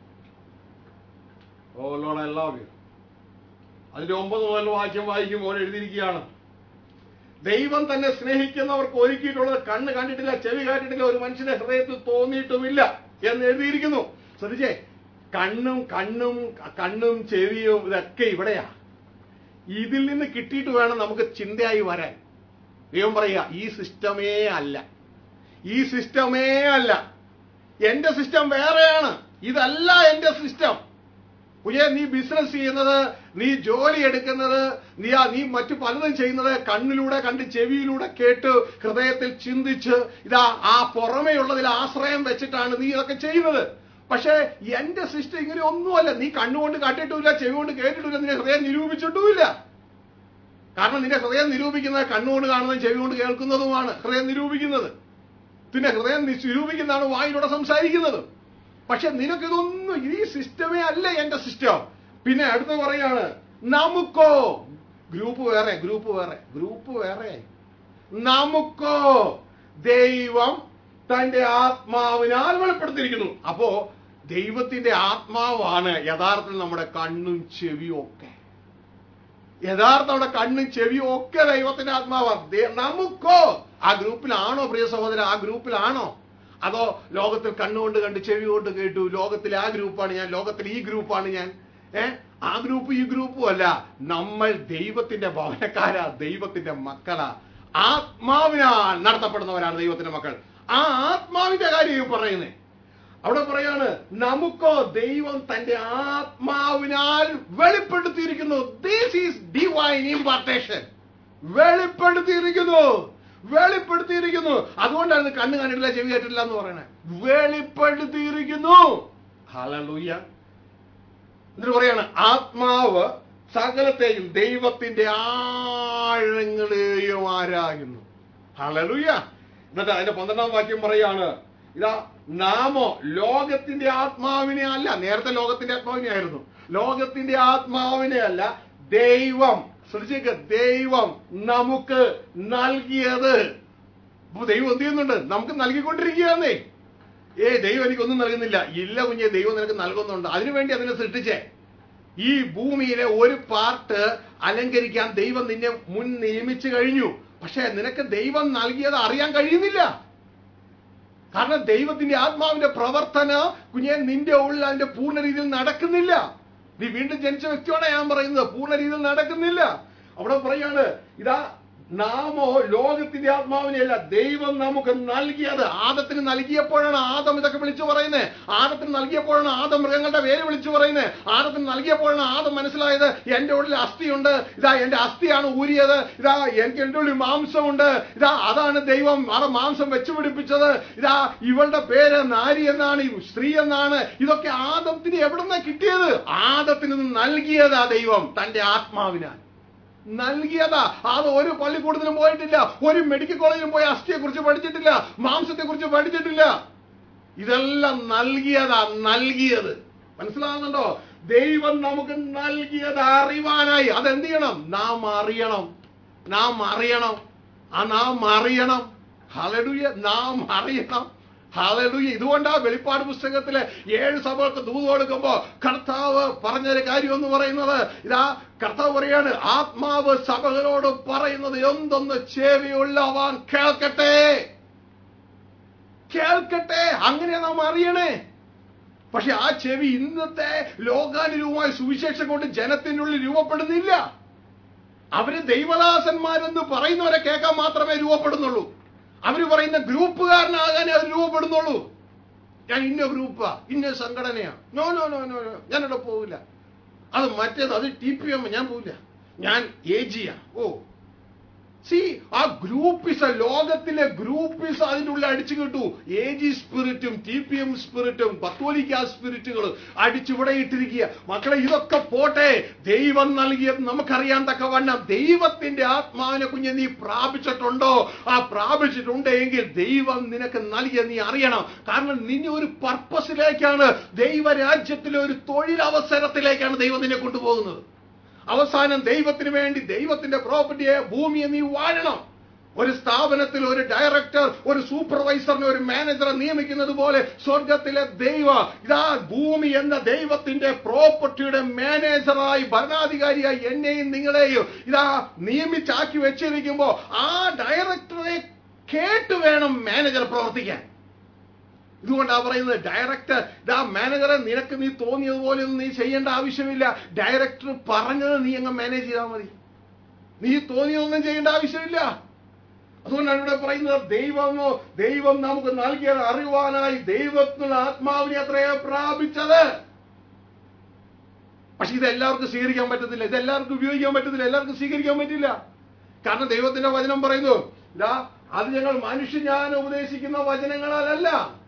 [SPEAKER 1] Oh Lord, I love you. അതിന്റെ ഒമ്പത് മുതൽ വാക്യം വായിക്കുമ്പോൾ എഴുതിയിരിക്കുകയാണ് ദൈവം തന്നെ സ്നേഹിക്കുന്നവർക്ക് ഒരുക്കിയിട്ടുള്ളത് കണ്ണ് കണ്ടിട്ടില്ല ചെവി കേട്ടിട്ടില്ല ഒരു മനുഷ്യന്റെ ഹൃദയത്തിൽ തോന്നിയിട്ടുമില്ല എന്ന് എഴുതിയിരിക്കുന്നു ശ്രദ്ധിച്ചേ കണ്ണും കണ്ണും കണ്ണും ചെവിയും ഇതൊക്കെ ഇവിടെയാ ഇതിൽ നിന്ന് കിട്ടിയിട്ട് വേണം നമുക്ക് ചിന്തയായി വരാൻ ദൈവം പറയുക ഈ സിസ്റ്റമേ അല്ല ഈ സിസ്റ്റമേ അല്ല എന്റെ സിസ്റ്റം വേറെയാണ് ഇതല്ല എന്റെ സിസ്റ്റം കുഞ്ഞെ നീ ബിസിനസ് ചെയ്യുന്നത് നീ ജോലി എടുക്കുന്നത് നീ ആ നീ മറ്റു പലതും ചെയ്യുന്നത് കണ്ണിലൂടെ കണ്ട് ചെവിയിലൂടെ കേട്ട് ഹൃദയത്തിൽ ചിന്തിച്ച് ഇതാ ആ പുറമേ ഉള്ളതിൽ ആശ്രയം വെച്ചിട്ടാണ് നീ ഇതൊക്കെ ചെയ്യുന്നത് പക്ഷേ എന്റെ സിസ്റ്റം ഇങ്ങനെ ഒന്നുമല്ല നീ കണ്ണുകൊണ്ട് കണ്ടിട്ടുമില്ല ചെവി കൊണ്ട് കേട്ടിട്ടില്ല നിന്റെ ഹൃദയം നിരൂപിച്ചിട്ടുമില്ല കാരണം നിന്റെ ഹൃദയം നിരൂപിക്കുന്നത് കണ്ണുകൊണ്ട് കാണുന്നതും ചെവി കൊണ്ട് കേൾക്കുന്നതുമാണ് ഹൃദയം നിരൂപിക്കുന്നത് പിന്നെ ഹൃദയം നിരൂപിക്കുന്നതാണ് വായിലൂടെ സംസാരിക്കുന്നത് പക്ഷെ നിനക്കിതൊന്നും ഈ സിസ്റ്റമേ അല്ല എന്റെ സിസ്റ്റം പിന്നെ അടുത്ത് പറയാണ് നമുക്കോ ഗ്രൂപ്പ് വേറെ ഗ്രൂപ്പ് വേറെ ഗ്രൂപ്പ് വേറെ നമുക്കോ ദൈവം തന്റെ ആത്മാവിനാൽ വെളിപ്പെടുത്തിയിരിക്കുന്നു അപ്പോ ദൈവത്തിന്റെ ആത്മാവാണ് യഥാർത്ഥത്തിൽ നമ്മുടെ കണ്ണും ചെവിയും ഒക്കെ യഥാർത്ഥ നമ്മുടെ കണ്ണും ചെവിയും ഒക്കെ ദൈവത്തിന്റെ ആത്മാവാണ് ദേ- നമുക്കോ ആ ഗ്രൂപ്പിലാണോ പ്രിയ സഹോദര ആ ഗ്രൂപ്പിലാണോ അതോ ലോകത്തിൽ കണ്ണുകൊണ്ട് കണ്ട് ചെവി കൊണ്ട് കേട്ടു ലോകത്തിൽ ആ ഗ്രൂപ്പാണ് ഞാൻ ലോകത്തിൽ ഈ ഗ്രൂപ്പാണ് ഞാൻ ഏ ആ ഗ്രൂപ്പ് ഈ ഗ്രൂപ്പും അല്ല നമ്മൾ ദൈവത്തിന്റെ ഭവനക്കാരാ ദൈവത്തിന്റെ മക്കളാ ആത്മാവിനാൽ നടത്തപ്പെടുന്നവരാണ് ദൈവത്തിന്റെ മക്കൾ ആ ആത്മാവിന്റെ കാര്യം പറയുന്നേ അവിടെ പറയാണ് നമുക്കോ ദൈവം തന്റെ ആത്മാവിനാൽ വെളിപ്പെടുത്തിയിരിക്കുന്നു ദിസ് ഈസ് ഡിവൈൻ ഇമ്പാർട്ടേഷൻ വെളിപ്പെടുത്തിയിരിക്കുന്നു വെളിപ്പെടുത്തിയിരിക്കുന്നു അതുകൊണ്ടാണ് ഇത് കണ്ണ് കണ്ടിട്ടില്ല ചെവി കേട്ടിട്ടില്ല എന്ന് പറയണേ വെളിപ്പെടുത്തിയിരിക്കുന്നു ഹല്ലേലൂയ എന്നിട്ട് പറയാണ് ആത്മാവ് സകലത്തെയും ദൈവത്തിന്റെ ആഴങ്ങളെയും ആരാകുന്നു ഹല്ലേലൂയ എന്നിട്ട് അതിന്റെ പന്ത്രണ്ടാം വാക്യം പറയാണ് ഇതാ നാമോ ലോകത്തിന്റെ ആത്മാവിനെ അല്ല നേരത്തെ ലോകത്തിന്റെ ആത്മാവിനെ ആയിരുന്നു ലോകത്തിന്റെ ആത്മാവിനെ അല്ല ദൈവം ശ്രദ്ധിച്ചേക്ക് ദൈവം നമുക്ക് നൽകിയത് അപ്പൊ ദൈവം എന്ത് ചെയ്യുന്നുണ്ട് നമുക്ക് നൽകിക്കൊണ്ടിരിക്കുകയാന്നേ ഏ ദൈവം എനിക്കൊന്നും നൽകുന്നില്ല ഇല്ല കുഞ്ഞെ ദൈവം നിനക്ക് നൽകുന്നുണ്ട് അതിനുവേണ്ടി അതിനെ സൃഷ്ടിച്ചേ ഈ ഭൂമിയിലെ ഒരു പാർട്ട് അലങ്കരിക്കാൻ ദൈവം നിന്നെ മുൻ നിയമിച്ചു കഴിഞ്ഞു പക്ഷെ നിനക്ക് ദൈവം നൽകിയത് അറിയാൻ കഴിയുന്നില്ല കാരണം ദൈവത്തിന്റെ ആത്മാവിന്റെ പ്രവർത്തന കുഞ്ഞെ നിന്റെ ഉള്ളിൽ അതിന്റെ പൂർണ്ണ രീതിയിൽ നടക്കുന്നില്ല നീ വീണ്ടും ജനിച്ച വ്യക്തിയോടെ ഞാൻ പറയുന്നത് പൂർണ്ണ രീതിയിൽ നടക്കുന്നില്ല അവിടെ പറയാണ് ഇതാ നാമോ ലോകത്തിന്റെ ആത്മാവിനെയല്ല ദൈവം നമുക്ക് നൽകിയത് ആദത്തിന് നൽകിയപ്പോഴാണ് ആദം ഇതൊക്കെ വിളിച്ചു പറയുന്നത് ആദത്തിന് നൽകിയപ്പോഴാണ് ആദം മൃഗങ്ങളുടെ പേര് വിളിച്ചു പറയുന്നത് ആദത്തിന് നൽകിയപ്പോഴാണ് ആദം മനസ്സിലായത് എന്റെ ഉള്ളിൽ അസ്ഥിയുണ്ട് ഇതാ എന്റെ അസ്ഥിയാണ് ഊരിയത് ഇതാ എനിക്ക് എന്റെ ഉള്ളിൽ മാംസമുണ്ട് ഇതാ അതാണ് ദൈവം ആ മാംസം വെച്ചു പിടിപ്പിച്ചത് ഇതാ ഇവളുടെ പേര് നാരി എന്നാണ് ഈ സ്ത്രീ എന്നാണ് ഇതൊക്കെ ആദത്തിന് എവിടുന്ന കിട്ടിയത് ആദത്തിന് ഇത് നൽകിയതാ ദൈവം തന്റെ ആത്മാവിനാൽ നൽകിയതാ അത് ഒരു പള്ളിക്കൂടത്തിലും പോയിട്ടില്ല ഒരു മെഡിക്കൽ കോളേജിലും പോയി അസ്ഥിയെ കുറിച്ച് പഠിച്ചിട്ടില്ല മാംസത്തെ കുറിച്ച് പഠിച്ചിട്ടില്ല ഇതെല്ലാം നൽകിയതാ നൽകിയത് മനസ്സിലാകുന്നുണ്ടോ ദൈവം നമുക്ക് നൽകിയത് അറിവാനായി അതെന്ത് ചെയ്യണം നാം അറിയണം നാം അറിയണം ആ നാം അറിയണം ഹലടുയ നാം അറിയണം ഹാലലൂയ ഇതുകൊണ്ടാ വെളിപ്പാട് പുസ്തകത്തിലെ ഏഴ് സഭകൾക്ക് ദൂത് കൊടുക്കുമ്പോ കർത്താവ് പറഞ്ഞൊരു കാര്യം എന്ന് പറയുന്നത് ഇതാ കർത്താവ് പറയാണ് ആത്മാവ് സഭകളോട് പറയുന്നത് എന്തൊന്ന് ചെവിയുള്ളവാൻ കേൾക്കട്ടെ കേൾക്കട്ടെ അങ്ങനെ നാം അറിയണേ പക്ഷെ ആ ചെവി ഇന്നത്തെ ലോകാനുരൂപമായ സുവിശേഷം കൊണ്ട് ജനത്തിനുള്ളിൽ രൂപപ്പെടുന്നില്ല അവര് ദൈവദാസന്മാരെന്ന് പറയുന്നവരെ കേൾക്കാൻ മാത്രമേ രൂപപ്പെടുന്നുള്ളൂ അവര് പറയുന്ന ഗ്രൂപ്പുകാരനാകാനേ അവർ രൂപപ്പെടുന്നുള്ളൂ ഞാൻ ഇന്ന ഗ്രൂപ്പാ ഇന്ന സംഘടനയാ no no no no no ഞാനിവിടെ പോവില്ല അത് മറ്റേത് അത് ടി പി എം ഞാൻ പോവില്ല ഞാൻ എ ജിയാ ഓ സി ആ ഗ്രൂപ്പിസ് ലോകത്തിലെ ഗ്രൂപ്പിസ് അതിൻ്റെ ഉള്ളിൽ അടിച്ചു കിട്ടു എ ജി സ്പിരിറ്റും ടി പി എം സ്പിരിറ്റും പത്തോലിക്ക സ്പിരിറ്റുകൾ അടിച്ചിവിടെ ഇട്ടിരിക്കുക മക്കളെ ഇതൊക്കെ പോട്ടെ ദൈവം നൽകിയത് നമുക്കറിയാൻ തക്കവണ്ണം ദൈവത്തിന്റെ ആത്മാവിനെ കുഞ്ഞ് നീ പ്രാപിച്ചിട്ടുണ്ടോ ആ പ്രാപിച്ചിട്ടുണ്ടെങ്കിൽ ദൈവം നിനക്ക് നൽകിയ നീ അറിയണം കാരണം നിന്നെ ഒരു പർപ്പസിലേക്കാണ് ദൈവരാജ്യത്തിലെ ഒരു തൊഴിലവസരത്തിലേക്കാണ് ദൈവം നിന്നെ കൊണ്ടുപോകുന്നത് അവസാനം ദൈവത്തിന് വേണ്ടി ദൈവത്തിന്റെ പ്രോപ്പർട്ടിയെ ഭൂമിയെ നീ വാഴണം ഒരു സ്ഥാപനത്തിൽ ഒരു ഡയറക്ടർ ഒരു സൂപ്പർവൈസറിനെ ഒരു മാനേജറെ നിയമിക്കുന്നത് പോലെ സ്വർഗത്തിലെ ദൈവ ഇതാ ഭൂമി എന്ന ദൈവത്തിന്റെ പ്രോപ്പർട്ടിയുടെ മാനേജറായി ഭരണാധികാരിയായി എന്നെയും നിങ്ങളെയും ഇതാ നിയമിച്ചാക്കി വെച്ചിരിക്കുമ്പോ ആ ഡയറക്ടറെ കേട്ട് വേണം മാനേജർ പ്രവർത്തിക്കാൻ ഇതുകൊണ്ടാ പറയുന്നത് ഡയറക്ടർ ഇതാ മാനേജറെ നിനക്ക് നീ തോന്നിയതുപോലെ ഒന്നും നീ ചെയ്യേണ്ട ആവശ്യമില്ല ഡയറക്ടർ പറഞ്ഞത് നീ അങ്ങ് മാനേജ് ചെയ്താൽ മതി നീ തോന്നിയതൊന്നും ചെയ്യേണ്ട ആവശ്യമില്ല അതുകൊണ്ടാണ് ഇവിടെ പറയുന്നത് ദൈവമോ ദൈവം നമുക്ക് നൽകിയത് അറിയുവാനായി ദൈവത്തിനുള്ള ആത്മാവിനെ അത്രയോ പ്രാപിച്ചത് പക്ഷെ ഇത് എല്ലാവർക്കും സ്വീകരിക്കാൻ പറ്റത്തില്ല ഇത് എല്ലാവർക്കും ഉപയോഗിക്കാൻ പറ്റത്തില്ല എല്ലാവർക്കും സ്വീകരിക്കാൻ പറ്റില്ല കാരണം ദൈവത്തിന്റെ വചനം പറയുന്നു ഇതാ അത് ഞങ്ങൾ മനുഷ്യജ്ഞാൻ ഉപദേശിക്കുന്ന വചനങ്ങളാലല്ല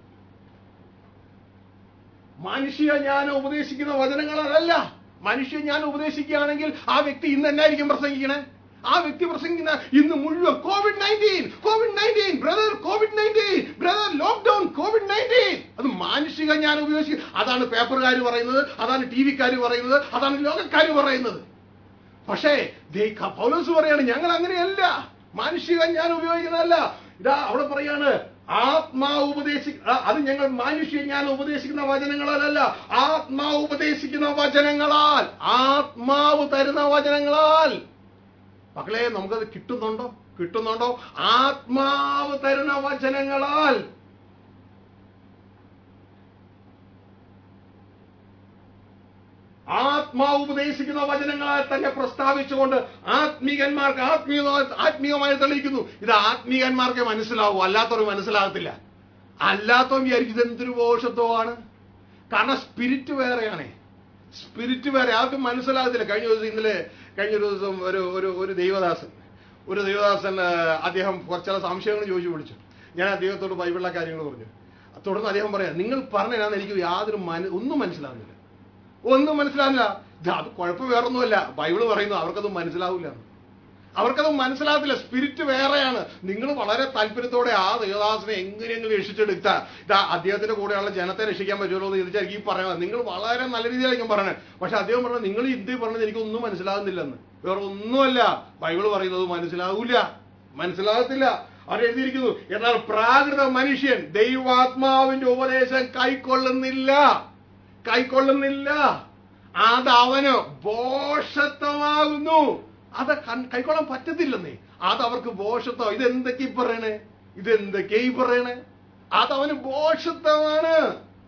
[SPEAKER 1] മനുഷ്യ ഞാൻ ഉപദേശിക്കുന്ന വചനങ്ങളാലല്ല മനുഷ്യ ഞാൻ ഉപദേശിക്കുകയാണെങ്കിൽ ആ വ്യക്തി ഇന്ന് എന്നായിരിക്കും പ്രസംഗിക്കണേ ആ വ്യക്തി പ്രസംഗിക്കുന്ന ഇന്ന് മുഴുവൻ Covid nineteen Covid nineteen brother Covid nineteen brother lockdown Covid nineteen അത് മാനുഷിക ഞാൻ ഉപയോഗിച്ച് അതാണ് പേപ്പറുകാർ പറയുന്നത് അതാണ് ടി വിക്കാർ പറയുന്നത് അതാണ് ലോകക്കാർ പറയുന്നത് പക്ഷേ ദേ- ക- പൗലോസ് പറയാണ് ഞങ്ങൾ അങ്ങനെയല്ല മാനുഷിക ഞാൻ ഉപയോഗിക്കുന്നതല്ല ഇതാ അവിടെ പറയാണ് ആത്മാവ് ഉപദേശി ആ, അത് ഞങ്ങൾ മാനുഷ്യ ഞാൻ ഉപദേശിക്കുന്ന വചനങ്ങളാലല്ല ആത്മാവ് ഉപദേശിക്കുന്ന വചനങ്ങളാൽ ആത്മാവ് തരുന്ന വചനങ്ങളാൽ മക്കളെ നമുക്കത് കിട്ടുന്നുണ്ടോ കിട്ടുന്നുണ്ടോ ആത്മാവ് തരുന്ന വചനങ്ങളാൽ ആത്മാവ് ഉപദേശിക്കുന്ന വചനങ്ങളാൽ തന്നെ പ്രസ്താവിച്ചുകൊണ്ട് ആത്മീകന്മാർക്ക് ആത്മീയ ആത്മീയമായി തെളിയിക്കുന്നു ഇത് ആത്മീകന്മാർക്ക് മനസ്സിലാവൂ അല്ലാത്തവർക്ക് മനസ്സിലാകത്തില്ല അല്ലാത്തവൻ വിചാരിക്കും ഇത് എന്തൊരു ഭോഷത്വമാണ് കാരണം സ്പിരിറ്റ് വേറെയാണേ സ്പിരിറ്റ് വേറെ ആർക്കും മനസ്സിലാകത്തില്ല കഴിഞ്ഞ ദിവസം ഇന്നലെ കഴിഞ്ഞ ഒരു ദിവസം ഒരു ഒരു ഒരു ദൈവദാസൻ ഒരു ദൈവദാസൻ ആ, അദ്ദേഹം കുറച്ച് സംശയങ്ങൾ ചോദിച്ചു വിളിച്ചു ഞാൻ അദ്ദേഹത്തോട് ബൈബിളിലെ കാര്യങ്ങൾ പറഞ്ഞു തുടർന്ന് അദ്ദേഹം പറയാം നിങ്ങൾ പറഞ്ഞതിനാന്ന് എനിക്ക് യാതൊരു മന ഒന്നും മനസ്സിലാകുന്നില്ല ഒന്നും മനസ്സിലാകുന്നില്ല ഇത് അത് കുഴപ്പം വേറൊന്നുമല്ല ബൈബിള് പറയുന്നു അവർക്കത് മനസ്സിലാവില്ല അവർക്കത് മനസ്സിലാകത്തില്ല സ്പിരിറ്റ് വേറെയാണ് നിങ്ങൾ വളരെ താല്പര്യത്തോടെ ആ ദേവദാസനെ എങ്ങനെയെങ്കിലും രക്ഷിച്ചെടുത്ത ഇതാ അദ്ദേഹത്തിന്റെ കൂടെയുള്ള ജനത്തെ രക്ഷിക്കാൻ പറ്റുമല്ലോ എന്ന് ചോദിച്ചാൽ ഈ പറയുന്നത് നിങ്ങൾ വളരെ നല്ല രീതിയിലായിരിക്കും പറഞ്ഞത് പക്ഷെ അദ്ദേഹം പറഞ്ഞത് നിങ്ങൾ ഇന്ത്യ പറഞ്ഞത് എനിക്ക് ഒന്നും മനസ്സിലാകുന്നില്ലെന്ന് വേറെ ഒന്നുമല്ല ബൈബിൾ പറയുന്നത് മനസ്സിലാവൂല മനസ്സിലാകത്തില്ല അവർ എഴുതിയിരിക്കുന്നു എന്നാൽ പ്രാകൃത മനുഷ്യൻ ദൈവാത്മാവിന്റെ ഉപദേശം കൈക്കൊള്ളുന്നില്ല കൈക്കൊള്ളുന്നില്ല അത് അവന് ഭോഷത്വമാകുന്നു അത് കൺ- കൈക്കൊള്ളാൻ പറ്റത്തില്ലെന്നേ അത് അവർക്ക് ഭോഷത്വം ഇത് എന്തൊക്കെ പറയണേ ഇത് എന്തൊക്കെ ഈ പറയണേ അത് അവന് ഭോഷത്വമാണ്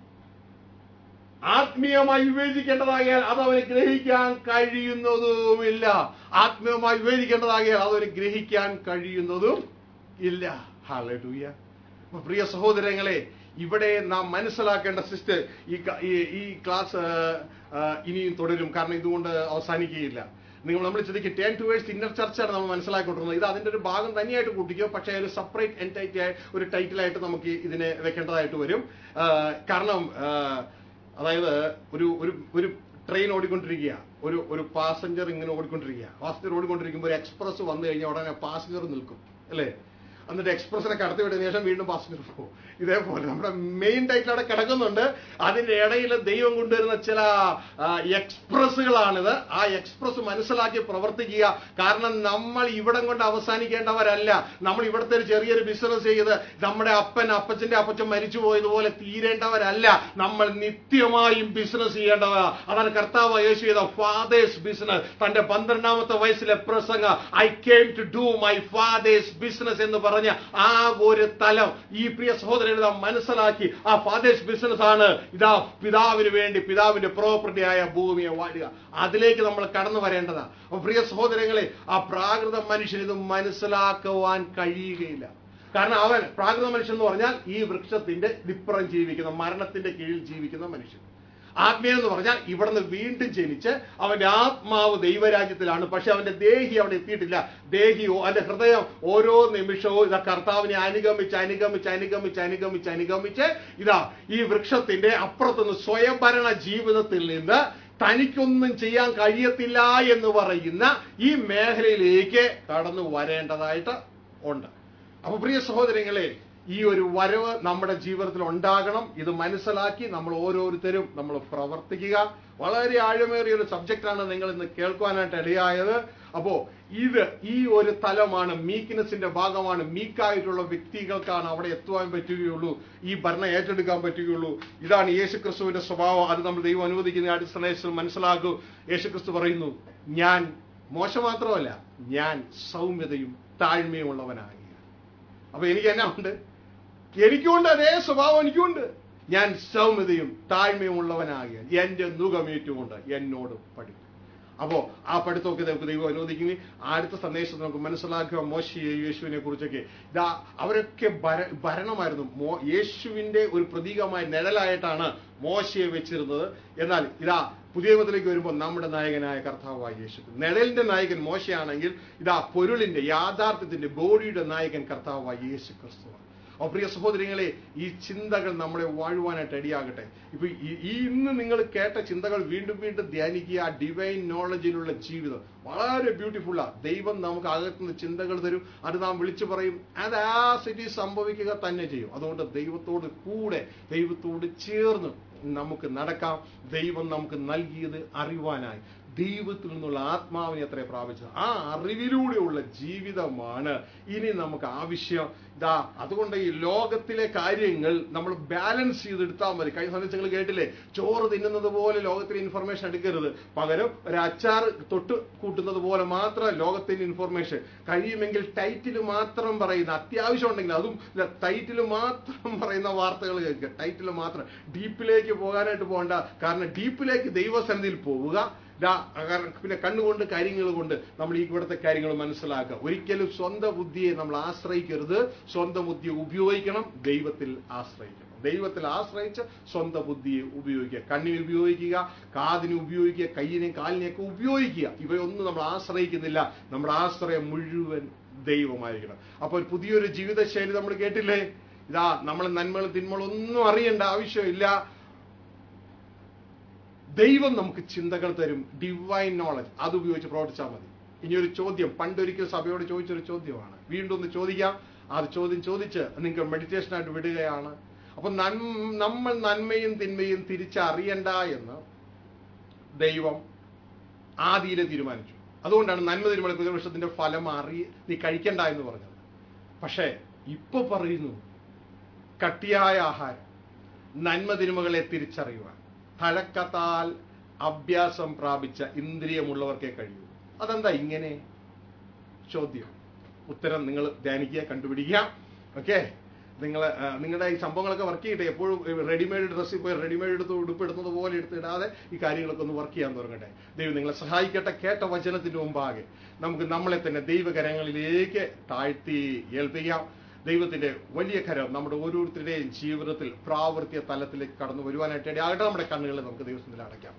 [SPEAKER 1] ആത്മീയമായി വിവേചിക്കേണ്ടതാകിയാൽ അത് അവന് ഗ്രഹിക്കാൻ കഴിയുന്നതുമില്ല ആത്മീയമായി വിവേചിക്കേണ്ടതാകിയാൽ അത് അവന് ഗ്രഹിക്കാൻ കഴിയുന്നതും ഇല്ല ഹാലൂയ അപ്പൊ പ്രിയ സഹോദരങ്ങളെ ഇവിടെ നാം മനസ്സിലാക്കേണ്ട സിസ്റ്റർ ഈ ക- ഈ- ഈ ക്ലാസ് ആ, ഇനിയും തുടരും കാരണം ഇതുകൊണ്ട് അവസാനിക്കുകയില്ല നിങ്ങൾ നമ്മൾ ചിന്തിക്കും ടെൻ ടുവേഴ്സ് ഇന്നർ ചർച്ചാണ് നമ്മൾ മനസ്സിലാക്കിക്കൊണ്ടിരുന്നത് ഇത് അതിന്റെ ഒരു ഭാഗം തന്നെയായിട്ട് കൂട്ടിക്കോ പക്ഷേ ഒരു സെപ്പറേറ്റ് എൻറ്റൈറ്റി ഒരു ടൈറ്റിലായിട്ട് നമുക്ക് ഇതിനെ വെക്കേണ്ടതായിട്ട് വരും ആ, കാരണം ആ, അതായത് ഒരു ഒരു ഒരു ട്രെയിൻ ഓടിക്കൊണ്ടിരിക്കുക ഒരു ഒരു പാസഞ്ചർ ഇങ്ങനെ ഓടിക്കൊണ്ടിരിക്കുക പാസഞ്ചർ ഓടിക്കൊണ്ടിരിക്കുമ്പോൾ ഒരു എക്സ്പ്രസ് വന്നു കഴിഞ്ഞാൽ ഉടനെ പാസഞ്ചർ നിൽക്കും അല്ലേ എന്നിട്ട് എക്സ്പ്രസിനെ കടത്തി വിട്ടതിന് ശേഷം വീണ്ടും പാസഞ്ചർ പോകും ഇതേപോലെ നമ്മുടെ മെയിൻ ടൈറ്റിൽ അവിടെ കിടക്കുന്നുണ്ട് അതിന്റെ ഇടയിൽ ദൈവം കൊണ്ടുവരുന്ന ചില ആ, എക്സ്പ്രസ്സുകളാണിത് ആ എക്സ്പ്രസ് മനസ്സിലാക്കി പ്രവർത്തിക്കുക കാരണം നമ്മൾ ഇവിടം കൊണ്ട് അവസാനിക്കേണ്ടവരല്ല നമ്മൾ ഇവിടുത്തെ ഒരു ചെറിയൊരു ബിസിനസ് ചെയ്ത് നമ്മുടെ അപ്പൻ അപ്പച്ചന്റെ അപ്പച്ചൻ മരിച്ചു പോയതുപോലെ തീരേണ്ടവരല്ല നമ്മൾ നിത്യമായും ബിസിനസ് ചെയ്യേണ്ടവ അതാണ് കർത്താവ് യേശു ചെയ്ത ഫാദേഴ്സ് ബിസിനസ് തന്റെ പന്ത്രണ്ടാമത്തെ വയസ്സിലെ പ്രസംഗ I came to do my father's business എന്ന് പറഞ്ഞ ആ ഒരു തലം ഈ പ്രിയ സഹോദരൻ ഇതാ മനസ്സിലാക്കി ആ ഫാദേഴ്സ് ബിസിനസ് ആണ് ഇതാ പിതാവിന് വേണ്ടി പിതാവിന്റെ പ്രോപ്പർട്ടി ആയ ഭൂമിയെ വാഴുക അതിലേക്ക് നമ്മൾ കടന്നു വരേണ്ടതാ അപ്പൊ പ്രിയ സഹോദരങ്ങളെ ആ പ്രാകൃത മനുഷ്യൻ ഇത് മനസ്സിലാക്കുവാൻ കഴിയുകയില്ല കാരണം അവൻ പ്രാകൃത മനുഷ്യൻ എന്ന് പറഞ്ഞാൽ ഈ വൃക്ഷത്തിന്റെ ഡിപ്പറം ജീവിക്കുന്ന മരണത്തിന്റെ കീഴിൽ ജീവിക്കുന്ന മനുഷ്യൻ ആത്മീയം എന്ന് പറഞ്ഞാൽ ഇവിടുന്ന് വീണ്ടും ജനിച്ച് അവന്റെ ആത്മാവ് ദൈവരാജ്യത്തിലാണ് പക്ഷെ അവന്റെ ദേഹി അവിടെ എത്തിയിട്ടില്ല ദേഹിയോ അവന്റെ ഹൃദയം ഓരോ നിമിഷവും ഇതാ കർത്താവിനെ അനുഗമിച്ച് അനുഗമിച്ച് അനുഗമിച്ച് അനുഗമിച്ച് അനുഗമിച്ച് ഇതാ ഈ വൃക്ഷത്തിന്റെ അപ്പുറത്തുനിന്ന് സ്വയംഭരണ ജീവിതത്തിൽ നിന്ന് തനിക്കൊന്നും ചെയ്യാൻ കഴിയത്തില്ല എന്ന് പറയുന്ന ഈ മേഖലയിലേക്ക് കടന്നു വരേണ്ടതായിട്ട് ഉണ്ട് അപ്പൊ പ്രിയ സഹോദരങ്ങളെ ഈ ഒരു വരവ് നമ്മുടെ ജീവിതത്തിൽ ഉണ്ടാകണം ഇത് മനസ്സിലാക്കി നമ്മൾ ഓരോരുത്തരും നമ്മൾ പ്രവർത്തിക്കുക വളരെ ആഴമേറിയ ഒരു സബ്ജക്റ്റാണ് നിങ്ങൾ ഇന്ന് കേൾക്കുവാനായിട്ട് ഇടയായത് അപ്പോ ഇത് ഈ ഒരു തലമാണ് മീക്ക്നെസിന്റെ ഭാഗമാണ് മീക്കായിട്ടുള്ള വ്യക്തികൾക്കാണ് അവിടെ എത്തുവാൻ പറ്റുകയുള്ളൂ ഈ ഭരണം ഏറ്റെടുക്കാൻ പറ്റുകയുള്ളൂ ഇതാണ് യേശുക്രിസ്തുവിന്റെ സ്വഭാവം അത് നമ്മൾ ദൈവം അനുവദിക്കുന്ന അടിസ്ഥാനത്തിൽ മനസ്സിലാക്കൂ യേശുക്രിസ്തു പറയുന്നു ഞാൻ മോശം മാത്രമല്ല ഞാൻ സൗമ്യതയും താഴ്മയും ഉള്ളവനായി അപ്പൊ എനിക്ക് എന്നാ ഉണ്ട് എനിക്കുണ്ട് അതേ സ്വഭാവം എനിക്കുണ്ട് ഞാൻ സൗമ്യതയും താഴ്മയും ഉള്ളവനാകിയ എന്റെ നുഖമേറ്റുകൊണ്ട് എന്നോട് പഠിക്കും അപ്പോ ആ പഠിത്തമൊക്കെ നമുക്ക് ദൈവം അനുവദിക്കുന്നു അടുത്ത സന്ദേശം നമുക്ക് മനസ്സിലാക്കുക മോശയെ യേശുവിനെ കുറിച്ചൊക്കെ ഇതാ അവരൊക്കെ ഭര- ഭരണമായിരുന്നു മോ യേശുവിന്റെ ഒരു പ്രതീകമായ നിഴലായിട്ടാണ് മോശയെ വെച്ചിരുന്നത് എന്നാൽ ഇതാ പുതിയ നിയമത്തിലേക്ക് വരുമ്പോൾ നമ്മുടെ നായകനായ കർത്താവായ യേശു നിഴലിന്റെ നായകൻ മോശയാണെങ്കിൽ ഇതാ പൊരുളിന്റെ യാഥാർത്ഥ്യത്തിന്റെ ബോഡിയുടെ നായകൻ കർത്താവായ യേശു ക്രിസ്തുവാണ് അപ്പോൾ പ്രിയ സഹോദരങ്ങളെ ഈ ചിന്തകൾ നമ്മളെ വാഴുവാനായിട്ട് ഇടയാകട്ടെ ഇപ്പൊ ഈ- ഈ ഇന്ന് നിങ്ങൾ കേട്ട ചിന്തകൾ വീണ്ടും വീണ്ടും ധ്യാനിക്കുക ആ ഡിവൈൻ നോളജിലുള്ള ജീവിതം വളരെ ബ്യൂട്ടിഫുള്ളാ ദൈവം നമുക്ക് അകത്തുനിന്ന് ചിന്തകൾ തരും അത് നാം വിളിച്ചു പറയും അത് ആ സിറ്റി സംഭവിക്കുക തന്നെ ചെയ്യും അതുകൊണ്ട് ദൈവത്തോട് കൂടെ ദൈവത്തോട് ചേർന്ന് നമുക്ക് നടക്കാം ദൈവം നമുക്ക് നൽകിയത് അറിവാനായി ദൈവത്തിൽ നിന്നുള്ള ആത്മാവിനെ എത്ര പ്രാപിച്ചത് ആ അറിവിലൂടെയുള്ള ജീവിതമാണ് ഇനി നമുക്ക് ആവശ്യം ഇതാ അതുകൊണ്ട് ഈ ലോകത്തിലെ കാര്യങ്ങൾ നമ്മൾ ബാലൻസ് ചെയ്തെടുത്താൽ മതി കഴിഞ്ഞ സമയത്ത് നിങ്ങൾ കേട്ടില്ലേ ചോറ് തിന്നുന്നത് പോലെ ലോകത്തിലെ ഇൻഫർമേഷൻ എടുക്കരുത് പകരം ഒരു അച്ചാർ തൊട്ട് കൂട്ടുന്നത് പോലെ മാത്രം ലോകത്തിന്റെ ഇൻഫർമേഷൻ കഴിയുമെങ്കിൽ ടൈറ്റിൽ മാത്രം പറയുന്ന അത്യാവശ്യം ഉണ്ടെങ്കിൽ അതും ടൈറ്റിൽ മാത്രം പറയുന്ന വാർത്തകൾ കേൾക്കുക ടൈറ്റിൽ മാത്രം ഡീപ്പിലേക്ക് പോകാനായിട്ട് പോകണ്ട കാരണം ഡീപ്പിലേക്ക് ദൈവസന്നിധിയിൽ പോവുക ദാ, കാരണം പിന്നെ കണ്ണുകൊണ്ട് കാര്യങ്ങൾ കൊണ്ട് നമ്മൾ ഈ ഇവിടുത്തെ കാര്യങ്ങൾ മനസ്സിലാക്കുക ഒരിക്കലും സ്വന്തം ബുദ്ധിയെ നമ്മൾ ആശ്രയിക്കരുത് സ്വന്തം ബുദ്ധിയെ ഉപയോഗിക്കണം ദൈവത്തിൽ ആശ്രയിക്കണം ദൈവത്തിൽ ആശ്രയിച്ച് സ്വന്തം ബുദ്ധിയെ ഉപയോഗിക്കുക കണ്ണിനെ ഉപയോഗിക്കുക കാതിനെ ഉപയോഗിക്കുക കയ്യിനെയും കാലിനെയൊക്കെ ഉപയോഗിക്കുക ഇവയൊന്നും നമ്മൾ ആശ്രയിക്കുന്നില്ല നമ്മുടെ ആശ്രയം മുഴുവൻ ദൈവമായിരിക്കണം അപ്പൊ ഒരു പുതിയൊരു ജീവിതശൈലി നമ്മൾ കേട്ടില്ലേ ഇതാ നമ്മൾ നന്മകളും തിന്മകളും ഒന്നും അറിയേണ്ട ആവശ്യമില്ല ദൈവം നമുക്ക് ചിന്തകൾ തരും ഡിവൈൻ നോളജ് അത് ഉപയോഗിച്ച് പ്രവർത്തിച്ചാൽ മതി ഇനി ഒരു ചോദ്യം പണ്ടൊരിക്കൽ സഭയോട് ചോദിച്ചൊരു ചോദ്യമാണ് വീണ്ടും ഒന്ന് ചോദിക്കാം അത് ചോദ്യം ചോദിച്ച് നിങ്ങൾക്ക് മെഡിറ്റേഷൻ ആയിട്ട് വിടുകയാണ് അപ്പൊ നന്മ നമ്മൾ നന്മയും തിന്മയും തിരിച്ചറിയണ്ട എന്ന് ദൈവം ആദിയിലെ തീരുമാനിച്ചു അതുകൊണ്ടാണ് നന്മ തിരുമല പ്രതിപക്ഷത്തിന്റെ ഫലം അറി നീ കഴിക്കണ്ട എന്ന് പറഞ്ഞത് പക്ഷേ ഇപ്പൊ പറയുന്നു കട്ടിയായ ആഹാരം നന്മ തിന്മകളെ തിരിച്ചറിയുവാൻ തഴക്കത്താൽ അഭ്യാസം പ്രാപിച്ച ഇന്ദ്രിയമുള്ളവർക്കേ കഴിയൂ അതെന്താ ഇങ്ങനെ ചോദ്യം ഉത്തരം നിങ്ങൾ ധ്യാനിക്കുക കണ്ടുപിടിക്കുക ഓക്കെ നിങ്ങൾ നിങ്ങളുടെ ഈ സംഭവങ്ങളൊക്കെ വർക്ക് ചെയ്യട്ടെ എപ്പോഴും റെഡിമെയ്ഡ് ഡ്രസ്സിൽ പോയി റെഡിമെയ്ഡ് എടുത്ത് ഉടുപ്പ് ഇടുന്നത് പോലെ എടുത്തിടാതെ ഈ കാര്യങ്ങളൊക്കെ ഒന്ന് വർക്ക് ചെയ്യാൻ തുടങ്ങട്ടെ ദൈവം നിങ്ങളെ സഹായിക്കട്ടെ കേട്ട വചനത്തിന്റെ മുമ്പാകെ നമുക്ക് നമ്മളെ തന്നെ ദൈവകരങ്ങളിലേക്ക് താഴ്ത്തി ഏൽപ്പിക്കാം ദൈവത്തിന്റെ വലിയ കരം നമ്മുടെ ഓരോരുത്തരുടെയും ജീവിതത്തിൽ പ്രാവർത്തിയ തലത്തിലേക്ക് കടന്നു വരുവാനായിട്ട് ഇടയാകട്ടെ നമ്മുടെ കണ്ണുകളെ നമുക്ക് ദൈവത്തിൽ അടയ്ക്കാം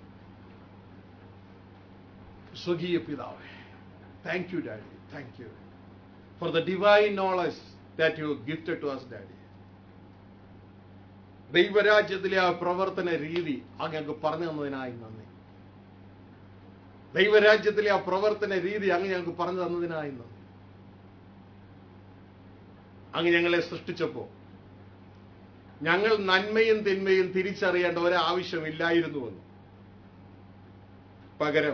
[SPEAKER 1] സ്വകീയ പിതാവേ thank you daddy thank you for the divine knowledge that you gifted to us daddy ദൈവരാജ്യത്തിലെ ആ പ്രവർത്തന രീതി അങ്ങ് പറഞ്ഞു തന്നതിനായി നന്ദി ദൈവരാജ്യത്തിലെ ആ പ്രവർത്തന രീതി അങ്ങ് ഞങ്ങൾക്ക് പറഞ്ഞു തന്നതിനായി നന്ദി അങ്ങ് ഞങ്ങളെ സൃഷ്ടിച്ചപ്പോ ഞങ്ങൾ നന്മയും തിന്മയും തിരിച്ചറിയേണ്ട ഒരാവശ്യമില്ലായിരുന്നുവെന്ന് പകരം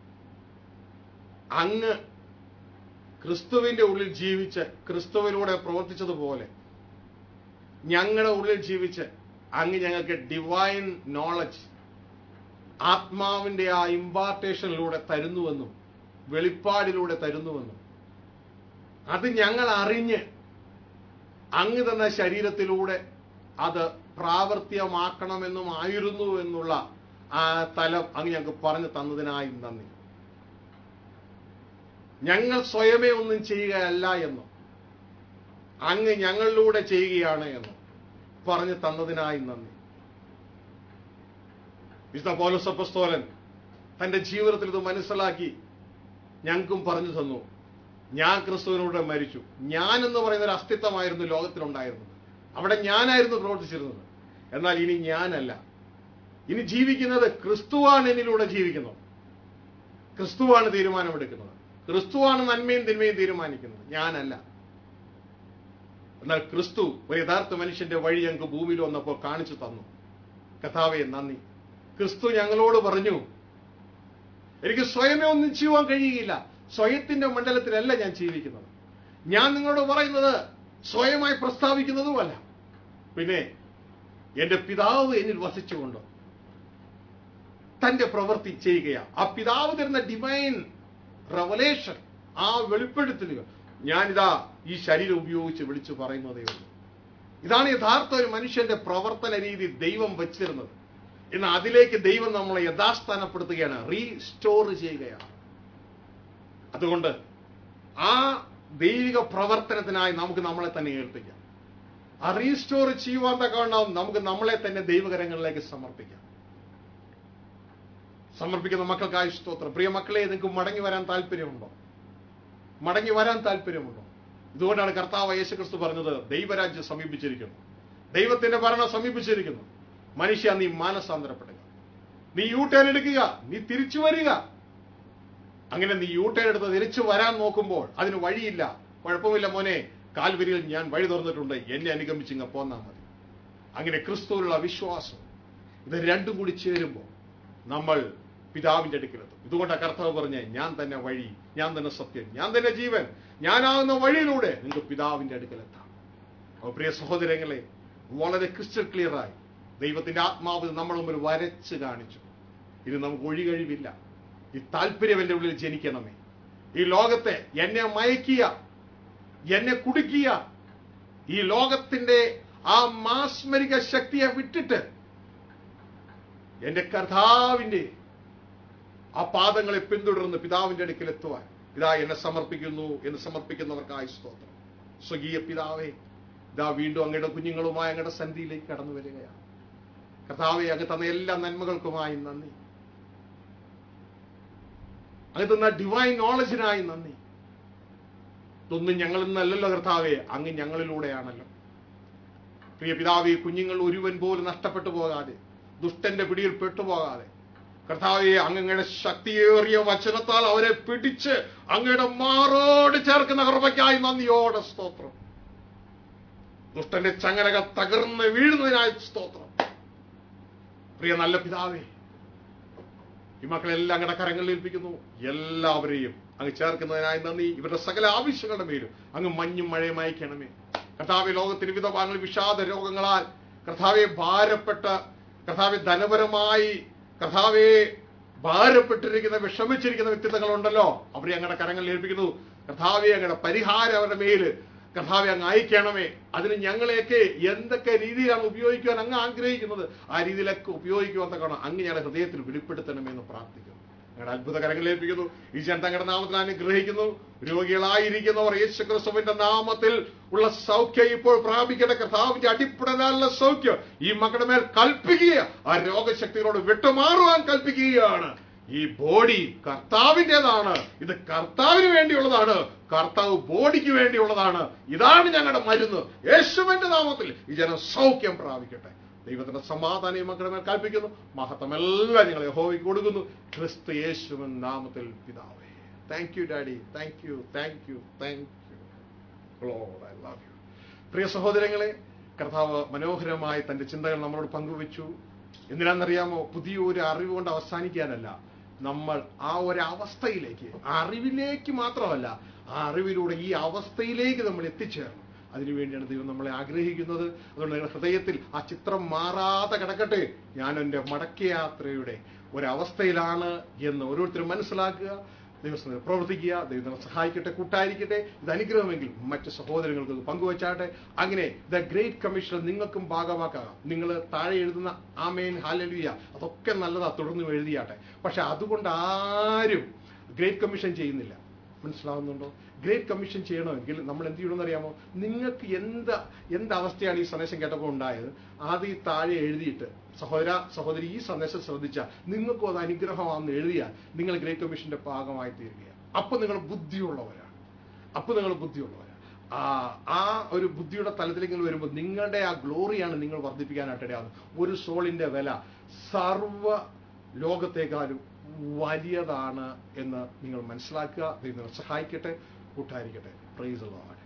[SPEAKER 1] അങ്ങ് ക്രിസ്തുവിന്റെ ഉള്ളിൽ ജീവിച്ച് ക്രിസ്തുവിലൂടെ പ്രവർത്തിച്ചതുപോലെ ഞങ്ങളുടെ ഉള്ളിൽ ജീവിച്ച് അങ്ങ് ഞങ്ങൾക്ക് ഡിവൈൻ നോളജ് ആത്മാവിന്റെ ആ ഇമ്പാർട്ടേഷനിലൂടെ തരുന്നുവെന്നും വെളിപ്പാടിലൂടെ തരുന്നുവെന്നും അത് ഞങ്ങൾ അറിഞ്ഞ് അങ്ങ് തന്ന ശരീരത്തിലൂടെ അത് പ്രാവർത്തികമാക്കണമെന്നും ആയിരുന്നു എന്നുള്ള ആ തലം അങ്ങ് ഞങ്ങൾക്ക് പറഞ്ഞു തന്നതിനായി നന്ദി ഞങ്ങൾ സ്വയമേ ഒന്നും ചെയ്യുകയല്ല എന്നും അങ്ങ് ഞങ്ങളിലൂടെ ചെയ്യുകയാണ് എന്നും പറഞ്ഞു തന്നതിനായി നന്ദി വിശുദ്ധ പൗലസപ്പസ്തോലൻ തന്റെ ജീവിതത്തിൽ ഇത് മനസ്സിലാക്കി ഞങ്ങൾക്കും പറഞ്ഞു തന്നു ഞാൻ ക്രിസ്തുവിനൂടെ മരിച്ചു ഞാൻ എന്ന് പറയുന്ന ഒരു അസ്തിത്വമായിരുന്നു ലോകത്തിലുണ്ടായിരുന്നത് അവിടെ ഞാനായിരുന്നു പ്രവർത്തിച്ചിരുന്നത് എന്നാൽ ഇനി ഞാനല്ല ഇനി ജീവിക്കുന്നത് ക്രിസ്തുവാണ് എന്നിലൂടെ ജീവിക്കുന്നത് ക്രിസ്തുവാണ് തീരുമാനമെടുക്കുന്നത് ക്രിസ്തുവാണ് നന്മയും തിന്മയും തീരുമാനിക്കുന്നത് ഞാനല്ല എന്നാൽ ക്രിസ്തു ഒരു യഥാർത്ഥ മനുഷ്യന്റെ വഴി ഞങ്ങൾക്ക് ഭൂമിയിൽ വന്നപ്പോൾ കാണിച്ചു തന്നു കഥാവെ നന്ദി ക്രിസ്തു ഞങ്ങളോട് പറഞ്ഞു എനിക്ക് സ്വയമേ ഒന്നും ചെയ്യുവാൻ കഴിയുകയില്ല സ്വയത്തിന്റെ മണ്ഡലത്തിലല്ല ഞാൻ ജീവിക്കുന്നത് ഞാൻ നിങ്ങളോട് പറയുന്നത് സ്വയമായി പ്രസ്താവിക്കുന്നതുമല്ല പിന്നെ എന്റെ പിതാവ് എന്നിൽ വസിച്ചുകൊണ്ട് തന്റെ പ്രവൃത്തി ചെയ്യുകയാണ് ആ പിതാവ് തരുന്ന ഡിവൈൻ റവലേഷൻ ആ വെളിപ്പെടുത്തലുകൾ ഞാനിതാ ഈ ശരീരം ഉപയോഗിച്ച് വിളിച്ചു പറയുന്നതേ ഉള്ളൂ ഇതാണ് യഥാർത്ഥ ഒരു മനുഷ്യന്റെ പ്രവർത്തന രീതി ദൈവം വച്ചിരുന്നത് എന്നാൽ അതിലേക്ക് ദൈവം നമ്മളെ യഥാസ്ഥാനപ്പെടുത്തുകയാണ് റീസ്റ്റോർ ചെയ്യുകയാണ് അതുകൊണ്ട് ആ ദൈവിക പ്രവർത്തനത്തിനായി നമുക്ക് നമ്മളെ തന്നെ ഏൽപ്പിക്കാം ആ റീസ്റ്റോർ ചെയ്യുവാൻ തക്കവണ്ണം നമുക്ക് നമ്മളെ തന്നെ ദൈവകരങ്ങളിലേക്ക് സമർപ്പിക്കാം സമർപ്പിക്കുന്ന മക്കൾക്കായി സ്തോത്രം പ്രിയ മക്കളെ നിങ്ങൾക്ക് മടങ്ങി വരാൻ താല്പര്യമുണ്ടോ മടങ്ങി വരാൻ താല്പര്യമുണ്ടോ ഇതുകൊണ്ടാണ് കർത്താവ് യേശു ക്രിസ്തു പറഞ്ഞത് ദൈവരാജ്യം സമീപിച്ചിരിക്കുന്നു ദൈവത്തിന്റെ ഭരണം സമീപിച്ചിരിക്കുന്നു മനുഷ്യ നീ മാനസാന്തരപ്പെടുക നീ യൂ ടേൺ എടുക്കുക നീ തിരിച്ചു വരിക അങ്ങനെ നീ യൂ ടേൺ എടുത്ത് തിരിച്ചു വരാൻ നോക്കുമ്പോൾ അതിന് വഴിയില്ല കുഴപ്പമില്ല മോനെ കാൽവരിയിൽ ഞാൻ വഴി തുറന്നിട്ടുണ്ട് എന്നെ അനുഗമിച്ച് ഇങ്ങ് പോന്നാ മതി അങ്ങനെ ക്രിസ്തുവിലുള്ള വിശ്വാസം ഇത് രണ്ടും കൂടി ചേരുമ്പോൾ നമ്മൾ പിതാവിന്റെ അടുക്കലെത്തും ഇതുകൊണ്ടാണ് കർത്താവ് പറഞ്ഞ ഞാൻ തന്നെ വഴി ഞാൻ തന്നെ സത്യം ഞാൻ തന്നെ ജീവൻ ഞാനാകുന്ന വഴിയിലൂടെ നിങ്ങൾക്ക് പിതാവിന്റെ അടുക്കലെത്താം അപ്പോൾ പ്രിയ സഹോദരങ്ങളെ വളരെ ക്രിസ്റ്റൽ ക്ലിയറായി ദൈവത്തിന്റെ ആത്മാവ് നമ്മൾ മുമ്പിൽ വരച്ച് കാണിച്ചു ഇനി നമുക്ക് ഒഴികഴിവില്ല ഈ താല്പര്യം എൻ്റെ ഉള്ളിൽ ജനിക്കണമേ ഈ ലോകത്തെ എന്നെ മയക്കിയ എന്നെ കുടുക്കിയ ഈ ലോകത്തിന്റെ ആ മാസ്മരിക ശക്തിയെ വിട്ടിട്ട് എന്റെ കർത്താവിന്റെ ആ പാദങ്ങളെ പിന്തുടർന്ന് പിതാവിന്റെ അടുക്കൽ എത്തുവാൻ ഇതാ എന്നെ സമർപ്പിക്കുന്നു എന്ന് സമർപ്പിക്കുന്നവർക്കായി സ്തോത്രം സ്വകീയ പിതാവേ ഇതാ വീണ്ടും അങ്ങയുടെ കുഞ്ഞുങ്ങളുമായി അങ്ങയുടെ സന്ധിയിലേക്ക് കടന്നു വരികയാണ് കർത്താവെ അങ്ങ് തന്ന എല്ലാ നന്മകൾക്കുമായി നന്ദി അങ്ങ് തന്ന ഡിവൈൻ നോളജിനായി നന്ദി ഇതൊന്നും ഞങ്ങളിൽ നിന്നല്ലല്ലോ കർത്താവെ അങ്ങ് ഞങ്ങളിലൂടെയാണല്ലോ പ്രിയ പിതാവെ കുഞ്ഞുങ്ങൾ ഒരുവൻ പോലും നഷ്ടപ്പെട്ടു പോകാതെ ദുഷ്ടന്റെ പിടിയിൽ പെട്ടുപോകാതെ കർത്താവെ അങ്ങയുടെ ശക്തിയേറിയ വചനത്താൽ അവരെ പിടിച്ച് അങ്ങയുടെ മാറോട് ചേർക്കുന്ന കൃപയ്ക്കായി നന്ദിയോടെ സ്തോത്രം ദുഷ്ടന്റെ ചങ്ങലകൾ തകർന്ന് വീഴുന്നതിനായി സ്തോത്രം പ്രിയ നല്ല പിതാവേ ഈ മക്കളെല്ലാം അങ്ങയുടെ കരങ്ങളിൽ ഏൽപ്പിക്കുന്നു എല്ലാവരെയും അങ്ങ് ചേർക്കുന്നതിനായി നന്ദി ഇവരുടെ സകല ആവശ്യങ്ങളുടെ മേലും അങ്ങ് മഞ്ഞും മഴയും അയക്കണമേ കർത്താവെ ലോകത്തിന് വിവിധ ഭാഗങ്ങളിൽ വിഷാദ രോഗങ്ങളാൽ കർത്താവെ ഭാരപ്പെട്ട കർത്താവെ ധനപരമായി കർത്താവെ ഭാരപ്പെട്ടിരിക്കുന്ന വിഷമിച്ചിരിക്കുന്ന വ്യക്തിത്വങ്ങളുണ്ടല്ലോ അവരെ അങ്ങയുടെ കരങ്ങളിൽ ഏൽപ്പിക്കുന്നു കർത്താവെ അങ്ങയുടെ പരിഹാരം അവരുടെ മേല് കർത്താവെ അങ്ങ് അയക്കണമേ അതിന് ഞങ്ങളെയൊക്കെ എന്തൊക്കെ രീതിയിലാണ് ഉപയോഗിക്കുവാൻ അങ്ങ് ആഗ്രഹിക്കുന്നത് ആ രീതിയിലൊക്കെ ഉപയോഗിക്കുവാൻ തക്കണം അങ്ങ് ഞങ്ങളുടെ ഹൃദയത്തിൽ വെളിപ്പെടുത്തണമേ എന്ന് പ്രാർത്ഥിക്കുന്നു ഞങ്ങളുടെ അത്ഭുത കരങ്ങളിൽ ഏൽപ്പിക്കുന്നു ഈ ജന തങ്ങളുടെ നാമത്തിൽ അനുഗ്രഹിക്കുന്നു രോഗികളായിരിക്കുന്നവർ യേശു ക്രിസ്തുവിന്റെ നാമത്തിൽ ഉള്ള സൗഖ്യം ഇപ്പോൾ പ്രാപിക്കേണ്ട കർത്താവിന്റെ അടിപ്പിടലാലുള്ള സൗഖ്യം ഈ മക്കളുടെ മേൽ കൽപ്പിക്കുക ആ രോഗശക്തികളോട് വിട്ടുമാറുവാൻ കൽപ്പിക്കുകയാണ് ഈ ബോഡി കർത്താവിൻ്റെതാണ് ഇത് കർത്താവിന് വേണ്ടിയുള്ളതാണ് കർത്താവ് ബോഡിക്ക് വേണ്ടിയുള്ളതാണ് ഇതാണ് ഞങ്ങളുടെ മരുന്ന് യേശുവിന്റെ നാമത്തിൽ ഈ ജനം സൗഖ്യം പ്രാപിക്കട്ടെ ദൈവത്തിന്റെ സമാധാനം ഈ മക്കളുടെ മേൽ കൽപ്പിക്കുന്നു മഹത്വമെല്ലാം ഞങ്ങൾ യഹോവയ്ക്ക് കൊടുക്കുന്നു ക്രിസ്തു യേശുവിൻ നാമത്തിൽ പിതാവേ thank you daddy thank you thank you thank you Lord, I love you. പ്രിയ സഹോദരങ്ങളെ കർത്താവ് മനോഹരമായി തന്റെ ചിന്തകൾ നമ്മളോട് പങ്കുവെച്ചു എന്തിനാണെന്നറിയാമോ പുതിയൊരു അറിവ് കൊണ്ട് അവസാനിക്കാനല്ല നമ്മൾ ആ ഒരു അവസ്ഥയിലേക്ക് ആ അറിവിലേക്ക് മാത്രമല്ല ആ അറിവിലൂടെ ഈ അവസ്ഥയിലേക്ക് നമ്മൾ എത്തിച്ചേരണം അതിനുവേണ്ടിയാണ് ദൈവം നമ്മളെ ആഗ്രഹിക്കുന്നത് അതുകൊണ്ട് നിങ്ങളുടെ ഹൃദയത്തിൽ ആ ചിത്രം മാറാതെ കിടക്കട്ടെ ഞാൻ എൻ്റെ മടക്കയാത്രയുടെ ഒരവസ്ഥയിലാണ് എന്ന് ഓരോരുത്തരും മനസ്സിലാക്കുക ദൈവസ്ഥ പ്രവർത്തിക്കുക ദൈവം നമ്മളെ സഹായിക്കട്ടെ കൂട്ടായിരിക്കട്ടെ ഇത് അനുഗ്രഹമെങ്കിൽ മറ്റ് സഹോദരങ്ങൾക്ക് ഇത് പങ്കുവച്ചാട്ടെ അങ്ങനെ ദ ഗ്രേറ്റ് കമ്മീഷൻ നിങ്ങൾക്കും ഭാഗമാക്കാം നിങ്ങൾ താഴെ എഴുതുന്ന ആമേൻ ഹാലലുയ അതൊക്കെ നല്ലതാ തുടർന്ന് എഴുതിയാട്ടെ പക്ഷെ അതുകൊണ്ട് ആരും ഗ്രേറ്റ് കമ്മീഷൻ ചെയ്യുന്നില്ല മനസ്സിലാവുന്നുണ്ടോ ഗ്രേറ്റ് കമ്മീഷൻ ചെയ്യണമെങ്കിൽ നമ്മൾ എന്ത് ചെയ്യണമെന്ന് അറിയാമോ നിങ്ങൾക്ക് എന്ത് എന്ത് അവസ്ഥയാണ് ഈ സന്ദേശം കേട്ടപ്പോൾ ഉണ്ടായത് ആദ്യം ഈ താഴെ എഴുതിയിട്ട് സഹോദര സഹോദരി ഈ സന്ദേശം ശ്രദ്ധിച്ചാൽ നിങ്ങൾക്കും അത് അനുഗ്രഹമാണെന്ന് എഴുതിയാൽ നിങ്ങൾ ഗ്രേറ്റ് കമ്മീഷന്റെ ഭാഗമായി തീരുകയാണ് അപ്പൊ നിങ്ങൾ ബുദ്ധിയുള്ളവരാണ് അപ്പൊ നിങ്ങൾ ബുദ്ധിയുള്ളവരാണ് ആ ആ ഒരു ബുദ്ധിയുടെ തലത്തിലേക്ക് നിങ്ങൾ വരുമ്പോൾ നിങ്ങളുടെ ആ ഗ്ലോറിയാണ് നിങ്ങൾ വർദ്ധിപ്പിക്കാനായിട്ട് ഇടയാകുന്നത് ഒരു സോളിന്റെ വില സർവ ലോകത്തെക്കാളും വലിയതാണ് എന്ന് നിങ്ങൾ മനസ്സിലാക്കുക ദൈവം നിങ്ങളെ സഹായിക്കട്ടെ കൂട്ടായിരിക്കട്ടെ പ്രൈസ് ലോഡ്